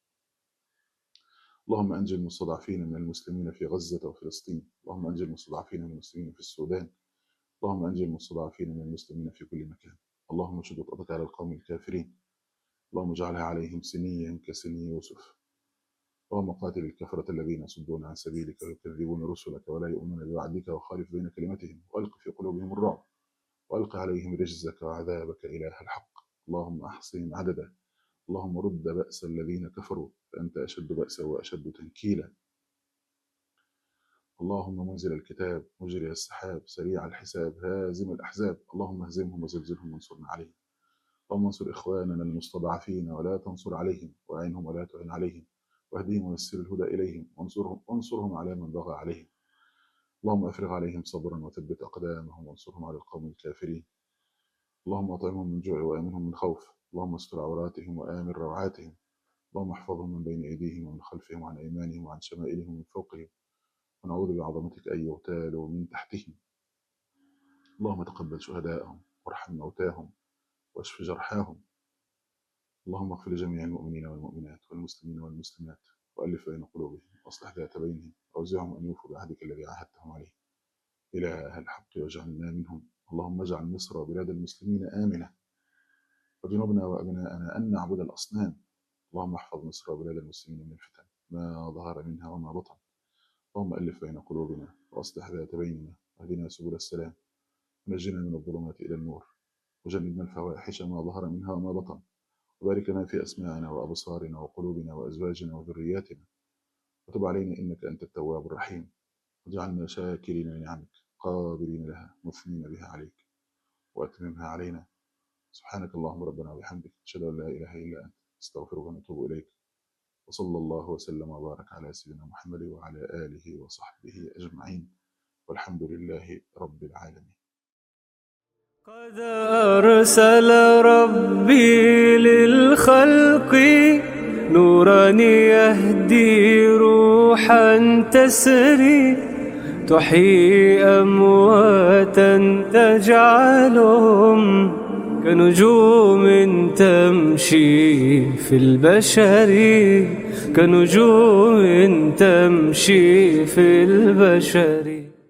اللهم انجل المستضعفين من المسلمين في غزه وفلسطين اللهم انجل المستضعفين من المسلمين في السودان اللهم انجل المستضعفين من المسلمين في كل مكان اللهم اشد وطأتك على القوم الكافرين اللهم اجعلها عليهم سنيا كسني يوسف اللهم قاتل الكفرة الذين يصدون عن سبيلك ويكذبون رسلك ولا يؤمنون بوعدك وخالف بين كلمتهم والق في قلوبهم الرعب والق عليهم رجزك وعذابك اله الحق اللهم احصهم عددا اللهم رد بأس الذين كفروا فأنت أشد بأسا وأشد تنكيلا اللهم منزل الكتاب مجري السحاب سريع الحساب هازم الأحزاب اللهم اهزمهم وزلزلهم وانصرنا عليهم اللهم انصر إخواننا المستضعفين ولا تنصر عليهم وأعينهم ولا تعن عليهم واهدهم ويسر الهدى إليهم وانصرهم وانصرهم على من بغى عليهم اللهم افرغ عليهم صبرا وثبت أقدامهم وانصرهم على القوم الكافرين اللهم أطعمهم من جوع وآمنهم من خوف اللهم استر عوراتهم وآمن روعاتهم اللهم احفظهم من بين أيديهم ومن خلفهم وعن أيمانهم وعن شمائلهم ومن فوقهم ونعوذ بعظمتك أن يغتالوا من تحتهم اللهم تقبل شهداءهم وارحم موتاهم واشف جرحاهم اللهم اغفر لجميع المؤمنين والمؤمنات والمسلمين والمسلمات وألف بين قلوبهم واصلح ذات بينهم وأوزعهم أن يوفوا بعهدك الذي عاهدتهم عليه إله الحق واجعلنا منهم اللهم اجعل مصر وبلاد المسلمين آمنة وجنوبنا وأبناءنا أن نعبد الأصنام اللهم احفظ مصر وبلاد المسلمين من الفتن ما ظهر منها وما بطن اللهم ألف بين قلوبنا وأصلح ذات بيننا واهدنا سبل السلام ونجنا من الظلمات إلى النور وجنبنا الفواحش ما ظهر منها وما بطن وبارك لنا في أسماعنا وأبصارنا وقلوبنا وأزواجنا وذرياتنا وتب علينا إنك أنت التواب الرحيم واجعلنا شاكرين لنعمك قابلين لها مثنين بها عليك وأتممها علينا سبحانك اللهم ربنا وبحمدك أشهد أن لا إله إلا أنت استغفرك ونتوب إليك وصلى الله وسلم وبارك على سيدنا محمد وعلى آله وصحبه أجمعين والحمد لله رب العالمين قد أرسل ربي للخلق نورا يهدي روحا تسري تحيي أمواتا تجعلهم كنجوم تمشي في البشر كنجوم تمشي في البشر